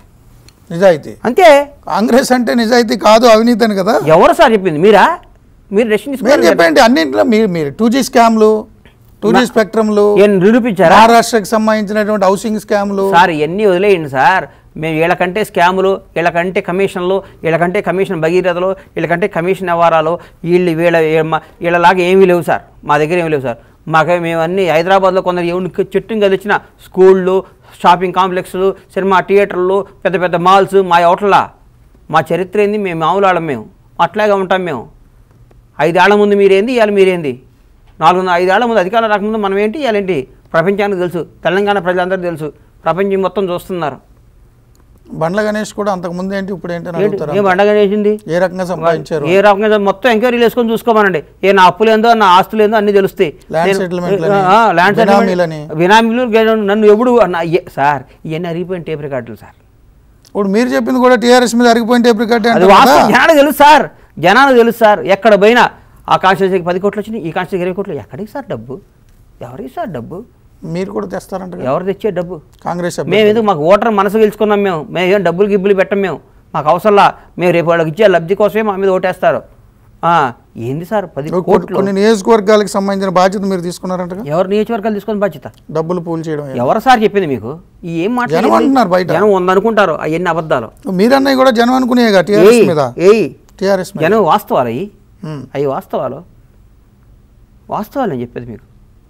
నిజాయితీ అంతే కాంగ్రెస్ అంటే నిజాయితీ కాదు అవినీతి అని కదా ఎవరు సార్ చెప్పింది మీరా మీరు డెసిషన్ మేము తీసుకున్నారు చెప్పండి అన్నింటిలో మీరు మీరు టూ జీ స్కామ్లు టూ జీ స్పెక్ట్రమ్లు ఏం నిరూపించారా మహారాష్ట్రకి సంబంధించినటువంటి హౌసింగ్ స్కామ్లు సార్ ఇవన్నీ వదిలేయండి సార్ మేము వీళ్ళకంటే స్కాములు వీళ్ళకంటే కమిషన్లు వీళ్ళకంటే కమిషన్ భగీరథలు వీళ్ళకంటే కమిషన్ వ్యవహారాలు వీళ్ళు వీళ్ళ వీళ్ళ- వీళ్ళలాగా ఏమీ లేవు సార్ మా దగ్గర ఏమీ లేవు సార్ మాకు మేము అన్ని హైదరాబాద్లో కొందరు ఎవరికి చెట్టుని కలిసిన స్కూళ్ళు షాపింగ్ కాంప్లెక్స్లు సినిమా థియేటర్లు పెద్ద పెద్ద మాల్స్ మా హోటల్లా మా చరిత్ర ఏంది మేము మామూలు వాళ్ళం మేము అట్లాగే ఉంటాం మేము ఐదేళ్ల ముందు మీరేంది ఇవాళ మీరేంది నాలుగు ఐదేళ్ల ముందు అధికారం రాకముందు మనం ఏంటి ఇవాళ ఏంటి ప్రపంచానికి తెలుసు తెలంగాణ ప్రజలందరూ తెలుసు ప్రపంచం మొత్తం చూస్తున్నారు బండ్ల గణేష్ కూడా అంతకు ముందు ఏంటి ఇప్పుడు ఏంటి అని ఏంటి అడుగుతారు ఏం పండగ చేసింది ఏ రకంగా సంపాదించారు ఏ రకంగా మొత్తం ఎంక్వైరీలు వేసుకొని చూసుకోమనండి ఏ నా అప్పులు ఏందో నా ఆస్తులు ఏందో అన్ని తెలుస్తాయి Land నేను- settlement లని, ఆ, ల్యాండ్ బినామీలని. సెటిల్మెంట్ బినామీలు గె- నన్ను ఎప్పుడు నా- ఏ- సార్ ఇవన్నీ అరిగిపోయిన టేప్ రికార్డులు సార్ ఇప్పుడు మీరు చెప్పింది కూడా టీఆర్ఎస్ మీద అరిగిపోయిన టేప్ రికార్డ్ అది వాస్తవం జనానికి తెలుసు సార్ జనానికి తెలుసు సార్ ఎక్కడ పోయినా ఆ కాన్స్టిట్యూన్సీకి పది కోట్లు వచ్చినాయి ఈ కాన్స్టిట్యూన్సీకి ఇరవై కోట్లు ఎక్కడికి సార్ డబ్బు ఎవరికి సార్ డబ్బు మీరు కూడా తెస్తారంట కదా? ఎవరు తెచ్చే డబ్బు కాంగ్రెస్ అభ్యర్థి. మేము ఎందుకు మాకు ఓటర్ మనసు గెలుచుకున్నాం మేము మేము ఏం డబ్బులు గిబ్బులు పెట్టం మేము మాకు అవసరంలా మేము రేపు వాళ్ళకి ఇచ్చే లబ్ధి కోసమే మా మీద ఓటేస్తారు ఆ, ఏంది సార్ పది కొన్ని- కోట్లు కొన్ని నియోజకవర్గాలకు సంబంధించిన బాధ్యత మీరు తీసుకున్నారంట ఎవరు నియోజకవర్గాలు తీసుకొని బాధ్యత డబ్బులు పూల్ చేయడం ఎవరు సార్ చెప్పింది మీకు ఈ ఏం జనం అంటున్నారు బయట. జనం ఉందనుకుంటారు అవన్నీ అబద్ధాలు మీరన్నయ్య కూడా జనం అనుకునేగా టీఆర్ఎస్ ఏయ్, మీద ఏయ్ టీఆర్ఎస్ మీద జనం వాస్తవాలు అయ్యి ఉమ్. అవి వాస్తవాలు వాస్తవాలు నేను చెప్పేది మీకు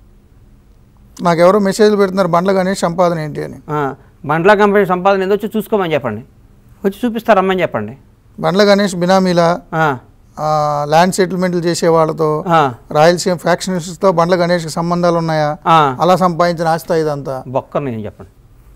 నాకు ఎవరో మెసేజ్లు పెడుతున్నారు బండ్ల గణేష్ సంపాదన ఏంటి అని ఆ, బండ్ల కంపెనీ సంపాదన ఏదో వచ్చి చూసుకోమని చెప్పండి వచ్చి చూపిస్తారమ్మని చెప్పండి బండ్ల గణేష్ బినామీల ఆ, ఆ, ల్యాండ్ సెటిల్మెంట్లు చేసే వాళ్ళతో ఆ, రాయలసీమ ఫ్యాక్షనిస్ట్తో బండ్ల గణేష్కి సంబంధాలు ఉన్నాయా ఆ. అలా సంపాదించిన ఆస్తి ఇదంతా బొక్కరు నేను చెప్పండి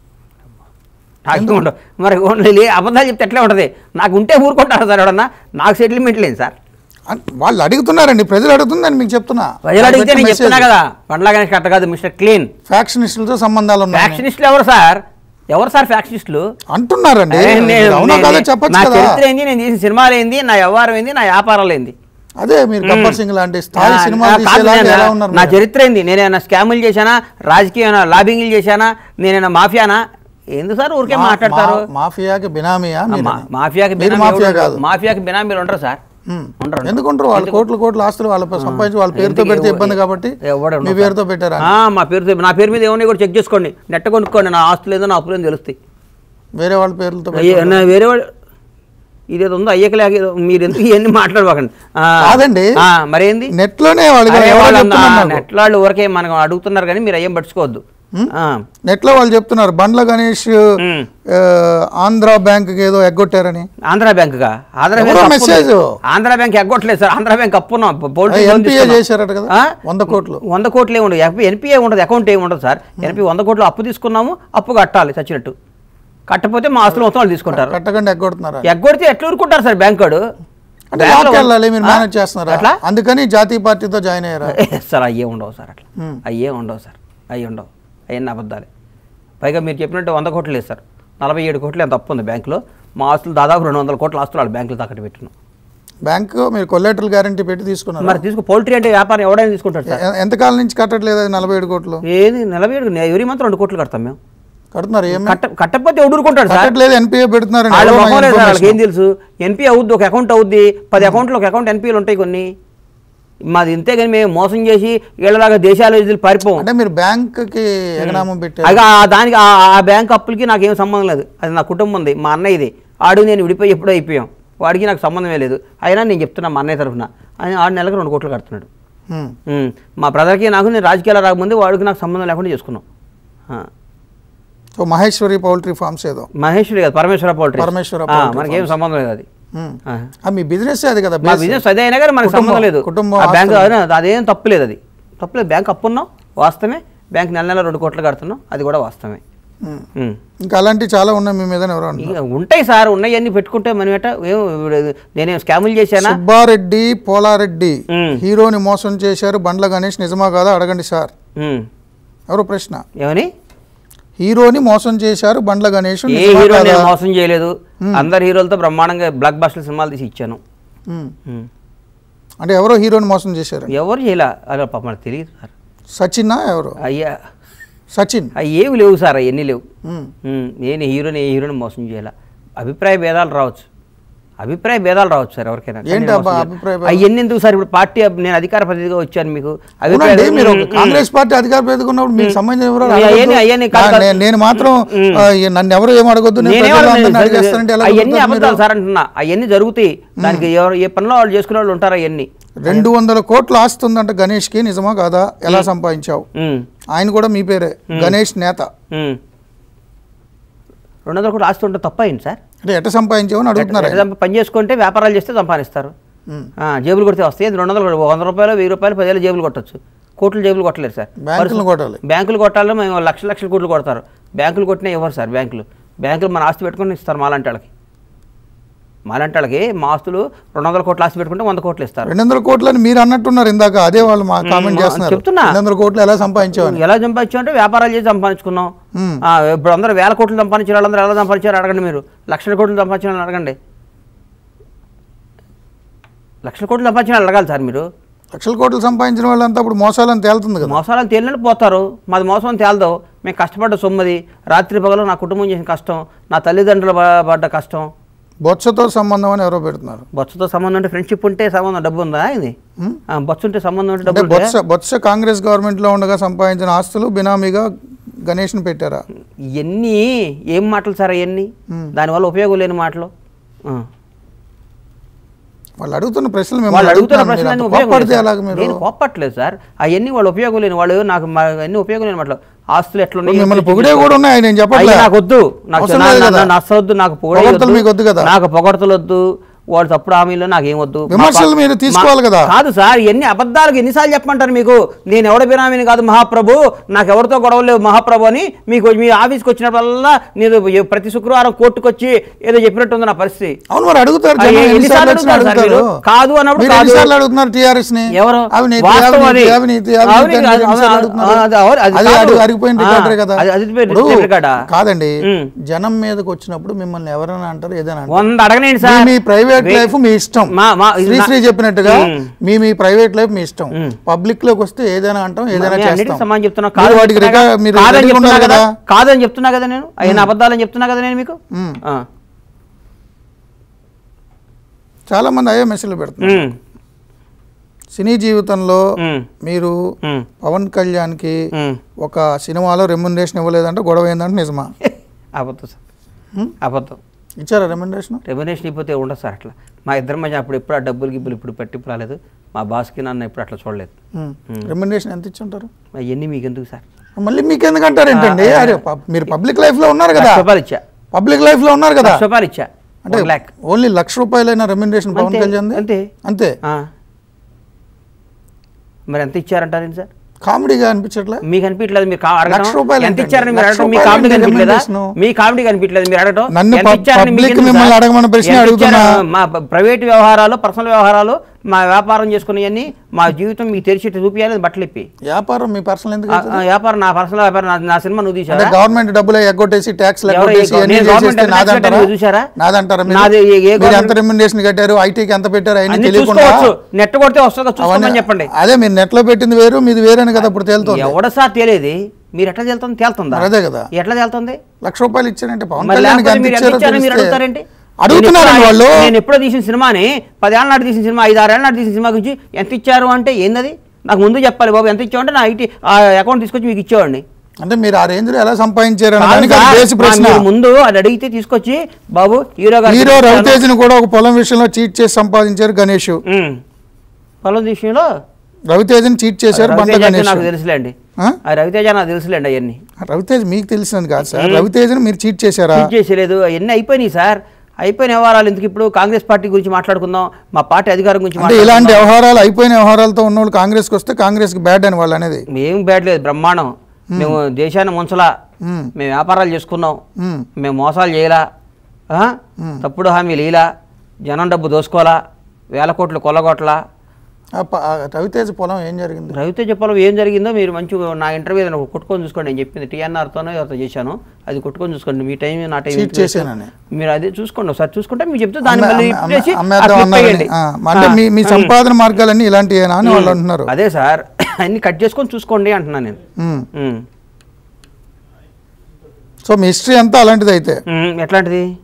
నాకు ఉండవు మరి ఓన్లీ లే- అబద్ధాలు చెప్తే ఎట్లా ఉంటుంది నాకు ఉంటే ఊరుకుంటారు సార్ ఎవడన్నా నాకు సెటిల్మెంట్ లేదు సార్ అన్- వాళ్ళు అడుగుతున్నారండి ప్రజలు అడుగుతుందని మీకు చెప్తున్నా ప్రజలు అడిగితే నేను చెప్తున్నా కదా బండ్లాగానే కట్ట కాదు మిస్టర్ క్లీన్ ఫ్యాక్షనిస్టులతో సంబంధాలు ఉన్నాయి ఫ్యాక్షనిస్టులు ఎవరు సార్ ఎవరు సార్ ఫ్యాక్షనిస్టులు అంటున్నారండి ఏ, నేను- అవునా నేను- కాదో చెప్పొచ్చు నా కదా చరిత్ర ఏంది నేను చేసిన సినిమాలు ఏంది నా వ్యవహారం ఏంది నా వ్యాపారాలు ఏంది అదే మీరు గబ్బర్ సింగ్ లాంటి స్థాయి ఆ, సినిమాలు కాదు తీసేలాగా నేను- ఎలా ఉన్నారు నా మీరు? చరిత్ర ఏంది నేనేమైనా స్కాములు చేశానా రాజకీయ లాబింగ్లు చేశానా నేనేమైనా మాఫియానా ఎందుకు సార్ ఊరికే మా- మాట్లాడతారు మా- మాఫియాకి బినామీయా మీరు? మా- మాఫియాకి మీరు బినామీ మాఫియా ఎవరు- కాదు మాఫియాకి బినామీలు ఉండరు సార్ ఉమ్. ఉండరు ఎందుకుంటారు వాళ్ళు కోట్లు కోట్లు ఆస్తులు వాళ్ళ సంపాదించి వాళ్ళ పేరుతో ఎందుకు పెడితే ఎవ- ఇబ్బంది కాబట్టి ఎవడు మీ ఉండదు పేరుతో సార్. పెట్టారా ఆ, మా పేరుతో నా పేరు మీద ఏమన్నా కూడా చెక్ చేసుకోండి నెట్ట కొనుక్కోండి నా ఆస్తులు ఏదో నా అప్పులు ఏదో తెలుస్తాయి వేరే వాళ్ళ పేర్లతో అయ్యే, పెట్టారా? నా వేరే వాడు ఇదేదో ఉందో అయ్యకలేక ఏదో మీరు ఎందుకు ఇవన్నీ మాట్లాడబాకండి ఆ, కాదండి. ఆ, మరేంది నెట్లోనే వాళ్ళు అరే, ఎవరో వాళ్ళు చెప్తున్నారు అన్న- నాకు. నెట్ వాళ్ళు ఊరికే మనం అడుగుతున్నారు కానీ మీరు అయ్యేం పట్టుకోవద్దు ఆ, నెట్లో వాళ్ళు చెప్తున్నారు బండ్ల గణేష్ ఉమ్. ఆ, ఆంధ్ర బ్యాంక్ ఏదో ఎగ్గొట్టారని ఆంధ్ర బ్యాంక్ గా ఆంధ్ర ఎవరో బ్యాంక్ అప్పు మెసేజ్. ఉంది. ఆంధ్ర బ్యాంక్ ఎగ్గొట్టలేదు సార్ ఆంధ్ర బ్యాంక్ అప్పున్నాం పోల్ట్రీ లోన్ ఎన్పిఏ తీసుకున్నాం. చేశారట కదా ఆ? వంద కోట్లు వంద కోట్లు ఏమి ఉండదు ఎన్పిఏ ఉండదు అకౌంట్ ఏమి ఉండదు సార్ ఎన్పి వంద కోట్లు అప్పు తీసుకున్నాము అప్పు కట్టాలి చచ్చినట్టు కట్టపోతే మా ఆస్తులు మొత్తం వాళ్ళు తీసుకుంటారు కట్టకుండా ఎగ్గొడుతున్నారా ఎగ్గొడితే ఎట్లా ఊరుకుంటారు సార్ బ్యాంక్ వాడు అంటే బ్యాంకులో లాక్ వెళ్ళాలి మీరు ఆ? మేనేజ్ చేస్తున్నారా అట్లా అందుకని జాతీయ పార్టీతో జాయిన్ అయ్యారా ఏ, సార్ అయ్యే ఉండవు సార్ అట్లా Hmm. అయ్యే ఉండవు సార్ అయ్యి ఉండవు అవన్నీ అబద్ధాలే పైగా మీరు చెప్పినట్టు వంద కోట్లు లేదు సార్ నలభై ఏడు కోట్లు ఎంత అప్పు ఉంది బ్యాంకులో మా ఆస్తులు దాదాపు రెండు వందల కోట్ల ఆస్తులు వాళ్ళ బ్యాంకులో తాకట్టు పెట్టినాం బ్యాంక్ మీరు కొల్లెటరల్ గ్యారంటీ పెట్టి తీసుకున్నారు మరి తీసుకు పౌల్ట్రీ అంటే వ్యాపారం ఎవడైనా తీసుకుంటాడు సార్ ఎ- ఎంతకాలం నుంచి కట్టట్లేదు అది నలభై ఏడు కోట్లు ఏది నలభై ఏడు ఎవరి మాత్రం రెండు కోట్లు కడతాం మేము కడుతున్నారు ఏమి కట్ట కట్టకపోతే ఎవడు ఊరుకుంటాడు సార్ కట్టట్లేదు ఎన్పిఏ పెడుతున్నారు వాళ్ళ మొహం లేదు సార్ వాళ్ళకి ఏం తెలుసు ఎన్పీ అవుద్ది ఒక అకౌంట్ అవుద్ది పది అకౌంట్లో ఒక అకౌంట్ ఎన్పీలు ఉంటాయి కొన్ని మాది ఇంతే కానీ మేము మోసం చేసి వీళ్ళలాగా దేశాలు వదిలి పారిపోం అంటే మీరు బ్యాంక్ కి ఎగనామం పెట్టారు అగా ఆ దానికి ఆ- ఆ బ్యాంక్ అప్పులకి నాకేం సంబంధం లేదు అది నా కుటుంబం ఉంది మా అన్నయ్యది ఆడు నేను విడిపోయి ఎప్పుడో అయిపోయాం వాడికి నాకు సంబంధమే లేదు అయినా నేను చెప్తున్నా మా అన్నయ్య తరఫున ఆయన ఆరు నెలలకు రెండు కోట్లు కడుతున్నాడు హ్మ్. ఉమ్. మా బ్రదర్కి నాకు నేను రాజకీయాలు రాకముందే వాడికి నాకు సంబంధం లేకుండా చేసుకున్నాం ఆ. సో మహేశ్వరి పౌల్ట్రీ ఫార్మ్స్ ఏదో మహేశ్వరి కాదు పరమేశ్వర పౌల్ట్రీ పరమేశ్వర ఆ, poultry మనకేం సంబంధం లేదు అది హ్మ్. ఆ. ఆ, మీ బిజినెస్ అది కదా మా base. బిజినెస్ అదే అయినా కానీ మనకు కుటుంబం- సంబంధం లేదు కుటుంబం ఆ బ్యాంక్ ఆస్తులు. అదే- అదేం తప్పులేదు అది తప్పులేదు బ్యాంక్ అప్పున్నాం వాస్తవమే బ్యాంక్ నెల నెల రెండు కోట్లు కడుతున్నాం అది కూడా వాస్తవమే హ్మ్. ఉమ్. ఇంకా అలాంటివి చాలా ఉన్నాయి మీ మీద ఎవరు అంటారు ఇక ఉంటాయి సార్ ఉన్నాయన్నీ పెట్టుకుంటే మనం ఎట ఏం ఇప్పుడు నేనేం స్కాములు చేశానా సుబ్బారెడ్డి పోలారెడ్డి ఉమ్. హీరోని మోసం చేశారు బండ్ల గణేష్ నిజమా కాదా అడగండి సార్ ఉమ్. ఎవరు ప్రశ్న ఏమని హీరోని మోసం చేశారు బండ్ల గణేష్ ఏ నిజమా హీరో కాదా? నేను మోసం చేయలేదు అందరు హీరోలతో బ్రహ్మాండంగా బ్లాక్ బస్టర్ సినిమాలు తీసి ఇచ్చాను ఉమ్. ఉమ్. అంటే ఎవరో హీరోని మోసం చేశారు ఎవరు చేయలే అలా పాప మనకు తెలియదు సార్ సచిన్నా ఎవరు అయ్యా సచిన్ అవి ఏమి లేవు సార్ అవన్నీ లేవు ఉమ్. ఉమ్. నేను హీరోని ఏ హీరోని మోసం చేయాల అభిప్రాయ భేదాలు రావచ్చు అభిప్రాయ భేదాలు రావచ్చు సార్ ఎవరికైనా ఏంటి అబ్బా అభిప్రాయ భేదాలు? అవన్నీ ఎందుకు సార్ ఇప్పుడు పార్టీ అబ్- నేను అధికార ప్రతినిధిగా వచ్చాను మీకు అవునండి అభిప్రాయ- మీరు ఒక ఉమ్, ఉమ్. కాంగ్రెస్ పార్టీ అధికార ప్రతిగా ఉన్నప్పుడు మీకు సంబంధించిన వివరాలు అయ్యని- అడగొద్దు. అయ్యని కాదు నా- కాదు. నేను- నేను మాత్రం ఆ, ఈ నన్ను ఎవరు ఏం అడగొద్దు నేను నేనేమో ప్రజలందరినీ అడిగేస్తానంటే ఎలా అవన్నీ కుదురుతుంది అబద్ధాలు మీరు? సార్ అంటున్నా అవన్నీ జరుగుతాయి దానికి ఎవరు ఏ పనిలో వాళ్ళు చేసుకునే వాళ్ళు ఉంటారు అవన్నీ రెండు వందల కోట్లు ఆస్తుందంట గణేష్ కి నిజమా కాదా ఎలా సంపాదించావు ఉమ్, ఆయన కూడా మీ పేరే గణేష్ నేత ఉమ్. రెండు వందల కోట్లు ఆస్తి ఉంటే తప్ప అయింది సార్ అంటే ఎట్ట సంపాదించావు అని అడుగుతున్నారు ఆయన. ఏదైనా పని చేసుకుంటే వ్యాపారాలు చేస్తే సంపాదిస్తారు ఉమ్. ఆ, జేబులు కొడితే వస్తాయి రెండు వందలు కొ- వంద రూపాయలు వెయ్యి రూపాయలు పదివేలు జేబులు కొట్టచ్చు కోట్లు జేబులు కొట్టలేరు సార్ బ్యాంకులు కొట్టాలి బ్యాంకులు కొట్టాలో మేము లక్షల లక్షల కోట్లు కొడతారు బ్యాంకులు కొట్టినా ఇవ్వరు సార్ బ్యాంకులు బ్యాంకులు మన ఆస్తి పెట్టుకుని ఇస్తారు మాలాంటి వాళ్ళకి మాలాంటి వాళ్ళకి మా ఆస్తులు రెండు వందల కోట్లు ఆస్తి పెట్టుకుంటే వంద కోట్లు ఇస్తారు రెండు వందల కోట్లు అని మీరు అన్నట్టున్నారు ఇందాక అదే వాళ్ళు మా కామెంట్ మా- చేస్తున్నారు చెప్తున్నా. రెండు వందల కోట్లు ఎలా సంపాదించావని ఎలా సంపాదించాం అంటే వ్యాపారాలు చేసి సంపాదించుకున్నాం మ్మ్. ఆ, ఇప్పుడు అందరూ వేల కోట్లు సంపాదించిన వాళ్ళందరూ ఎలా సంపాదించారు అడగండి మీరు లక్షల కోట్లు సంపాదించిన వాళ్ళని అడగండి లక్షల కోట్లు సంపాదించిన వాళ్ళు అడగాలి సార్ మీరు లక్షల కోట్లు సంపాదించిన వాళ్ళంతా ఇప్పుడు మోసాలని తేలుతుంది కదా మోసాలను తేలినట్టు పోతారు మాది మోసం అని తేలదు మేము కష్టపడ్డ సొమ్మది రాత్రి పగలు నా కుటుంబం చేసిన కష్టం నా తల్లిదండ్రులు ప- పడ్డ కష్టం బొత్సతో సంబంధం అని ఎవరో పెడుతున్నారు బొత్సతో సంబంధం ఉంటే ఫ్రెండ్షిప్ ఉంటే సంబంధం డబ్బు ఉందా ఇది మ్మ్. ఆ, బొత్స ఉంటే సంబంధం ఉంటే అంటే డబ్బు ఉంటే బొత్స బొత్స కాంగ్రెస్ గవర్నమెంట్ లో ఉండగా సంపాదించిన ఆస్తులు బినామీగా గణేష్ని పెట్టారా ఇవన్నీ ఏం మాటలు సార్ అవన్నీ దానివల్ల ఉపయోగం లేని మాటలు ఆ. వాళ్ళు అడుగుతున్న ప్రశ్నలు వాళ్ళు మిమ్మల్ని అడుగుతున్న అడుగుతున్నారు. మీరు ప్రశ్నలన్నీ అంత ఉపయోగం కోప్పడితే లేదు ఎలాగ సార్. మీరు నేను కోప్పట్లేదు సార్ అవన్నీ వాళ్ళు ఉపయోగం లేని వాళ్ళు నాకు మా- అన్ని ఉపయోగం లేని మాటలు ఆస్తులు ఎట్లున్నాయి మిమ్మల్ని ఏంటి పొగిడే కూడా ఉన్నాయి నేను అయ్యి చెప్పట్లే నాకు వద్దు నాకు అవసరం నా- లేదు నా- కదా. నా- నచ్చవద్దు నాకు పొగడే పొగడ్తలు వద్దు. మీకు వద్దు కదా. నాకు పొగడతలు వద్దు వాడు తప్పుడు హామీలు నాకేం వద్దు మా విమర్శలు పా- మీరు తీసుకోవాలి మా- కదా. కాదు సార్ ఎన్ని అబద్ధాలకు ఎన్నిసార్లు చెప్పమంటారు మీకు నేను ఎవడ బినామీని కాదు మహాప్రభు నాకు ఎవరితో గొడవ లేవు మహాప్రభు అని మీకు మీ ఆఫీస్కి వచ్చినప్పుడల్లా నేను ప్రతి శుక్రవారం కోర్టుకు వచ్చి ఏదో చెప్పినట్టుంది నా పరిస్థితి అవును మరి అడుగుతారు అయ్యి జనం ఎన్నిసార్లు ఎన్నిసార్లు వచ్చినా అడుగుతారు సార్ అడుగుతారు మీరు? కాదు అన్నప్పుడు మీరు కాదు. ఎన్నిసార్లు అడుగుతున్నారు టీఆర్ఎస్ ని ఎవరు? అవినీతి వాస్తవం అవినీతి అది. అవినీతి అవినీతి అవినీతి అని అది- ఎన్నిసార్లు అది- అడుగుతున్నారు? అది- అది- అది అది కాదు. అడుగు అరిగిపోయిన ఆ, రికార్డరే కదా అది- అది ఇప్పుడు టేప్ రికార్డా? కాదండి ఉమ్. జనం మీదకి వచ్చినప్పుడు మిమ్మల్ని ఎవరైనా అంటారు ఏదైనా అంటారు వంద అడగనేయండి మీ- సార్ మీ ప్రైవేట్ వే- లైఫ్ మీ ఇష్టం మా- మా- ఇది నా- శ్రీశ్రీ చెప్పినట్టుగా ఉమ్. మీ మీ ప్రైవేట్ లైఫ్ మీ ఇష్టం ఉమ్. పబ్లిక్ లోకి వస్తే ఏదైనా అంటాం ఏదైనా నేను అన్నిటికీ చేస్తాం సమానం చెప్తున్నా మీరు కాదని వాటికి చెప్తున్నా రికా- కదా? మీరు కాదని రెడీగా చెప్తున్నా ఉన్నారు కదా కదా కాదని చెప్తున్నా కదా నేను అయిన అబద్ధాలని చెప్తున్నా కదా నేను మీకు ఉమ్. ఆ. చాలా మంది అయ్యే మెసేజ్లు పెడుతున్నారు ఉమ్. సినీ జీవితంలో ఉమ్. మీరు ఉమ్. పవన్ కళ్యాణ్కి ఉమ్. ఒక సినిమాలో రెమ్యునరేషన్ ఇవ్వలేదంటే గొడవ ఏందంటే నిజమా అబద్ధం సార్ ఉమ్. అబద్ధం ఇచ్చారా రెమ్యునరేషన్ రెమ్యునేషన్ అయిపోతే ఉండదు సార్ అట్లా మా ఇద్దరి మధ్య అప్పుడు ఎప్పుడు ఆ డబ్బులు గిబ్బులు ఇప్పుడు పట్టింపు రాలేదు మా బాస్కి నన్ను ఎప్పుడు అట్లా చూడలేదు రెమ్యునరేషన్ ఎంత ఇచ్చుంటారు అవన్నీ మీకు ఎందుకు సార్ మళ్ళీ మీకు ఎందుకంటారు ఏంటండి అరే పబ్- మీరు పబ్లిక్ లైఫ్ లో ఉన్నారు కదా లక్ష రూపాయలు ఇచ్చా పబ్లిక్ లైఫ్ లో ఉన్నారు కదా లక్ష రూపాయలు ఇచ్చా అంటే వన్ ల్యాక్ ఓన్లీ లక్ష రూపాయలైన రెమ్యునరేషన్ పవన్ అంతే, కళ్యాణ్ అంతే. అంతే ఆ. మరి ఎంత ఇచ్చారంటారు సార్ కామెడీగా అనిపించట్లే మీకు అనిపించలేదు మీరు కా- లక్ష అడగడం రూపాయలు ఎంత ఏంటండి? ఇచ్చారని మీరు లక్ష అడగడం మీ రూపాయలు కామెడీ ఏంటి కనిపించలేదా రెమ్యునరేషన్? మీ కామెడీ కనిపించలేదు మీరు అడగడం నన్ను ఎంత పబ్- ఇచ్చారని మీకు పబ్లిక్ ఎందుకు మిమ్మల్ని సార్? అడగమన్న ప్రశ్న ఎంత అడుగుతున్నా. ఇచ్చారని మా ప్రైవేట్ వ్యవహారాలు పర్సనల్ వ్యవహారాలు మా వ్యాపారం చేసుకునేవన్నీ మా జీవితం మీకు తెరిచి చూపించాలి బట్టలు ఇప్పి వ్యాపారం మీ పర్సనల్ ఎందుకు ఆ- ఆ వ్యాపారం నా పర్సనల్ వ్యాపారం నా- నా సినిమా నువ్వు అంటే తీసావా గవర్నమెంట్ డబ్బులు ఎగ్గొట్టేసి ట్యాక్స్ ఎవరు ఎగ్గొట్టేసి ఏ- అన్ని నేను government చేసేస్తే ఎంత tax నాదంటారా కట్టానో చూసారా? నాదంటారా మీరు? నాది ఏ- ఏ మీరు ఎంత government- రెమ్యునరేషన్ కట్టారు ఐటీకి ఎంత పెట్టారు అవన్నీ అన్ని తెలియకుండా చూసుకోవచ్చు నెట్ కొడితే వస్తుందో అవన్నీ- చూసుకోమని చెప్పండి అదే మీరు నెట్ లో పెట్టింది వేరు మీది వేరేని కదా ఇప్పుడు తేలుతుంది ఎవడ సార్ తెలియదు మీరు ఎట్లా తేలుతుంది తేలుతుందా మరి అదే కదా ఎట్లా తేలుతుంది లక్ష రూపాయలు ఇచ్చారంటే పవన్ మరి కళ్యాణ్ లేకపోతే మీరు ఎంత ఇచ్చారని మీరు అడుగుతారేంటి అడుగుతున్నారండి నేను ఎప్పుడో- వాళ్ళు నేను ఎప్పుడో తీసిన సినిమాని పదేళ్ళ నాటి తీసిన సినిమా ఐదు ఆరేళ్ళ నాటి తీసిన సినిమా గురించి ఎంత ఇచ్చారు అంటే ఏందది నాకు ముందు చెప్పాలి బాబు ఎంత ఇచ్చావంటే నా ఐటీ ఆ అకౌంట్ తీసుకొచ్చి మీకు ఇచ్చేవాడిని అంటే మీరు ఆ రేంజ్ లో ఎలా సంపాదించారు కాదు దానికి సార్, బేసి ప్రశ్న మీరు ముందు అది అడిగితే తీసుకొచ్చి బాబు హీరో గారు హీరో రవితేజ్ని కూడా ఒక పొలం విషయంలో చీట్ చేసి సంపాదించారు గణేష్ ఉమ్. పొలం విషయంలో రవితేజ్ని చీట్ చేశారు బండ రవితేజ అంటే గణేష్ నాకు తెలుసులేండి ఆ? ఆ రవితేజ నాకు తెలుసులేండి అవన్నీ రవితేజ్ మీకు తెలిసినది కాదు సార్ రవితేజ్ని మీరు చీట్ చేశారా చీట్ చేసేలేదు అవన్నీ అయిపోయినాయి సార్ అయిపోయిన వ్యవహారాలు ఎందుకు ఇప్పుడు కాంగ్రెస్ పార్టీ గురించి మాట్లాడుకుందాం మా పార్టీ అధికారం గురించి అంటే ఇలాంటి మాట్లాడుకుందాం. వ్యవహారాలు అయిపోయిన వ్యవహారాలతో ఉన్న వాళ్ళు కాంగ్రెస్కి వస్తే కాంగ్రెస్కి బ్యాడ్ అని వాళ్ళు అనేది ఏం బ్యాడ్ లేదు బ్రహ్మాండం మేము దేశాన్ని ముంచలా మ్మ్. మేము వ్యాపారాలు చేసుకున్నాం మ్మ్. మేము మోసాలు చేయలా ఆ? తప్పుడు హామీలు ఇలా జనం డబ్బు దోసుకోవాలా వేల కోట్లు కొల్లగొట్టలా ఆ ప- ఆ రవితేజ్ పొలం ఏం జరిగింది రవితేజ పొలం ఏం జరిగిందో మీరు మంచి నా ఇంటర్వ్యూ ఏదైనా కొట్టుకొని చూసుకోండి నేను చెప్పింది టీఎన్ఆర్తోనో ఎవరితో చేశాను అది కొట్టుకొని చూసుకోండి మీ టైం నా టైం చీట్ ఎందుకు వేస్ట్? చేశానని. మీరు అది చూసుకోండి ఒకసారి చూసుకుంటే మీరు చెప్తే దాన్ని అమ్మే- మళ్ళీ అమ్మే- చేసి అమ్మేద్దాం ఆ clip అన్నారని. వేయండి. ఆ, అంటే మీ మీ ఆ. సంపాదన మార్గాలన్నీ ఇలాంటివేనా అని వాళ్ళు అంటున్నారు అదే సార్ అన్ని కట్ చేసుకొని చూసుకోండి అంటున్నాను నేను మ్మ్. ఉమ్. సో మీ హిస్టరీ అంతా అలాంటిది అయితే ఉమ్, ఎట్లాంటిది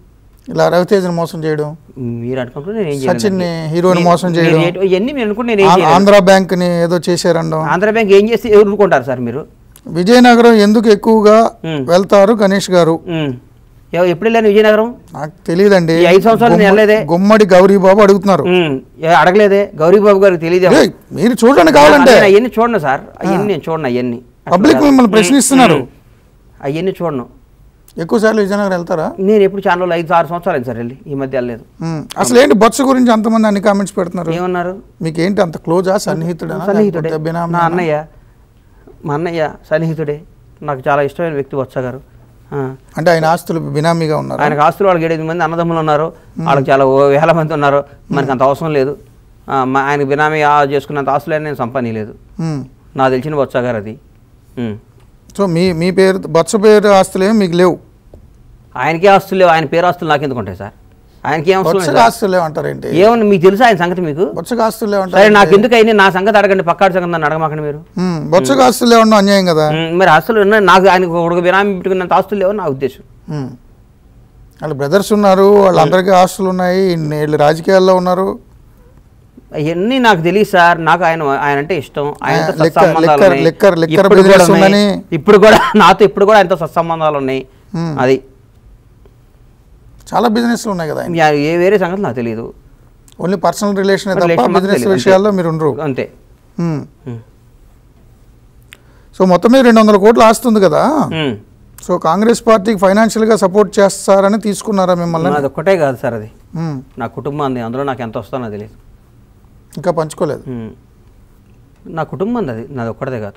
ఇలా రవితేజను మోసం చేయడం మీరు అనుకుంటే నేను ఏం సచిన్ని చేయలేను. హీరోని మీరు- మోసం చేయడం. మీరు ఏంటో- ఇవన్నీ మీరు అనుకుంటే నేను ఏం ఆ- చేయలేను. ఆంధ్ర బ్యాంక్ని ఏదో చేశారండం ఆంధ్ర బ్యాంక్ ఏం చేస్తే ఊరుకుంటారు సార్ మీరు విజయనగరం ఎందుకు ఎక్కువగా మ్మ్. వెళ్తారు గణేష్ గారు ఉమ్. ఎవ- ఎప్పుడు వెళ్ళాను విజయనగరం నాకు తెలియదండి ఈ ఐదు సంవత్సరాలు నేను వెళ్ళలేదే. గుమ్మడి గౌరీ బాబు అడుగుతున్నారు ఉమ్. ఏ, అడగలేదే గౌరీబాబు గారికి తెలియదు ఏయ్, మీరు చూడండి కావాలంటే అవన్నీ చూడండి సార్ అవన్నీ నేను చూడను అవన్నీ పబ్లిక్ మిమ్మల్ని ప్రశ్నిస్తున్నారు అవన్నీ చూడను ఎక్కువ సార్లు విజయనగరం వెళ్తారా నేను ఎప్పుడు ఛానల్ ఐదు ఆరు సంవత్సరాలు అయింది సార్ వెళ్ళి ఈ మధ్య వెళ్ళలేదు మ్మ్. అసలు ఏంటి బొత్స గురించి అంతమంది అన్ని కామెంట్స్ పెడుతున్నారు ఏమన్నారు మీకు ఏంటి అంత క్లోజా సన్నిహితుడా సన్నిహితుడే లేకపోతే బినామీ నా అన్నయ్య మా అన్నయ్య సన్నిహితుడే నాకు చాలా ఇష్టమైన వ్యక్తి వచ్చ గారు ఆ. అంటే ఆయన ఆస్తులు బినామీగా ఉన్నారు ఆయనకు ఆస్తులు వాళ్ళకి ఏడెనిమిది మంది అన్నదమ్ములు ఉన్నారు వాళ్ళకి చాలా ఓ వేల మంది ఉన్నారు మనకి అంత అవసరం లేదు ఆ, మా- ఆయనకు బినామీ ఆ చేసుకున్నంత ఆస్తులు నేను సంపాదించలేదు నాకు తెలిసిన బొత్స గారు అది ఉమ్. సో మీ మీ పేరు బొత్స పేరు ఆస్తులు ఏమి మీకు లేవు ఆయనకే ఆస్తులు లేవు ఆయన పేరు ఆస్తులు నాకు ఎందుకు ఉంటాయి సార్ ఆయనకి ఏం అవసరం లేదు బొత్సగా సార్. ఆస్తులు లేవంటారేంటి ఏమన్నా మీకు తెలుసా ఆయన సంగతి మీకు బొత్సగా ఆస్తులు సరే లేవంటారు నాకు ఎందుకు అయినా నా సంగతి అడగండి పక్కాడి సంగతి నన్ను అడగమాకండి మీరు బొత్సగా ఆస్తులు లేవడం అన్యాయం కదా ఉమ్, మరి అసలు ఉన్న- నాకు ఆయనకు ఒక బినామీ పెట్టుకున్నంత ఆస్తులు లేవు నా ఉద్దేశం మ్మ్. వాళ్ళ బ్రదర్స్ ఉన్నారు వాళ్ళందరికీ ఆస్తులు ఉన్నాయి ఇన్ని ఏళ్ళు రాజకీయాల్లో ఉన్నారు అవన్నీ నాకు తెలియదు సార్ నాకు ఆయన ఆయన అంటే ఇష్టం ఆయనతో ఆ, లిక్కర్- సత్సంబంధాలు లిక్కర్- ఉన్నాయి. లిక్కర్- లిక్కర్ ఇప్పుడు కూడా business ఉన్నాయి. ఉందని. ఇప్పుడు కూడా నాతో ఇప్పుడు కూడా ఆయనతో సత్సంబంధాలు ఉన్నాయి మ్మ్. అది చాలా బిజినెస్లు ఉన్నాయి కదా ఆయన యా- ఏ వేరే సంగతి నాకు తెలియదు ఓన్లీ పర్సనల్ రిలేషన్ తప్ప Relation మాత్రం బిజినెస్ తెలియదు. విషయాల్లో మీరు ఉండరు అంతే మ్మ్. మ్మ్. సో మొత్తం మీద రెండు వందల కోట్లు ఆస్తుంది కదా మ్మ్. సో కాంగ్రెస్ పార్టీకి ఫైనాన్షియల్గా సపోర్ట్ చేస్తారని తీసుకున్నారా మిమ్మల్ని నాది ఒక్కటే కాదు సార్ అది మ్మ్. నా కుటుంబం అంది అందులో నాకు ఎంత వస్తుందో నాకు తెలియదు ఇంకా పంచుకోలేదు మ్మ్. నా కుటుంబం అది నాది ఒక్కటే కాదు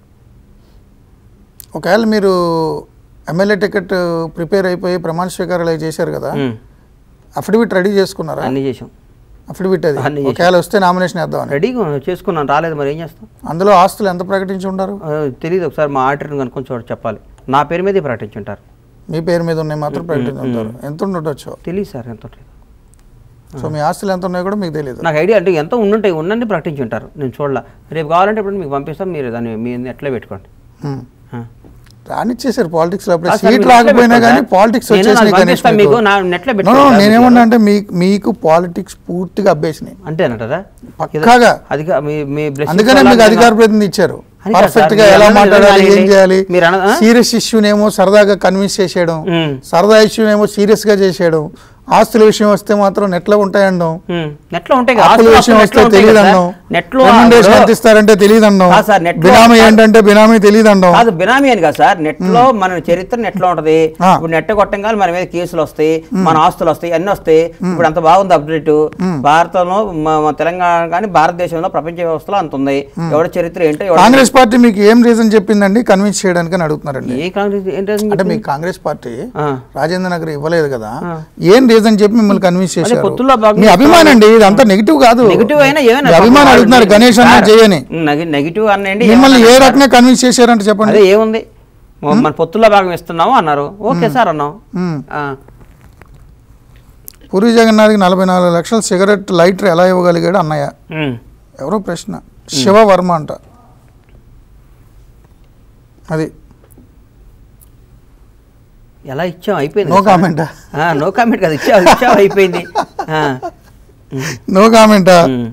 ఒకవేళ మీరు ఎమ్మెల్యే టికెట్ ప్రిపేర్ అయిపోయి ప్రమాణ స్వీకారాలు అవి చేశారు కదా మ్మ్. అఫిడవిట్ రెడీ చేసుకున్నారా అన్నీ చేసాం అఫిడవిట్ అది అన్నీ చేశాం. ఒకవేళ వస్తే నామినేషన్ వేద్దామని రెడీగా చేసుకున్నాను రాలేదు మరి ఏం చేస్తాం అందులో ఆస్తులు ఎంత ప్రకటించి ఉంటారు ఆ, తెలియదు ఒకసారి మా ఆడిటర్ని కనుక్కొని చూడ చెప్పాలి నా పేరు మీదే ప్రకటించుంటారు మీ పేరు మీద ఉన్నాయి మాత్రం ప్రకటించి ఉంటారు ఎంత ఉండొచ్చు తెలియదు సార్ ఎంత ఉంటుంది సో మీ ఆస్తులు ఎంత ఉన్నాయో కూడా మీకు తెలియదు నాకు ఐడియా అంటే ఎంత ఉండుంటాయి ఉన్నన్ని ప్రకటించి ఉంటారు నేను చూడాల రేపు కావాలంటే ఇప్పుడు మీకు పంపిస్తాం మీరు దాన్ని మీ నెట్లో పెట్టుకోండి మ్మ్. ఆ. రానిచ్చేసారు పాలిటిక్స్ లో అప్పుడు ఆ, సార్, సీట్ మీరు రాకపోయినా నెట్లో కానీ పెట్టుకోండి పాలిటిక్స్ సార్. నేను వచ్చేసినాయి నాకు గణేష్ పంపిస్తాను మీకు. మీకు, నా నెట్లో No, పెట్టుకోండి no, సార్ నేనేమన్నా అంటే మీకు మీకు పాలిటిక్స్ పూర్తిగా అబ్బేసినాయి అంతేనంటారా పక్కాగా. అది కా- మీ మీ blessings అందుకనే వల్ల మీకు నేను- అధికార ప్రతినిధి ఇచ్చారు అని కాదు పర్ఫెక్ట్ సార్, గా మీరు ఎలా అన్నది మాట్లాడాలి నిజంగా ఏం ఏంటి? చేయాలి మీరు అన్న- ఆ? సీరియస్ ఇష్యూనేమో సరదాగా కన్విన్స్ చేసేయడం మ్మ్. సరదా ఇష్యూనేమో సీరియస్ గా చేసేయడం ఆస్తుల విషయం వస్తే మాత్రం నెట్లో ఉంటాయండం ఉమ్, నెట్లో ఉంటాయి కదా, అప్పుల ఆస్తులు విషయం అప్పులు వస్తే నెట్లో ఉంటాయి తెలియదు కదా అన్నాం సార్. నెట్లో రెమ్యునరేషన్ ఎంత ఇప్పుడు- ఇస్తారంటే తెలియదు అన్నాం కాదు సార్, నెట్లో- బినామీ ఏంటంటే బినామీ తెలియదు అన్నాం కాదు బినామీ అని కాదు సార్ నెట్ లో మన చరిత్ర నెట్ లో ఉంటది ఆ. ఇప్పుడు నెట్ కొట్టంగానే మన మీద కేసులు వస్తాయి మన ఆస్తులు వస్తాయి అన్ని వస్తాయి ఇప్పుడు అంత బాగుంది అప్డేట్ భారతంలో మ- మన తెలంగాణ కానీ భారతదేశంలో ప్రపంచ వ్యవస్థలో అంత ఉంది ఎవడ చరిత్ర ఏంటో ఎవడ- కాంగ్రెస్ పార్టీ మీకు ఏం రీజన్ చెప్పిందండి కన్విన్స్ చేయడానికి అని అడుగుతున్నారండి ఏ కాంగ్రెస్ ఏంటని అంటే చెప్పింది? మీకు కాంగ్రెస్ పార్టీ ఆ. రాజేంద్ర నగర్ ఇవ్వలేదు కదా ఆ. ఏం రీజన్ చెప్పి మిమ్మల్ని కన్విన్స్ అదే చేశారు పొత్తుల్లో భాగంగా మీ అభిమానం అండి ఇదంతా నెగిటివ్ కాదు నెగిటివ్ అయినా ఏమైనా మీ అభిమానం అడుగుతున్నారు గణేష్ అన్న చేయని నెగిటివ్ అనండి మిమ్మల్ని ఏ రకంగా కన్విన్స్ చేశారంటే చెప్పండి అదే ఏముంది మన పొత్తుల్లో భాగం ఇస్తున్నాము అన్నారు ఓకే సార్ అన్నాం మ్మ్. ఆ. పూరి జగన్నాథ్కి నలభై నాలుగు లక్షల సిగరెట్ లైటర్ ఎలా ఇవ్వగలిగాడు అన్నయ్య ఉమ్. ఎవరో ప్రశ్న శివ వర్మ అంట అది ఎలా ఇచ్చాం అయిపోయింది నో సార్. కామెంట్ ఆ, నో కామెంట్ కదా ఇచ్చావు ఇచ్చావు అయిపోయింది ఆ. No comment um.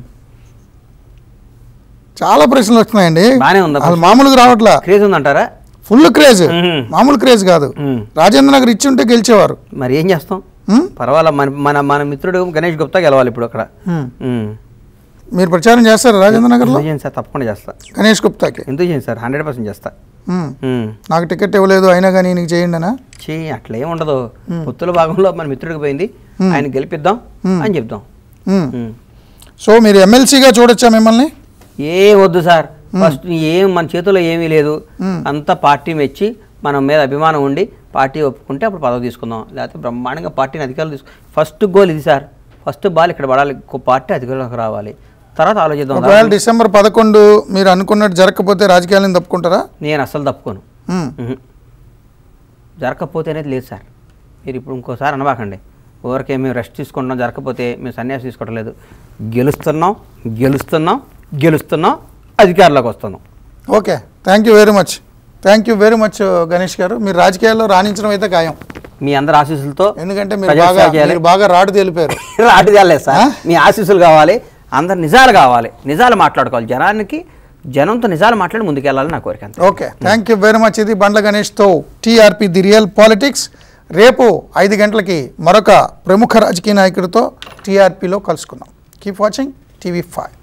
చాలా ప్రశ్నలు వస్తున్నాయండి బానే ఉందా వాళ్ళు మామూలుగా రావట్లా క్రేజ్ ఉందంటారా ఫుల్ క్రేజ్ మ్మ్. మామూలు క్రేజ్ కాదు ఉమ్. రాజేంద్ర నగర్ ఇచ్చి ఉంటే గెలిచేవారు మరి ఏం చేస్తాం మ్మ్? పర్వాలా మన మన మన మిత్రుడు గణేష్ గుప్తా గెలవాలి ఇప్పుడు అక్కడ మ్మ్. ఉమ్. మీరు ప్రచారం చేస్తారా రాజేంద్ర నగర్లో ఎందుకు చేయను సార్ తప్పకుండా చేస్తా గణేష్ గుప్తాకి ఎందుకు చేయను సార్ హండ్రెడ్ పర్సెంట్ చేస్తా మ్మ్. ఉమ్. నాకు టికెట్ ఇవ్వలేదు అయినా కానీ నీకు చేయండి అనా చీ అట్లేం ఉండదు పొత్తుల భాగంలో మన మిత్రుడికి పోయింది ఆయన గెలిపిద్దాం అని చెప్దాం మ్మ్. ఉమ్. సో మీరు ఎమ్మెల్సీగా చూడొచ్చా మిమ్మల్ని ఏ వద్దు సార్ ఫస్ట్ ఏం మన చేతిలో ఏమీ లేదు అంతా పార్టీ మెచ్చి మన మీద అభిమానం ఉండి పార్టీ ఒప్పుకుంటే అప్పుడు పదవి తీసుకుందాం లేకపోతే బ్రహ్మాండంగా పార్టీని అధికారులు తీసుకు ఫస్ట్ గోల్ ఇది సార్ ఫస్ట్ బాల్ ఇక్కడ పడాలి ఇంకో పార్టీ అధికారులకు రావాలి తర్వాత ఆలోచిద్దాం ఒకవేళ డిసెంబర్ పదకొండు మీరు అనుకున్నట్టు జరగకపోతే రాజకీయాలను తప్పుకుంటారా నేను అస్సలు తప్పుకోను మ్మ్. మ్మ్. జరగకపోతే అనేది లేదు సార్ మీరు ఇప్పుడు ఇంకోసారి అనబాకండి ఊరికే మేము రెస్ట్ తీసుకుంటున్నాం జరగకపోతే మేము సన్యాసం తీసుకోవడం లేదు గెలుస్తున్నాం గెలుస్తున్నాం గెలుస్తున్నాం అధికారంలోకి వస్తున్నాం okay thank you very much thank you very much Ganesh గారు మీరు రాజకీయాల్లో రాణించడం అయితే ఖాయం మీ అందరి ఆశీస్సులతో ఎందుకంటే మీరు ప్రజలకు బాగా సేవ చేయాలి. మీరు బాగా రాడు తెలిపారు రాటు తేలేదు సార్ ఆ? మీ ఆశీస్సులు కావాలి అందరు నిజాలు కావాలి నిజాలు మాట్లాడుకోవాలి జనానికి జనంతో నిజాలు మాట్లాడి ముందుకెళ్ళాలని నా కోరిక అంతే okay thank you very much ఇది బండ్ల గణేష్తో టీఆర్పీ ది రియల్ పాలిటిక్స్ రేపు ఐదు గంటలకి మరొక ప్రముఖ రాజకీయ నాయకుడితో టీఆర్పీలో కలుసుకుందాం కీప్ వాచింగ్ టీవీ ఫైవ్